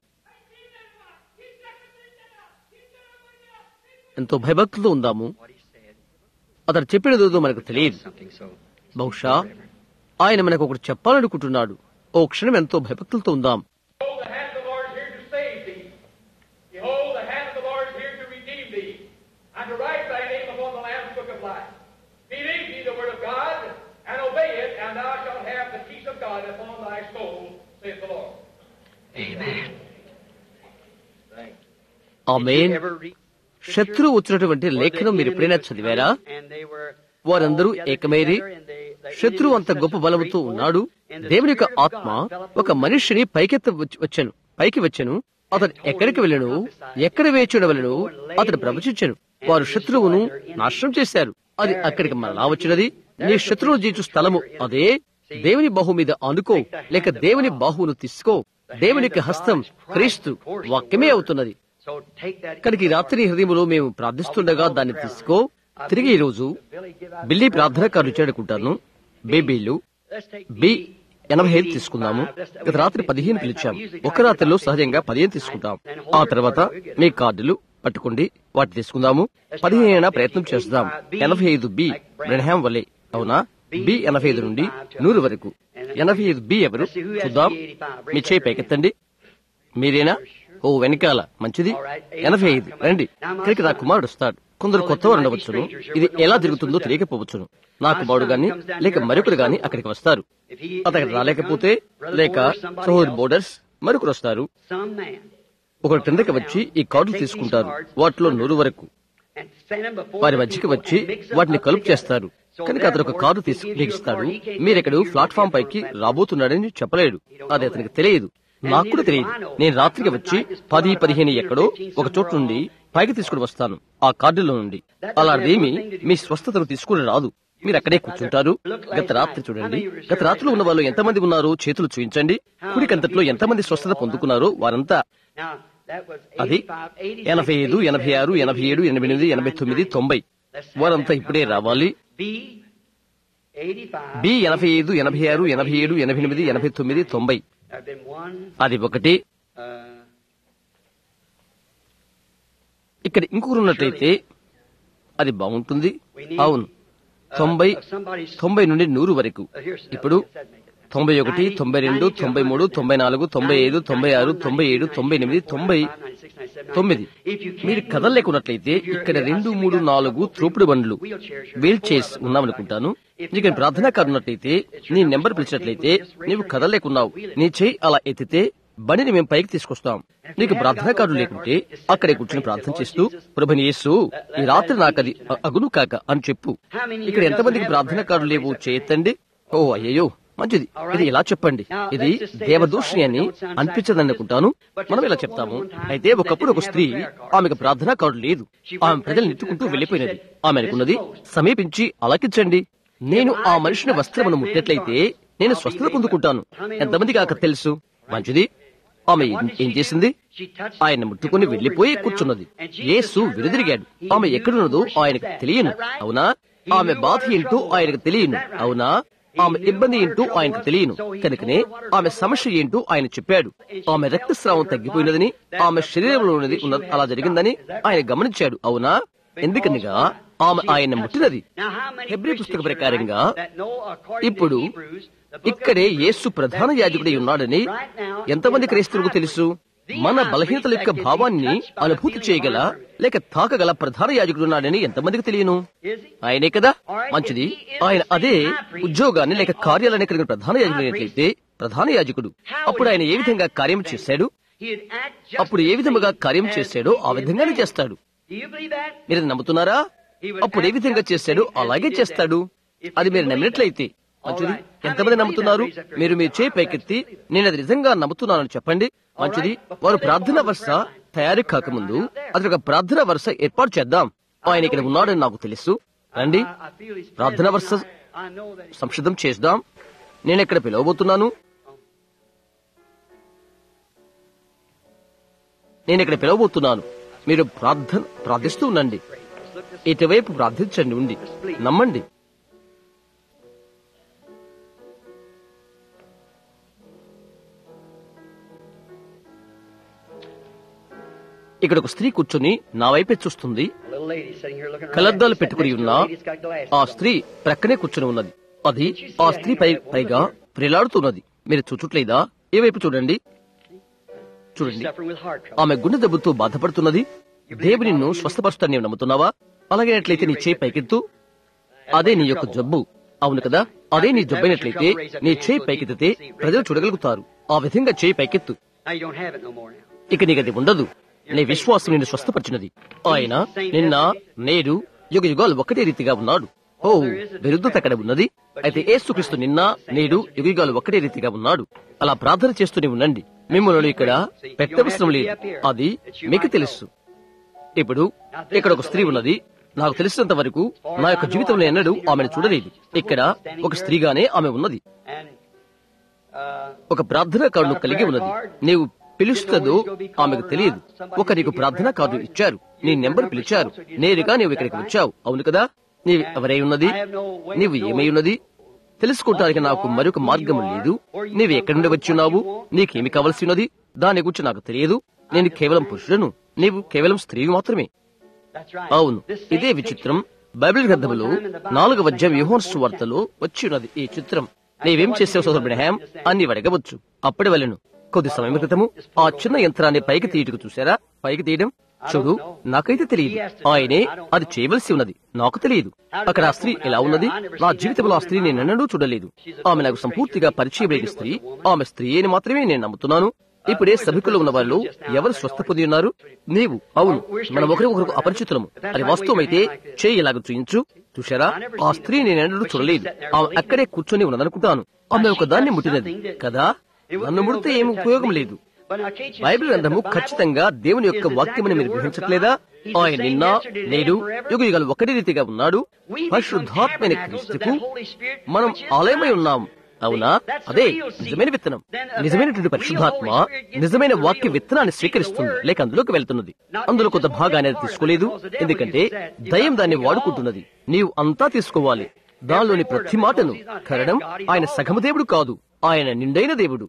ఎంతో భయభక్తులతో ఉందాము అతను చెప్పినదో మనకు తెలియదు బహుశా ఆయన మనకు ఒకటి చెప్పాలనుకుంటున్నాడు ఓ క్షణం ఎంతో భయభక్తులతో ఉందాం Behold, the hand of the Lord is here to save thee. Behold, the hand of the Lord is here to redeem thee, and to write thy name upon the Lamb's book of life. Believe ye the word of God, and obey it, and thou shalt have the peace of God upon thy soul, saith the Lord. Amen శత్రువు వచ్చినటువంటి లేఖనం మీరు ఎప్పుడైనా చదివారా వారందరూ ఏకమైరి శత్రువు అంత గొప్ప బలముతో ఉన్నాడు దేవుని యొక్క ఆత్మ ఒక మనిషిని పైకెత్త వచ్చి- వచ్చాను పైకి వచ్చాను అతడు ఎక్కడికి వెళ్ళను ఎక్కడ వేచుడవలను అతడు ప్రవచించాను వారు శత్రువును నాశనం చేశారు అది అక్కడికి మరలా వచ్చినది నీ శత్రువు జీచు స్థలము అదే దేవుని బాహు మీద అనుకో లేక దేవుని బాహువును తీసుకో దేవుని యొక్క హస్తం క్రీస్తు వాక్యమే అవుతున్నది So take that కనుక ఈ రాత్రి హృదయములో మేము ప్రార్థిస్తుండగా దాన్ని తీసుకో తిరిగి ఈ రోజు బిల్లి ప్రార్థన కార్డు చేడుకుంటాను బేబీలు Let's take బి ఎనభై ఐదు తీసుకుందాము గత రాత్రి పదిహేను పిలిచాం ఒక రాత్రిలో సహజంగా పదిహేను తీసుకుంటాం ఆ తర్వాత మీ కార్డులు పట్టుకోండి వాటి తీసుకుందాము పదిహేను ప్రయత్నం చేద్దాం ఎనభై ఐదు బి బ్రెన్హాం వలె అవునా బి ఎనభై ఐదు నుండి నూరు వరకు ఎనభై ఐదు బి ఎవరు చూద్దాం మీ చేయి పైకెత్తండి మీరేనా ఓ వెనకాల మంచిది ఎనభై ఐదు రండి ఇక్కడికి నా కుమారుడు వస్తాడు కొందరు కొత్తవారు ఉండవచ్చును ఇది ఎలా జరుగుతుందో తెలియకపోవచ్చును నా కుమారుడు గాని లేక మరొకరు గాని అక్కడికి వస్తారు అతనికి రాలేకపోతే లేక సహోదరి బోర్డర్స్ మరొకరు వస్తారు some man ఒకరు క్రిందకి వచ్చి ఈ కార్డులు తీసుకుంటారు వాటిలో నూరు వరకు and send him before వారి the మధ్యకి people వచ్చి and mix them వాటిని up కలుపు together. చేస్తారు So కనుక అతను ఒక therefore, కారు he తీసి gives you బిగిస్తాడు a card. He can't మీరెక్కడ get you ప్లాట్ఫామ్ to పైకి that. రాబోతున్నాడని చెప్పలేడు అది అతనికి తెలియదు నాకు కూడా తెలియదు నేను రాత్రికి వచ్చి పది పదిహేను ఎక్కడో ఒక చోటు నుండి పైకి తీసుకుని వస్తాను ఆ కార్డులో నుండి అలాంటిదేమి మీ స్వస్థతను తీసుకుని రాదు మీరు అక్కడే కూర్చుంటారు గత రాత్రి చూడండి గత రాత్రిలో ఉన్న వాళ్ళు ఎంతమంది ఉన్నారో చేతులు చూపించండి కుడికంతట్లో ఎంతమంది స్వస్థత పొందుకున్నారో వారంతా Now, that was అది 85, 86, ఎనభై ఐదు ఎనభై ఆరు ఎనభై ఏడు ఎనభై ఎనిమిది ఎనభై తొమ్మిది తొంభై వారంతా ఇప్పుడే రావాలి B, 85, బి ఎనభై ఐదు ఎనభై ఆరు ఎనభై ఏడు ఎనభై ఎనిమిది ఎనభై తొమ్మిది తొంభై There have been one, అది ఒకటి uh, ఇక్కడ ఇంకొకరు ఉన్నట్లయితే అది బాగుంటుంది అవును తొంభై తొంభై నుండి నూరు వరకు ఇప్పుడు తొంభై ఒకటి తొంభై రెండు తొంభై మూడు తొంభై నాలుగు తొంభై ఐదు తొంభై ఆరు తొంభై ఏడు తొంభై ఎనిమిది తొంభై తొమ్మిది మీరు కదలలేకున్నట్లయితే ఇక్కడ రెండు మూడు నాలుగు త్రోపుడు బండ్లు వీల్ చైర్స్ ఉన్నామనుకుంటాను నీకు ప్రార్థన కాదున్నట్లయితే నీ నెంబర్ పిలిచినట్లయితే నీవు కదలలేకున్నావు నీ చేయి అలా ఎత్తితే బండిని మేము పైకి తీసుకొస్తాం నీకు ప్రార్థన కార్డు లేకుంటే అక్కడే కూర్చుని ప్రార్థన చేస్తూ ప్రభుని యేసు ఈ రాత్రి నాకది అ- అగును కాక అని చెప్పు ఇక్కడ ఎంతమందికి ప్రార్థన కార్డు లేవు చేయెత్తండి ఓ అయ్యయ్యో మంచిది ఇది ఇలా చెప్పండి ఇది దేవదూషణి అని అనిపించదనుకుంటాను మనం ఇలా చెప్తాము అయితే ఒకప్పుడు ఒక స్త్రీ ఆమెకు ప్రార్థనా కార్డు లేదు ఆమె ప్రజలు నెట్టుకుంటూ వెళ్లిపోయినది ఆమె అనుకున్నది సమీపించి అలకించండి నేను ఆ మనిషిని వస్త్రమును ముట్టినట్లయితే నేను స్వస్థత పొందుకుంటాను ఎంతమందికి అక్కడ తెలుసు మంచిది ఆమె ఏం- ఏం చేసింది ఆయన ముట్టుకుని వెళ్లిపోయి కూర్చున్నది యేసు వెనుదిరిగాడు ఆమె ఎక్కడున్నదో ఆయనకు తెలియను అవునా ఆమె బాధ ఏంటో ఆయనకు తెలియను అవునా ఆమె ఇబ్బంది ఏంటో ఆయనకు తెలియను కనుకనే ఆమె సమస్య ఏంటో ఆయన చెప్పాడు ఆమె రక్తస్రావం తగ్గిపోయినదని ఆమె శరీరంలో ఉన్నది ఉన్నది అలా జరిగిందని ఆయన గమనించాడు అవునా ఎందుకనగా ఆమె ఆయన ముట్టినది హెబ్రి పుస్తక ప్రకారంగా ఇప్పుడు ఇక్కడే యేసు ప్రధాన యాజకుడై ఉన్నాడని ఎంతమంది క్రైస్తవులకు తెలుసు మన బలహీనతల యొక్క భావాన్ని అనుభూతి చేయగల లేక తాకగల ప్రధాన యాజకుడు ఉన్నాడని ఎంతమందికి తెలియను ఆయనే కదా మంచిది ఆయన అదే ఉద్యోగాన్ని లేక కార్యాలయాన్ని కలిగిన ప్రధాన యాజకుడు అయినట్లయితే ప్రధాన యాజకుడు అప్పుడు ఆయన ఏ విధంగా కార్యం చేశాడు అప్పుడు ఏ విధముగా కార్యం చేశాడో ఆ విధంగానే చేస్తాడు మీరు అది నమ్ముతున్నారా అప్పుడు ఏ విధంగా చేశాడో అలాగే చేస్తాడు అది మీరు నమ్మినట్లయితే మంచిది ఎంతమంది నమ్ముతున్నారు మీరు మీ చేయి పైకెత్తి నేను అది నిజంగా నమ్ముతున్నానని చెప్పండి మంచిది వారు ప్రార్థన వరుస తయారీ కాకముందు అది ఒక ప్రార్థన వరుస ఏర్పాటు చేద్దాం ఆయన ఇక్కడ ఉన్నాడని నాకు తెలుసు రండి ప్రార్థన వరుస సంసిద్ధం చేద్దాం నేను ఇక్కడ పిలవబోతున్నాను నేను ఇక్కడ పిలవబోతున్నాను మీరు ప్రార్థన ప్రార్థిస్తూ ఉండండి ఇటువైపు ప్రార్థించండి ఉండి నమ్మండి ఇక్కడ ఒక స్త్రీ కూర్చొని నా వైపే చూస్తుంది కలద్దాలు పెట్టుకుని ఉన్న ఆ స్త్రీ ప్రక్కనే కూర్చొని ఉన్నది అది ఆ స్త్రీ పై పైగా ప్రిలాడుతున్నది మీరు చూచుట్లేదా ఏ వైపు చూడండి చూడండి ఆమె గుండె దెబ్బతో బాధపడుతున్నది దేవుని నిన్ను స్వస్థపరుస్తాను నీవు నమ్ముతున్నావా అలాగేనట్లయితే నీ చేయి పైకెత్తు అదే నీ యొక్క జబ్బు అవును కదా అదే నీ జబ్బైనట్లయితే నీ చేయి పైకెత్తితే ప్రజలు చూడగలుగుతారు ఆ విధంగా చేయి పైకెత్తు Now you don't have it no more now. ఇక నీకది ఉండదు నీ విశ్వాసం నిన్ను స్వస్థపరిచినది ఆయన నిన్న నేడు యుగ యుగాలు ఒకటే రీతిగా ఉన్నాడు ఓ విరుద్ధత అక్కడ ఉన్నది అయితే ఏసుక్రీస్తు నిన్న నేడు యుగాలు ఒకటే రీతిగా ఉన్నాడు అలా ప్రార్థన చేస్తూనే ఉండండి మిమ్మల్ని ఇక్కడ పెట్టవసరం లేదు అది మీకు తెలుసు ఇప్పుడు ఇక్కడ ఒక స్త్రీ ఉన్నది నాకు తెలిసినంత వరకు నా యొక్క జీవితంలో ఎన్నడూ ఆమెను చూడలేదు ఇక్కడ ఒక స్త్రీగానే ఆమె ఉన్నది And uh, ఒక ప్రార్థనా కార్డును కలిగి ఉన్నది నీవు పిలుస్తుందో ఆమెకు తెలియదు ఒక నీకు ప్రార్థనా కార్డు ఇచ్చారు నీ నెంబర్ పిలిచారు నేరుగా నీవు ఇక్కడికి వచ్చావు అవును కదా నీవు ఎవరై ఉన్నది నీవు ఏమై ఉన్నది తెలుసుకోవటానికి నాకు మరొక మార్గం లేదు నీవు ఎక్కడి నుండి వచ్చి ఉన్నావు నీకేమి కావలసి ఉన్నది దాని గురించి నాకు తెలియదు నేను కేవలం పురుషుడను నీవు కేవలం స్త్రీ మాత్రమే that's right. అవును This ఇదే same విచిత్రం picture బైబిల్ గ్రంథములో నాలుగవ అధ్యాయం యోహోన్స్ వార్తలో వచ్చి ఉన్నది ఈ చిత్రం నీవేం చేసావు సోదరు బ్రహాం అని అడగవచ్చు అప్పటి వలెను కొద్ది సమయం క్రితము ఆ చిన్న యంత్రాన్ని పైకి తీయటకు చూసారా పైకి తీయడం చూడు నాకైతే తెలియదు ఆయనే అది చేయవలసి ఉన్నది నాకు తెలియదు అక్కడ ఆ స్త్రీ ఎలా ఉన్నది నా జీవితంలో ఆ స్త్రీ నేను ఎన్నడూ చూడలేదు ఆమె నాకు సంపూర్తిగా పరిచయం లేని స్త్రీ ఆమె స్త్రీ అని మాత్రమే నేను నమ్ముతున్నాను ఇప్పుడే సభికులు ఉన్న వాళ్ళు ఎవరు స్వస్థ పొంది ఉన్నారు నీవు అవును మనం ఒకరి ఒకరికి అపరిచితులము అది వాస్తవమైతే చేయి ఇలాగ చూయించు చూశారా ఆ స్త్రీ నేను ఎన్నడూ చూడలేదు ఆమె అక్కడే కూర్చొని ఉన్నదనుకుంటాను ఆమె ఒక దాన్ని ముట్టినది కదా నన్ను ముడితే ఏం ఉపయోగం లేదు But now, can't you Bible see that the గ్రంథము Bible ఖచ్చితంగా దేవుని యొక్క is వాక్యమని మీరు exactly the word of గ్రహించట్లేదా God? He's the ఆయన same నిన్న yesterday, today, నేడు and forever. యుగ యుగాలు ఒకటి రీతిగా ఉన్నాడు We become పరిశుద్ధాత్మైన tabernacles of క్రీస్తుకు that Holy Spirit, మనం which is ఆలయమై Christ. ఉన్నాం అవునా That's the అదే real seed. నిజమైన విత్తనం Then of నిజమైనటువంటి that పరిశుద్ధాత్మ real Holy Spirit gets నిజమైన into the వాక్య real విత్తనాన్ని seed of the స్వీకరిస్తుంది word. లేక అందులోకి వెళ్తున్నది Not అందులో just కొంత one భాగాన్ని part అది of it, తీసుకోలేదు because the devil ఎందుకంటే uses that. You've దయ్యం got to దాన్ని take it all. వాడుకుంటున్నది నీవు అంతా తీసుకోవాలి దానిలోని ప్రతి మాటను కరణం ఆయన సగమ దేవుడు కాదు ఆయన నిండైన దేవుడు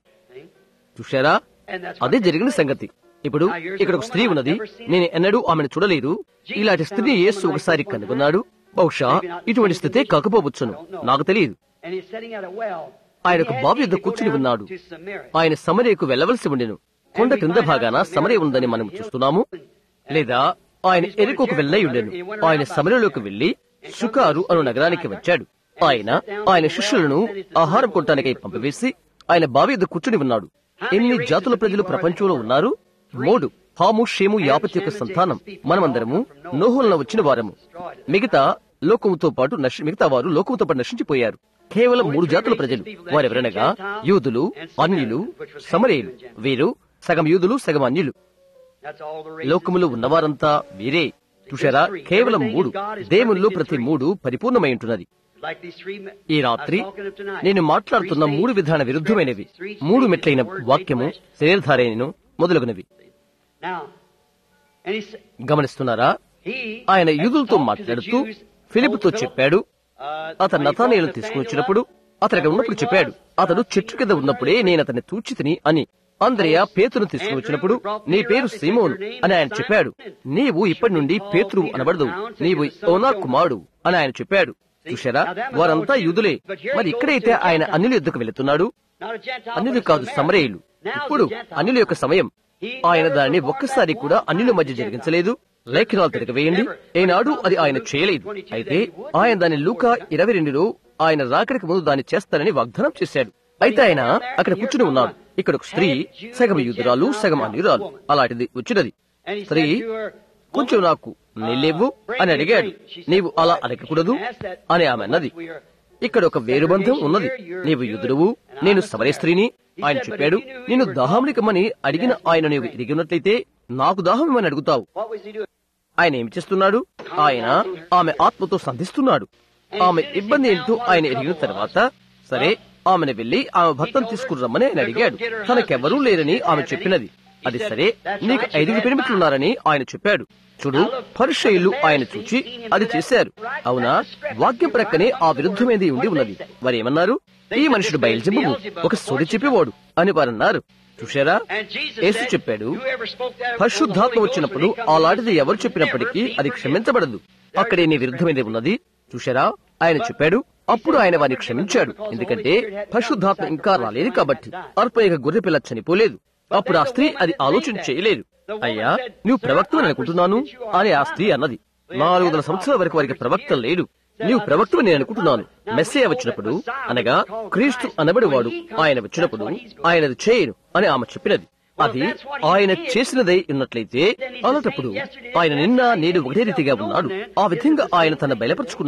చూశారా అదే జరిగిన సంగతి ఇప్పుడు ఇక్కడ ఒక స్త్రీ ఉన్నది నేను ఎన్నడూ ఆమెను చూడలేదు ఇలాంటి స్త్రీని యేసు ఒకసారి కనుగొన్నాడు బహుశా ఇటువంటి స్థితే కాకపోవచ్చును నాకు తెలియదు And he's sitting at a well. ఆయన He ఒక had బావి need యొద్ద to go కూర్చుని down ఉన్నాడు to Samaria. ఆయన సమరేకు వెళ్ళవలసి ఉండెను కొండ క్రింద భాగాన సమరే ఉందని మనం చూస్తున్నాము లేదా ఆయన ఎరుకోకు వెళ్ళై ఉండెను ఆయన సమరలోకి వెళ్లి సుకారు అను నగరానికి వచ్చాడు ఆయన ఆయన శిష్యులను ఆహారం కొట్టడానికై పంపివేసి ఆయన బావి యొద్ద కూర్చుని ఉన్నాడు ఎన్ని జాతుల ప్రజలు ప్రపంచంలో ఉన్నారు మూడు హాము షేము యాపత్ యొక్క సంతానం మనమందరము నోహులను వచ్చిన వారము మిగతా లోకముతో పాటు నశి మిగతా వారు లోకముతో పాటు నశించిపోయారు కేవలం మూడు జాతుల ప్రజలు వారెవరనగా యూదులు అన్యులు సమరేయులు వీరు సగం యూదులు సగం అన్యులు That's all the races. లోకములో ఉన్నవారంతా వీరే చూశారా కేవలం మూడు దేవుల్లో ప్రతి మూడు పరిపూర్ణమై ఉంటున్నది Like these three me- ఈ I was రాత్రి talking of tonight. నేను మాట్లాడుతున్న Three మూడు stages విధాన of విరుద్ధమైనవి Three మూడు stages మెట్లైన of the word వాక్యము made flesh. శరీరధారైనను మొదలగునవి Now, and he said, గమనిస్తున్నారా he ఆయన had యూదులతో talked to the మాట్లాడుతూ Jews, ఫిలిపుతో told Philip, చెప్పాడు uh, అతను when he నతానేయులను brought తీసుకుని Nathanael వచ్చినప్పుడు up, అతను అక్కడ ఉన్నప్పుడు చెప్పాడు అతడు చెట్టు కింద ఉన్నప్పుడే నేను అతన్ని తూచితిని అని అంద్రయ పేతును తీసుకుని వచ్చినప్పుడు నీ పేరు సీమోను అని ఆయన చెప్పాడు నీవు ఇప్పటి నుండి పేతురు అనబడదు నీవు ఓనా కుమారుడు అని ఆయన చెప్పాడు చూశారా వారంతా యూదులే మరి ఇక్కడైతే ఆయన అన్యుల యుద్ధకు వెళుతున్నాడు not a Gentile, అన్యులు but a కాదు Samaritan. సమరయులు Now the ఇప్పుడు Gentile. అన్యుల యొక్క సమయం ఆయన దాన్ని ఒక్కసారి కూడా అన్యుల మధ్య జరిగించలేదు లేఖనాలు తిరగవేయండి ఏనాడు అది ఆయన చేయలేదు అయితే ఆయన దాని లూకా ఇరవై రెండులో ఆయన రాకడికి ముందు దాన్ని చేస్తానని వాగ్దానం చేశాడు అయితే ఆయన అక్కడ కూర్చుని ఉన్నాడు ఇక్కడ ఒక స్త్రీ సగం యూదురాలు సగం అన్యురాలు అలాంటిది వచ్చినది And he స్త్రీ said to her, కొంచెం నాకు నీళ్ళేవు అని అడిగాడు నీవు అలా అడగకూడదు అని ఆమె అన్నది ఇక్కడ ఒక వేరుబంధం ఉన్నది నీవు యుదురువు నేను సమరే స్త్రీని ఆయన చెప్పాడు నేను దాహమునికమ్మని అడిగిన ఆయన నీవు ఎరిగినట్లయితే నాకు దాహం ఇమ్మని అడుగుతావు What was he doing? ఆయన ఏమి చేస్తున్నాడు ఆయన ఆమె ఆత్మతో సంధిస్తున్నాడు ఆమె ఇబ్బంది ఏంటో ఆయన ఎరిగిన తర్వాత సరే ఆమెను వెళ్లి ఆమె భర్తను తీసుకురమ్మని ఆయన అడిగాడు తనకెవరూ లేరని ఆమె చెప్పినది అది సరే నీకు ఐదుగురు పెనిమిట్లున్నారని ఆయన చెప్పాడు చూడు పరిచయులు ఆయన చూచి అది చేశారు అవునా వాక్యం ప్రక్కనే ఆ విరుద్ధమైనది ఉండి ఉన్నది వారు ఏమన్నారు ఈ మనుషుడు బయలుజెబ్బు ఒక సొడి చెప్పేవాడు అని వారన్నారు చూశారా And Jesus యేసు said, చెప్పాడు whoever spoke that పరిశుద్ధాత్మ Holy Ghost వచ్చినప్పుడు when he comes, అలాంటిది ఎవరు will చెప్పినప్పటికీ never be అది forgiven. క్షమించబడదు అక్కడే నీ విరుద్ధమైనది ఉన్నది చూశారా ఆయన చెప్పాడు అప్పుడు ఆయన వారిని క్షమించాడు ఎందుకంటే పరిశుద్ధాత్మ ఇంకా రాలేదు కాబట్టి అల్పయక గొర్రెపిల్ల చనిపోలేదు అప్పుడు ఆ స్త్రీ అది ఆలోచన చేయలేదు అయ్యా నువ్వు ప్రవక్తవని అనుకుంటున్నాను అని ఆ స్త్రీ అన్నది నాలుగు వందల సంవత్సరాల వరకు వారికి ప్రవక్త లేడు నీవు ప్రవక్తవని నేను అనుకుంటున్నాను మెస్సే వచ్చినప్పుడు అనగా క్రీస్తు అనబడివాడు ఆయన వచ్చినప్పుడు ఆయనది చేయను అని ఆమె చెప్పినది అది ఆయన చేసినదై ఉన్నట్లయితే అలాంటప్పుడు ఆయన నిన్న నేడు ఒకటే రీతిగా ఉన్నాడు ఆ విధంగా ఆయన తన బయలుపరుచుకున్నాడు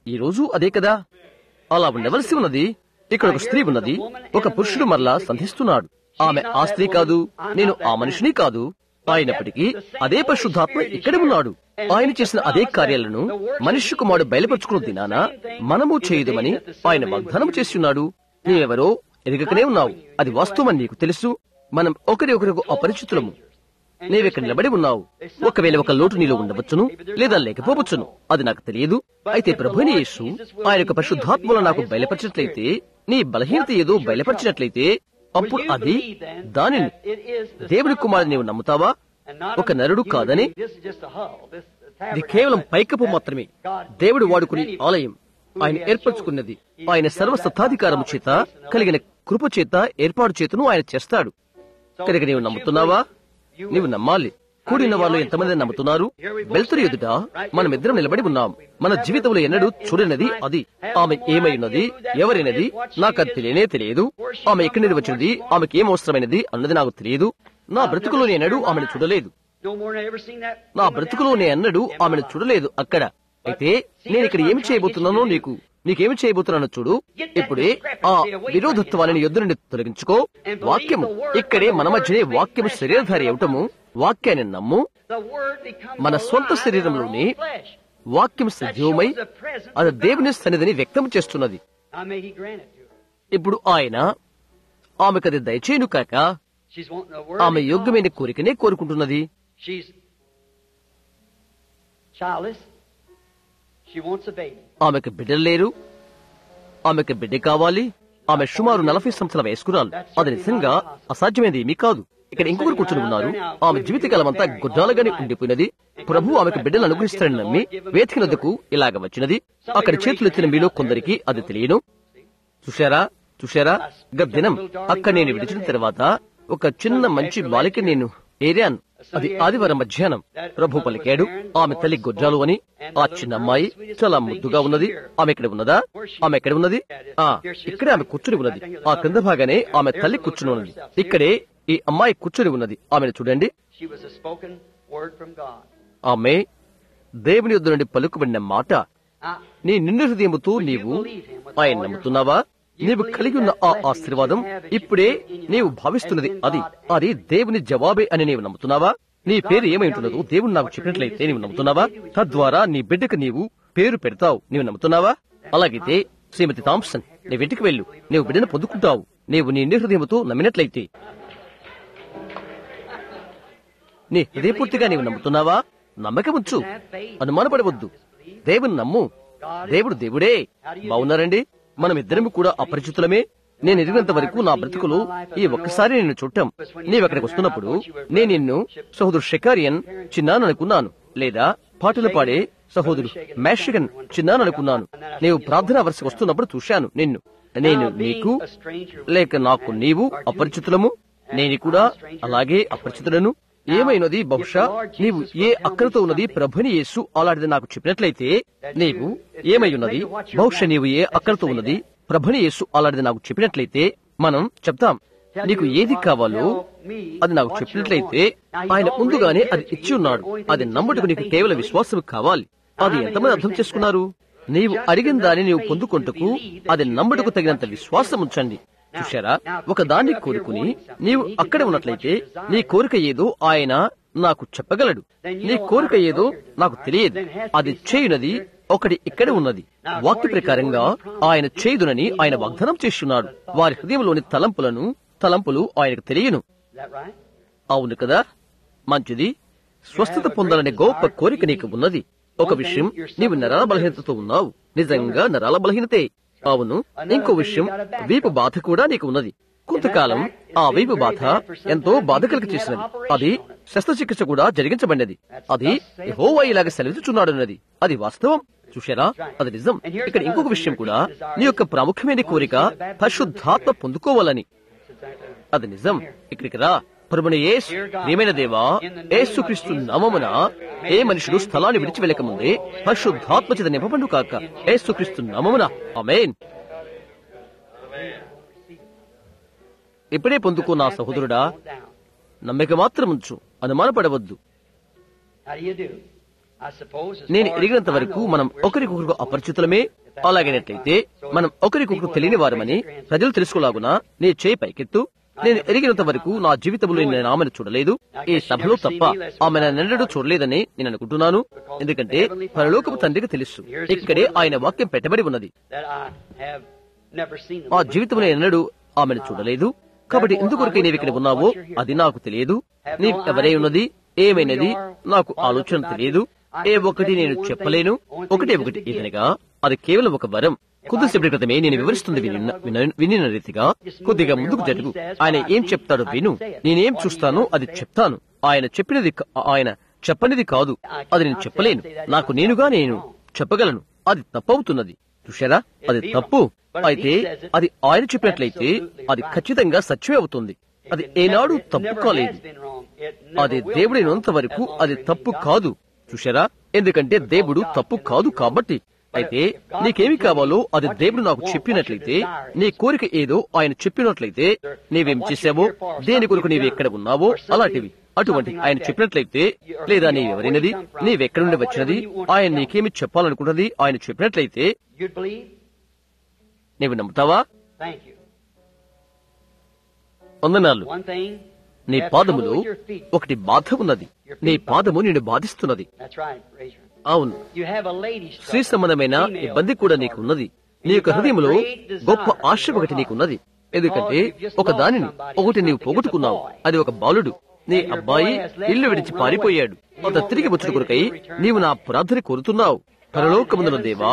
ఈ రోజు అదే కదా అలా ఉండవలసి ఉన్నది ఇక్కడ ఒక స్త్రీ ఉన్నది ఒక పురుషుడు మరలా సంధిస్తున్నాడు ఆమె ఆ స్త్రీ కాదు నేను ఆ మనిషిని కాదు అయినప్పటికీ అదే పరిశుద్ధాత్మ ఇక్కడే ఉన్నాడు ఆయన చేసిన అదే కార్యాలను మనిషి కుమారుడు బయలుపరుచుకున్న దినాన మనము చేయదమని ఆయన వాగ్దానం చేసి ఉన్నాడు నీవెవరో ఎరగకనే ఉన్నావు అది వాస్తవమని నీకు తెలుసు మనం ఒకరి ఒకరికి అపరిచితులము నీవిక్కడ నిలబడి ఉన్నావు ఒకవేళ ఒక లోటు నీలో ఉండవచ్చును లేదా లేకపోవచ్చును అది నాకు తెలియదు అయితే ప్రభుని యేసు ఆయన యొక్క పరిశుద్ధాత్మలో నాకు బయలుపరిచినట్లయితే నీ బలహీనత ఏదో బయలుపరిచినట్లయితే అప్పుడు అది దానిని దేవుడి కుమారుడు నీవు నమ్ముతావా ఒక నరుడు కాదని ఇది కేవలం పైకపు మాత్రమే దేవుడు వాడుకునే ఆలయం ఆయన ఏర్పరచుకున్నది ఆయన సర్వసత్తాధికారము చేత కలిగిన కృప చేత ఏర్పాటు చేతను ఆయన చేస్తాడు కనుక నీవు నమ్ముతున్నావా నీవు నమ్మాలి కూడిన వాళ్ళు ఎంతమంది నమ్ముతున్నారు వెళ్తురు ఎదుట మనమిద్దరం నిలబడి ఉన్నాం మన జీవితంలో ఎన్నడూ చూడనిది అది ఆమె ఏమైనది ఎవరైనది నాకు అది తెలియనే తెలియదు ఆమె ఎక్కడి నుండి వచ్చినది ఆమెకి ఏం అవసరమైనది అన్నది నాకు తెలియదు నా బ్రతుకులో ఎన్నడూ ఆమెను చూడలేదు నా బ్రతుకులో ఎన్నడూ ఆమెను చూడలేదు అక్కడ అయితే నేను ఇక్కడ ఏమి చేయబోతున్నానో నీకు నీకేమి చేయబోతున్నానో చూడు ఇప్పుడే ఆ విరోధత్వాన్ని యుద్ధ నుండి తొలగించుకో వాక్యము ఇక్కడే మన మధ్యనే వాక్యము శరీరధారి అవటము వాక్యాన్ని నమ్ము మన సొంత శరీరంలోని వాక్యం సజీవమై అది దేవుని సన్నిధిని వ్యక్తం చేస్తున్నది ఇప్పుడు ఆయన ఆమెకది దయచేయును కాక ఆమె యోగ్యమైన కోరికనే కోరుకుంటున్నది She's childless. She wants a baby. ఆమెకు బిడ్డలు లేరు ఆమెకు బిడ్డ కావాలి ఆమె సుమారు నలభై సంవత్సరాల వయస్కురాలు అది నిజంగా అసాధ్యమైనది ఏమీ కాదు ఇక్కడ ఇంకొకరు కూర్చుని ఉన్నారు ఆమె జీవితకాలం అంతా గుడ్డాలుగానే ఉండిపోయినది ప్రభు ఆమెకు బిడ్డలు అనుగ్రహిస్తారని నమ్మి వేతికినందుకు ఇలాగ వచ్చినది అక్కడ చేతులు ఎత్తిన మీలో కొందరికి అది తెలియను చూశారా చూశారా గత దినం అక్కడ నేను విడిచిన తర్వాత ఒక చిన్న మంచి బాలిక నేను ఏరాను అది ఆదివారం మధ్యాహ్నం ప్రభు పలికాడు ఆమె తల్లి గొజ్జాలు అని ఆ చిన్న అమ్మాయి చాలా ముద్దుగా ఉన్నది ఆమె ఇక్కడ ఉన్నదా ఆమె ఎక్కడ ఉన్నది ఆ ఇక్కడే ఆమె కూర్చుని ఉన్నది ఆ క్రింద భాగానే ఆమె తల్లి కూర్చుని ఉన్నది ఇక్కడే ఈ అమ్మాయి కూర్చుని ఉన్నది ఆమెను చూడండి She was a spoken word from God. ఆమె దేవుని యొద్ద నుండి పలుకుబడిన మాట Now, నీ నిండు హృదయముతో నీవు ఆయన నమ్ముతున్నావా నీవు కలిగి ఉన్న ఆ ఆశీర్వాదం ఇప్పుడే నీవు భావిస్తున్నది అది అది దేవుని జవాబే అని నీవు నమ్ముతున్నావా నీ పేరు ఏమై ఉంటున్నదో దేవుడు నాకు చెప్పినట్లయితే నీవు నమ్ముతున్నావా తద్వారా నీ బిడ్డకు నీవు పేరు పెడతావు నీవు నమ్ముతున్నావా అలాగైతే శ్రీమతి థాంప్సన్ నీ ఇంటికి వెళ్ళు నీవు బిడ్డను పొందుకుంటావు నీవు నీ నిండు హృదయముతో నమ్మినట్లయితే నీ హృదయపూర్తిగా నీవు నమ్ముతున్నావా నమ్మకముంచు అనుమానపడవద్దు దేవుని నమ్ము దేవుడు దేవుడే బాగున్నారండి మనం ఇద్దరం కూడా అపరిచితులమే నేను ఎదిగినంత వరకు నా బ్రతుకులో ఈ ఒక్కసారి నిన్ను చూడటం నీవెక్కడికి వస్తున్నప్పుడు నేను నిన్ను సహోదరు షెకారియన్ చిన్నాననుకున్నాను లేదా పాటలు పాడే సహోదరు మ్యాషిగన్ చిన్నాననుకున్నాను నీవు ప్రార్థన వరుసకు వస్తున్నప్పుడు చూశాను నిన్ను నేను నీకు లేక నాకు నీవు అపరిచితులము నేను కూడా అలాగే అపరిచితులను ఏమైనది బహుశా నీవు ఏ అక్కరతో ఉన్నది ప్రభుని యేసు అలాంటిది నాకు చెప్పినట్లయితే నీవు ఏమై ఉన్నది బహుశా నీవు ఏ అక్కరతో ఉన్నది ప్రభుని యేసు అలాంటిది నాకు చెప్పినట్లయితే మనం చెప్తాం నీకు ఏది కావాలో అది నాకు చెప్పినట్లయితే ఆయన ముందుగానే అది ఇచ్చి ఉన్నాడు అది నమ్ముటకు నీకు కేవలం విశ్వాసం కావాలి అది ఎంతమంది అర్థం చేసుకున్నారు నీవు అడిగిన దాన్ని నీవు పొందుకుంటకు అది నమ్ముటకు తగినంత విశ్వాసం ఉంచండి చూశారా ఒక దాన్ని కోరుకుని నీవు అక్కడ ఉన్నట్లయితే నీ కోరిక ఏదో ఆయన నాకు చెప్పగలడు నీ కోరిక ఏదో నాకు తెలియదు అది చేయునది ఒకటి ఇక్కడ ఉన్నది వాక్య ప్రకారంగా ఆయన చేయుదునని ఆయన వాగ్దానం చేస్తున్నాడు వారి హృదయంలోని తలంపులను తలంపులు ఆయనకు తెలియను Is that right? అవును కదా మంచిది స్వస్థత పొందాలనే గొప్ప కోరిక నీకు ఉన్నది ఒక విషయం నీవు నరాల బలహీనతతో ఉన్నావు నిజంగా నరాల బలహీనతే అవును ఇంకో విషయం వీపు బాధ కూడా నీకు ఉన్నది కొంతకాలం ఆ వీపు బాధ ఎంతో బాధ కలిగి చేసినది అది శస్త్రచికిత్స కూడా జరిగించబడినది అది యెహోవా ఇలాగ సెలవిస్తున్నాడు అన్నది అది వాస్తవం చూశారా అది నిజం ఇక్కడ ఇంకొక విషయం కూడా నీ యొక్క ప్రాముఖ్యమైన కోరిక పరిశుద్ధాత్మ పొందుకోవాలని అది నిజం ఇక్కడికి రా ప్రభుని యేసు ప్రియమైన దేవా యేసుక్రీస్తు నామమున ఏ మనుషుడు స్థలాన్ని విడిచి వెళ్ళకముందే పరిశుద్ధాత్మ చేత నింపబడు కాక యేసుక్రీస్తు నామమున ఆమేన్ ఇప్పుడే పొందుకో నా సహోదరుడా Down. నమ్మిక మాత్రం ఉంచు అనుమానపడవద్దు How do you do? I suppose as నేను far as ఎరిగినంత I వరకు know, మనం we're ఒకరికొకరు still- అపరిచితులమే అలాగైనట్లయితే మనం ఒకరికొకరు తెలియని వారమని ప్రజలు తెలుసుకోలాగునా నీ చేయి పైకెత్తు నేను ఎరిగినంత వరకు నా జీవితంలో నేను ఆమెను చూడలేదు ఈ సభలో తప్ప ఆమె నన్నెన్నడూ చూడలేదని నేను అనుకుంటున్నాను ఎందుకంటే పరలోకపు తండ్రికి తెలుసు ఇక్కడే ఆయన వాక్యం పెట్టబడి ఉన్నది that I have never seen the ఆ woman. జీవితంలో ఎన్నడూ ఆమెను చూడలేదు కాబట్టి ఎందుకొరకై నీవు ఇక్కడ ఉన్నావో అది నాకు తెలియదు నీవు ఎవరై ఉన్నది ఏమైనది నాకు ఆలోచన తెలియదు ఏ ఒకటి నేను చెప్పలేను ఒకటే ఒకటి ఇదనగా అది కేవలం ఒక వరం కొద్దిసేపటి క్రితమే నేను వివరిస్తుంది వినిన- విన- వినిన రీతిగా కొద్దిగా ముందుకు జరుగు ఆయన ఏం చెప్తాడో విను నేనేం చూస్తానో అది చెప్తాను ఆయన చెప్పినది క- ఆయన చెప్పనిది కాదు అది నేను చెప్పలేను నాకు నేనుగా నేను చెప్పగలను అది తప్పవుతున్నది చూశారా అది తప్పు అయితే అది ఆయన చెప్పినట్లయితే అది ఖచ్చితంగా సత్యమే అవుతుంది అది ఏనాడు తప్పు కాలేదు అది దేవుడైనంత వరకు అది తప్పు కాదు చూశారా ఎందుకంటే దేవుడు తప్పు కాదు కాబట్టి అయితే నీకేమి కావాలో అది దేవుడు నాకు చెప్పినట్లయితే నీ కోరిక ఏదో ఆయన చెప్పినట్లయితే నీవేం చేశావో దేని కొరకు నీవు ఎక్కడ ఉన్నావో అలాంటివి అటువంటి ఆయన చెప్పినట్లయితే లేదా నీవెవరైనది నీవెక్కడి నుండి వచ్చినది ఆయన నీకేమి చెప్పాలనుకున్నది ఆయన చెప్పినట్లయితే You'd believe? నీవు నమ్ముతావా Thank you. వందనాలు One thing. నీ you have పాదములో trouble with your feet. ఒకటి బాధ ఉన్నది నీ పాదము నిన్ను బాధిస్తున్నది That's right. Raise your hand. అవును You have a lady's స్త్రీ సంబంధమైన ఇబ్బంది కూడా నీకు ఉన్నది నీ యొక్క హృదయంలో గొప్ప ఆశ ఒకటి నీకున్నది ఎందుకంటే ఒక దానిని ఒకటి నీవు పోగొట్టుకున్నావు అది ఒక బాలుడు నీ అబ్బాయి ఇల్లు విడిచి పారిపోయాడు అంత తిరిగి వచ్చిన కొరకై నీవు నా ప్రార్థన కోరుతున్నావు పరలోకముందున దేవా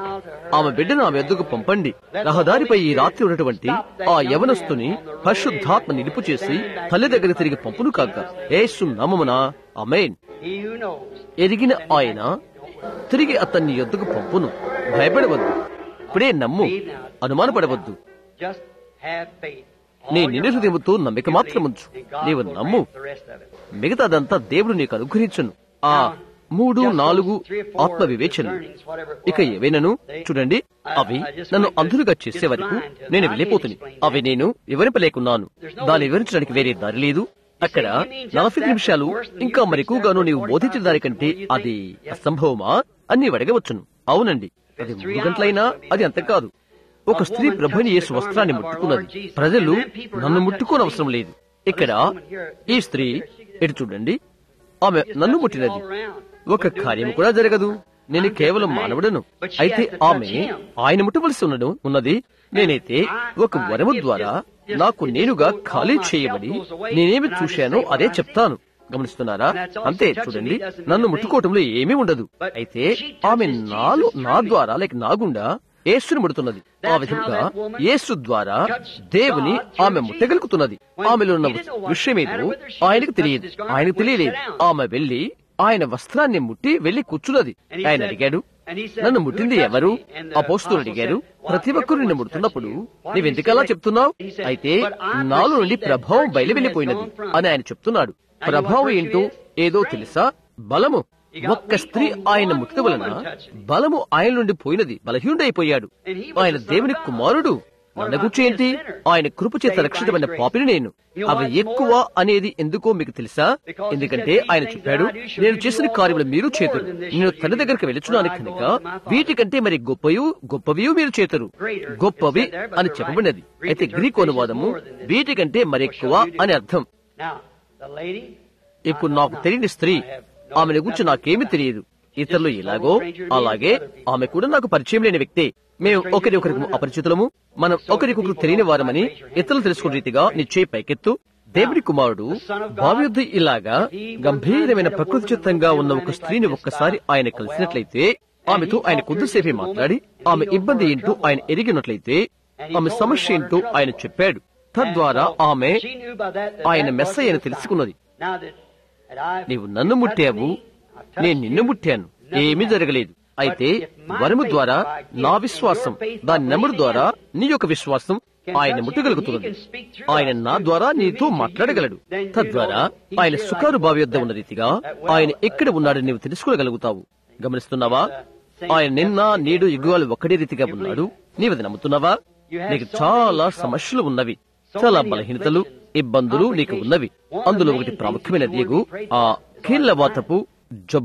ఆమె బిడ్డను ఆమె ఎద్దుకు పంపండి రహదారిపై ఈ రాత్రి ఉన్నటువంటి ఆ యవనస్తుని పరిశుద్ధాత్మ నిలుపు చేసి తల్లి దగ్గర తిరిగి పంపును కాక ఏసు నామమున అమేన్ He who knows. ఎరిగిన ఆయన తిరిగి అతన్ని ఎద్దుకు పంపును భయపడవద్దు ఇప్పుడే నమ్ము అనుమానపడవద్దు Just have faith. నీ All నిండు your హృదయముతో heart. నమ్మిక You మాత్రం believe, ఉంచు and God నీవు will నమ్ము grant the rest of it. మిగతాదంతా దేవుడు నీకు అనుగ్రహించును ఆ మూడు నాలుగు ఆత్మ వివేచనలు ఇక ఏవైనాను చూడండి అవి నన్ను అంధులుగా చేసే వరకు నేను వెళ్ళిపోతుని అవి నేను వివరింపలేకున్నాను దాన్ని వివరించడానికి వేరే దారి లేదు అక్కడ నలభై నిమిషాలు ఇంకా మరి ఎక్కువగాను నీవు బోధించిన దానికంటే అది అసంభవమా అని నీవు అడగవచ్చును అవునండి అది మూడు గంటలైనా అది అంత కాదు ఒక స్త్రీ ప్రభుని యేసు వస్త్రాన్ని ముట్టుకున్నది ప్రజలు నన్ను ముట్టుకోనవసరం లేదు ఇక్కడ ఈ స్త్రీ ఇటు చూడండి ఆమె నన్ను ముట్టినది ఒక కార్యం కూడా జరగదు నేను కేవలం మానవుడను అయితే ఆమె ఆయన ముట్టవలసి ఉన్నడు ఉన్నది నేనైతే ఒక వరము ద్వారా నాకు నేనుగా ఖాళీ చేయబడి నేనేమి చూశానో అదే చెప్తాను గమనిస్తున్నారా అంతే చూడండి నన్ను ముట్టుకోవటంలో ఏమీ ఉండదు అయితే ఆమె నాలో నా ద్వారా లేక నా గుండా యేసుని ముడుతున్నది ఆ విధంగా యేసు ద్వారా దేవుని ఆమె ముట్టగలుగుతున్నది ఆమెలో ఉన్న విషయమేదో ఆయనకు తెలియదు ఆయనకు తెలియలేదు ఆమె వెళ్లి ఆయన వస్త్రాన్ని ముట్టి వెళ్లి కూర్చున్నది ఆయన అడిగాడు నన్ను ముట్టింది ఎవరు అపోస్తులు అడిగారు ప్రతి ఒక్కరు నిన్ను ముడుతున్నప్పుడు నీవెందుకలా చెప్తున్నావు అయితే నాలో నుండి ప్రభావం బయలు వెళ్ళిపోయినది అని ఆయన చెప్తున్నాడు ప్రభావం ఏంటో ఏదో తెలుసా బలము ఒక్క స్త్రీ ఆయన ముట్ట వలన బలము ఆయన నుండి పోయినది బలహీనుడైపోయాడు ఆయన దేవుని కుమారుడు మన గురించి ఏంటి ఆయన కృప చేత రక్షితమైన పాపిని నేను అవి ఎక్కువ అనేది ఎందుకో మీకు తెలుసా ఎందుకంటే ఆయన చెప్పాడు నేను చేసిన కార్యములు మీరు చేతురు నేను తన దగ్గరికి వెళుచున్నాను కనుక వీటికంటే మరి గొప్పయు గొప్పవి మీరు చేతురు గొప్పవి అని చెప్పబడినది అయితే గ్రీక్ అనువాదము వీటికంటే మరెక్కువ అని అర్థం Now, the lady. ఇప్పుడు నాకు తెలియని స్త్రీ ఆమెను గురించి నాకేమీ తెలియదు ఇతరులు ఎలాగో అలాగే ఆమె కూడా నాకు పరిచయం లేని వ్యక్తే మేము ఒకరి ఒకరికి అపరిచితులము మనం ఒకరికొకరు తెలియని వారమని ఇతరులు తెలుసుకున్న రీతిగా నీ చేయి పైకెత్తు దేవుడి కుమారుడు భావ్యుద్ధి ఇలాగా గంభీరమైన ప్రకృతి చిత్తంగా ఉన్న ఒక స్త్రీని ఒక్కసారి ఆయన కలిసినట్లయితే ఆమెతో ఆయన కొద్దిసేపే మాట్లాడి ఆమె ఇబ్బంది ఏంటో ఆయన ఎరిగినట్లయితే ఆమె సమస్య ఏంటో ఆయన చెప్పాడు తద్వారా ఆమె She knew by that, that ఆయన that మెస్సయ్యను was the Messiah. తెలుసుకున్నది Now that, that I, నీవు నన్ను ముట్టావు నేను నిన్ను ముట్టాను ఏమీ జరగలేదు అయితే వరము ద్వారా నా విశ్వాసం దాని నమ్ముడు ద్వారా నీ యొక్క విశ్వాసం ఆయన ముట్టగలుగుతున్నది ఆయన నా ద్వారా నీతో మాట్లాడగలడు తద్వారా ఆయన సుఖారు భావి యొద్ద ఉన్న రీతిగా ఆయన ఎక్కడ ఉన్నాడని నీవు తెలుసుకోగలుగుతావు గమనిస్తున్నావా ఆయన నిన్న నేడు యుగాలు ఒక్కడే రీతిగా ఉన్నాడు నీవది నమ్ముతున్నావా నీకు చాలా సమస్యలు ఉన్నవి చాలా బలహీనతలు ఇబ్బందులు నీకు ఉన్నవి అందులో ఒకటి ప్రాముఖ్యమైన దిగు ఆ కీళ్లవాతపు జబ్బు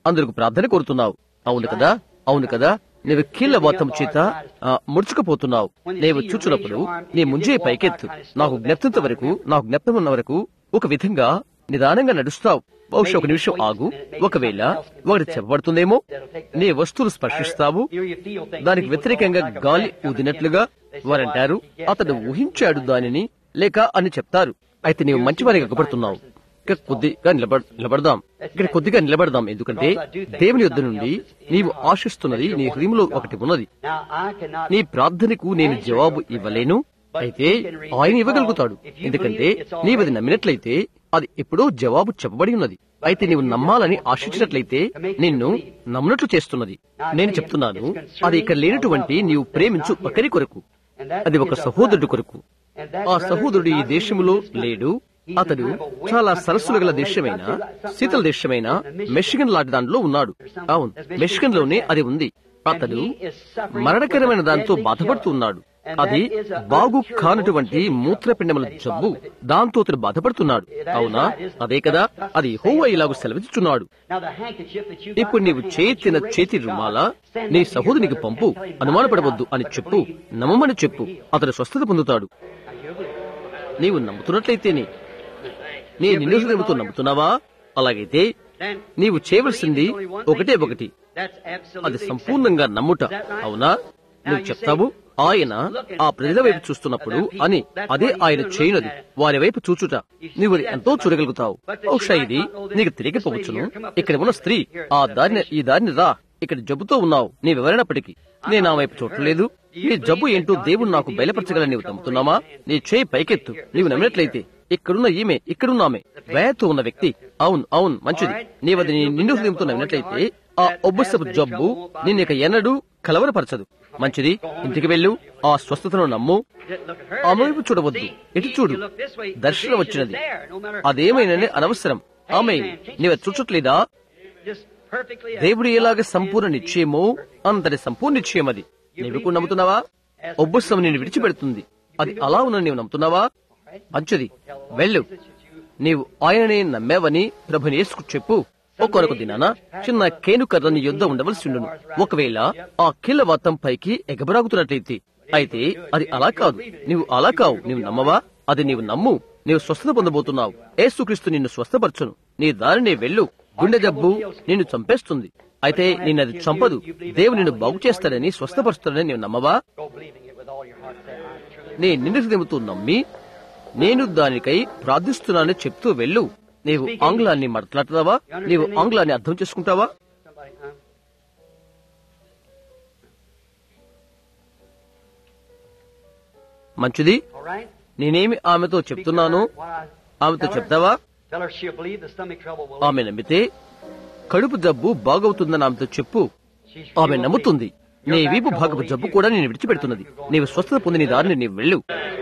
అందుకు ప్రార్థన కోరుతున్నావు అవును కదా అవును కదా నీవు కీళ్ల వాతం చేత ఆ, ముడుచుకుపోతున్నావు నీవు చూచున్నప్పుడు నీ ముంజే పైకెత్తు నాకు జ్ఞప్తంత వరకు నాకు జ్ఞప్తం ఉన్న వరకు ఒక విధంగా నిదానంగా నడుస్తావు బహుశా ఒక నిమిషం ఆగు ఒకవేళ ఒకటి చెప్పబడుతుందేమో నీ వస్తువులు స్పర్శిస్తావు దానికి వ్యతిరేకంగా గాలి ఊదినట్లుగా వారంటారు అతడు ఊహించాడు దానిని లేక అని చెప్తారు అయితే నీవు మంచివారిగా అగపడుతున్నావు ఇక కొద్దిగా నిలబడ నిలబడదాం ఇక్కడ కొద్దిగా నిలబడదాం ఎందుకంటే దేవుని యొద్ద నుండి నీవు ఆశిస్తున్నది నీ హృదయంలో ఒకటి ఉన్నది నీ ప్రార్థనకు నేను జవాబు ఇవ్వలేను అయితే ఆయన ఇవ్వగలుగుతాడు ఎందుకంటే నీవది నమ్మినట్లయితే అది ఎప్పుడో జవాబు చెప్పబడి ఉన్నది అయితే నీవు నమ్మాలని ఆశించినట్లయితే నిన్ను నమ్మినట్లు చేస్తున్నది నేను చెప్తున్నాను అది ఇక్కడ లేనటువంటి నీవు ప్రేమించు ఒకరి కొరకు అది ఒక సహోదరుడి కొరకు ఆ సహోదరుడు ఈ దేశములో లేడు అతడు చాలా సరస్సులు గల దేశమైన శీతల దేశమైన మెషిగన్ లాంటి దాంట్లో ఉన్నాడు అవును మెషిగన్ లోనే అది ఉంది అతడు మరణకరమైన దాంతో బాధపడుతూ ఉన్నాడు అది బాగు కానటువంటి మూత్రపిండముల జబ్బు దాంతో అతడు బాధపడుతున్నాడు అవునా అదే కదా అది హోవా ఇలాగూ సెలవిస్తున్నాడు ఇప్పుడు నీవు చేతిన చేతి రుమాల నీ సహోదరునికి పంపు అనుమానపడవద్దు అని చెప్పు నమ్మమని చెప్పు అతడు స్వస్థత పొందుతాడు నీవు నమ్ముతున్నట్లయితేనే నీ నిన్ను హృదయంతో నమ్ముతున్నావా అలాగైతే నీవు చేయవలసింది ఒకటే ఒకటి అది సంపూర్ణంగా నమ్ముట అవునా నువ్వు చెప్తావు ఆయన ఆ ప్రజల వైపు చూస్తున్నప్పుడు అని అదే ఆయన చేయనది వారి వైపు చూచుట నీవు అది ఎంతో చూడగలుగుతావు బహుశా ఇది నీకు తెలియకపోవచ్చును ఇక్కడ ఉన్న స్త్రీ ఆ దారిని ఈ దారిని రా ఇక్కడ జబ్బుతో ఉన్నావు నీవెవరైనప్పటికీ నేను ఆ వైపు చూడలేదు నీ జబ్బు ఏంటో దేవుడు నాకు బయలుపరచగల నీవు నమ్ముతున్నామా నీ చేయి పైకెత్తు నీవు నమ్మినట్లయితే ఇక్కడున్న ఈమె ఇక్కడున్న ఆమె వేయతో ఉన్న వ్యక్తి అవును అవును మంచిది నీవది నీ నిండు హృదయంతో నమ్మినట్లయితే ఆ ఒబ్బసపు జబ్బు నిన్నిక ఎన్నడూ కలవరపరచదు మంచిది ఇంటికి వెళ్ళు ఆ స్వస్థతను నమ్ము ఆమె వైపు చూడవద్దు ఎటు చూడు దర్శనం వచ్చినది అదేమైనా అనవసరం ఆమె నీవు చూచట్లేదా దేవుడు ఎలాగ సంపూర్ణ నిశ్చయమో అంతటి సంపూర్ణ నిశ్చయం అది నీవు కూడా నమ్ముతున్నావా ఒబ్బసం నేను విడిచిపెడుతుంది అది అలా ఉన్నని నీవు నమ్ముతున్నావా మంచిది వెళ్ళు నీవు ఆయననే నమ్మావని ప్రభుని యేసుకు చెప్పు ఒక్కొరకు దినాన చిన్న కేను కర్ర నీ యుద్ధ ఉండవలసి ఉండును ఒకవేళ ఆ కీళ్ళ వాతం పైకి ఎగబరాగుతున్నట్లయితే అయితే అది అలా కాదు నీవు అలా కావు నీవు నమ్మవా అది నీవు నమ్ము నీవు స్వస్థత పొందబోతున్నావు ఏసుక్రీస్తు నిన్ను స్వస్థపరచును నీ దారినే వెళ్ళు గుండె జబ్బు నిన్ను చంపేస్తుంది అయితే నిన్నది చంపదు దేవుడు నిన్ను బాగు చేస్తాడని స్వస్థపరుస్తాడని నీవు నమ్మవా నీ నిండు హృదయంతో నమ్మి నేను దానికై ప్రార్థిస్తున్నానని చెప్తూ వెళ్ళు నీవు ఆంగ్లాన్ని మాట్లాడుతున్నావా నీవు ఆంగ్లాన్ని అర్థం చేసుకుంటావా మంచిది నేనేమి ఆమెతో చెప్తున్నాను ఆమెతో చెప్తావా ఆమె నమ్మితే కడుపు జబ్బు బాగవుతుందని ఆమెతో చెప్పు ఆమె నమ్ముతుంది నీ వీపు భాగపు జబ్బు కూడా నేను విడిచిపెడుతున్నది నీవు స్వస్థత పొంది నీ దారిని నీవు వెళ్ళు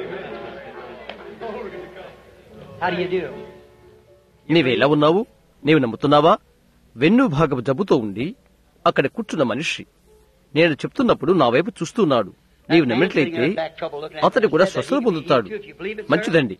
How do you do? నీవెలా ఉన్నావు నీవు నమ్ముతున్నావా వెన్ను భాగపు జబ్బుతో ఉండి అక్కడ కూర్చున్న మనిషి నేను చెప్తున్నప్పుడు నా వైపు చూస్తున్నాడు నీవు నమ్మినట్లయితే అతడు కూడా స్వస్థత పొందుతాడు మంచిదండి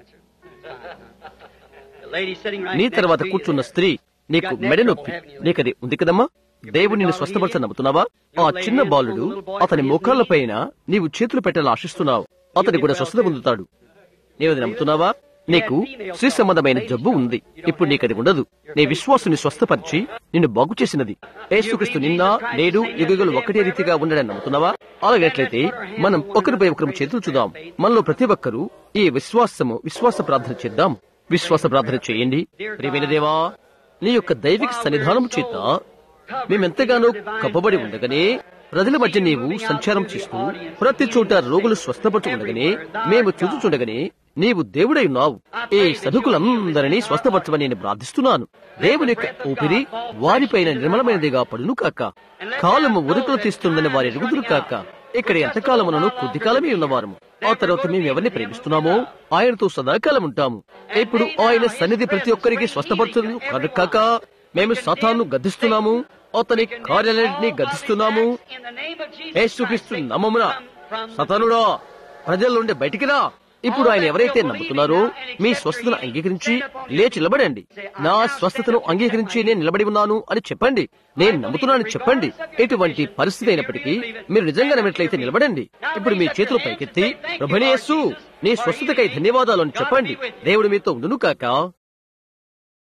నీ తర్వాత కూర్చున్న స్త్రీ నీకు మెడ నొప్పి నీకది ఉంది కదమ్మా దేవుడు నిన్ను స్వస్థపరచ నమ్ముతున్నావా ఆ చిన్న బాలుడు అతని మోకాళ్ళ పైన నీవు చేతులు పెట్టాలని ఆశిస్తున్నావు అతడి కూడా స్వస్థత పొందుతాడు నీవది నమ్ముతున్నావా నీకు స్త్రీ సంబంధమైన జబ్బు ఉంది ఇప్పుడు నీకది ఉండదు నీ విశ్వాసుని స్వస్థపరిచి నిన్ను బాగు చేసినది యేసుక్రీస్తు నిన్న నేడు యుగలు ఒకటే రీతిగా ఉండడని నమ్ముతున్నావా అలాగట్లయితే మనం ఒకరిపై ఒకరు చేతులు చూద్దాం మనలో ప్రతి ఒక్కరూ ఈ విశ్వాసము విశ్వాస ప్రార్థన చేద్దాం విశ్వాస ప్రార్థన చేయండి ప్రియమైన దేవా నీ యొక్క దైవిక సన్నిధానం చేత మేమెంతగానో కప్పబడి ఉండగానే ప్రజల మధ్య నీవు సంచారం చేస్తూ ప్రతి చోట రోగులు స్వస్థపడుతూ ఉండగానే మేము చూచుచుండగానే నీవు దేవుడై ఉన్నావు ఈ సదుకులందరినీ స్వస్థపరచమని నేను ప్రార్థిస్తున్నాను దేవుని యొక్క ఊపిరి వారిపైన నిర్మలమైనదిగా పడును కాక కాలము ఉరుకులు తీస్తుందని వారి ఎరుగుదురు కాక ఇక్కడ ఎంతకాలమునను కొద్ది కాలమే ఉన్నవారము ఆ తర్వాత మేము ఎవరిని ప్రేమిస్తున్నామో ఆయనతో సదాకాలం ఉంటాము ఇప్పుడు ఆయన సన్నిధి ప్రతి ఒక్కరికి స్వస్థపరచను కనుకాక మేము సతాను గద్దిస్తున్నాము అతని కార్యాలన్నింటినీ గద్దిస్తున్నాము యేసుక్రీస్తు నమ్మమున సతనుడా ప్రజల నుండి బయటికి రా ఇప్పుడు ఆయన ఎవరైతే నమ్ముతున్నారో మీ స్వస్థతను అంగీకరించి లేచి నిలబడండి నా స్వస్థతను అంగీకరించి నేను నిలబడి ఉన్నాను అని చెప్పండి నేను నమ్ముతున్నానని చెప్పండి ఎటువంటి పరిస్థితి అయినప్పటికీ మీరు నిజంగా నమ్మినట్లయితే నిలబడండి ఇప్పుడు మీ చేతులు పైకెత్తి ప్రభునేసు నీ స్వస్థతకై ధన్యవాదాలు అని చెప్పండి దేవుడు మీతో ఉండును కాక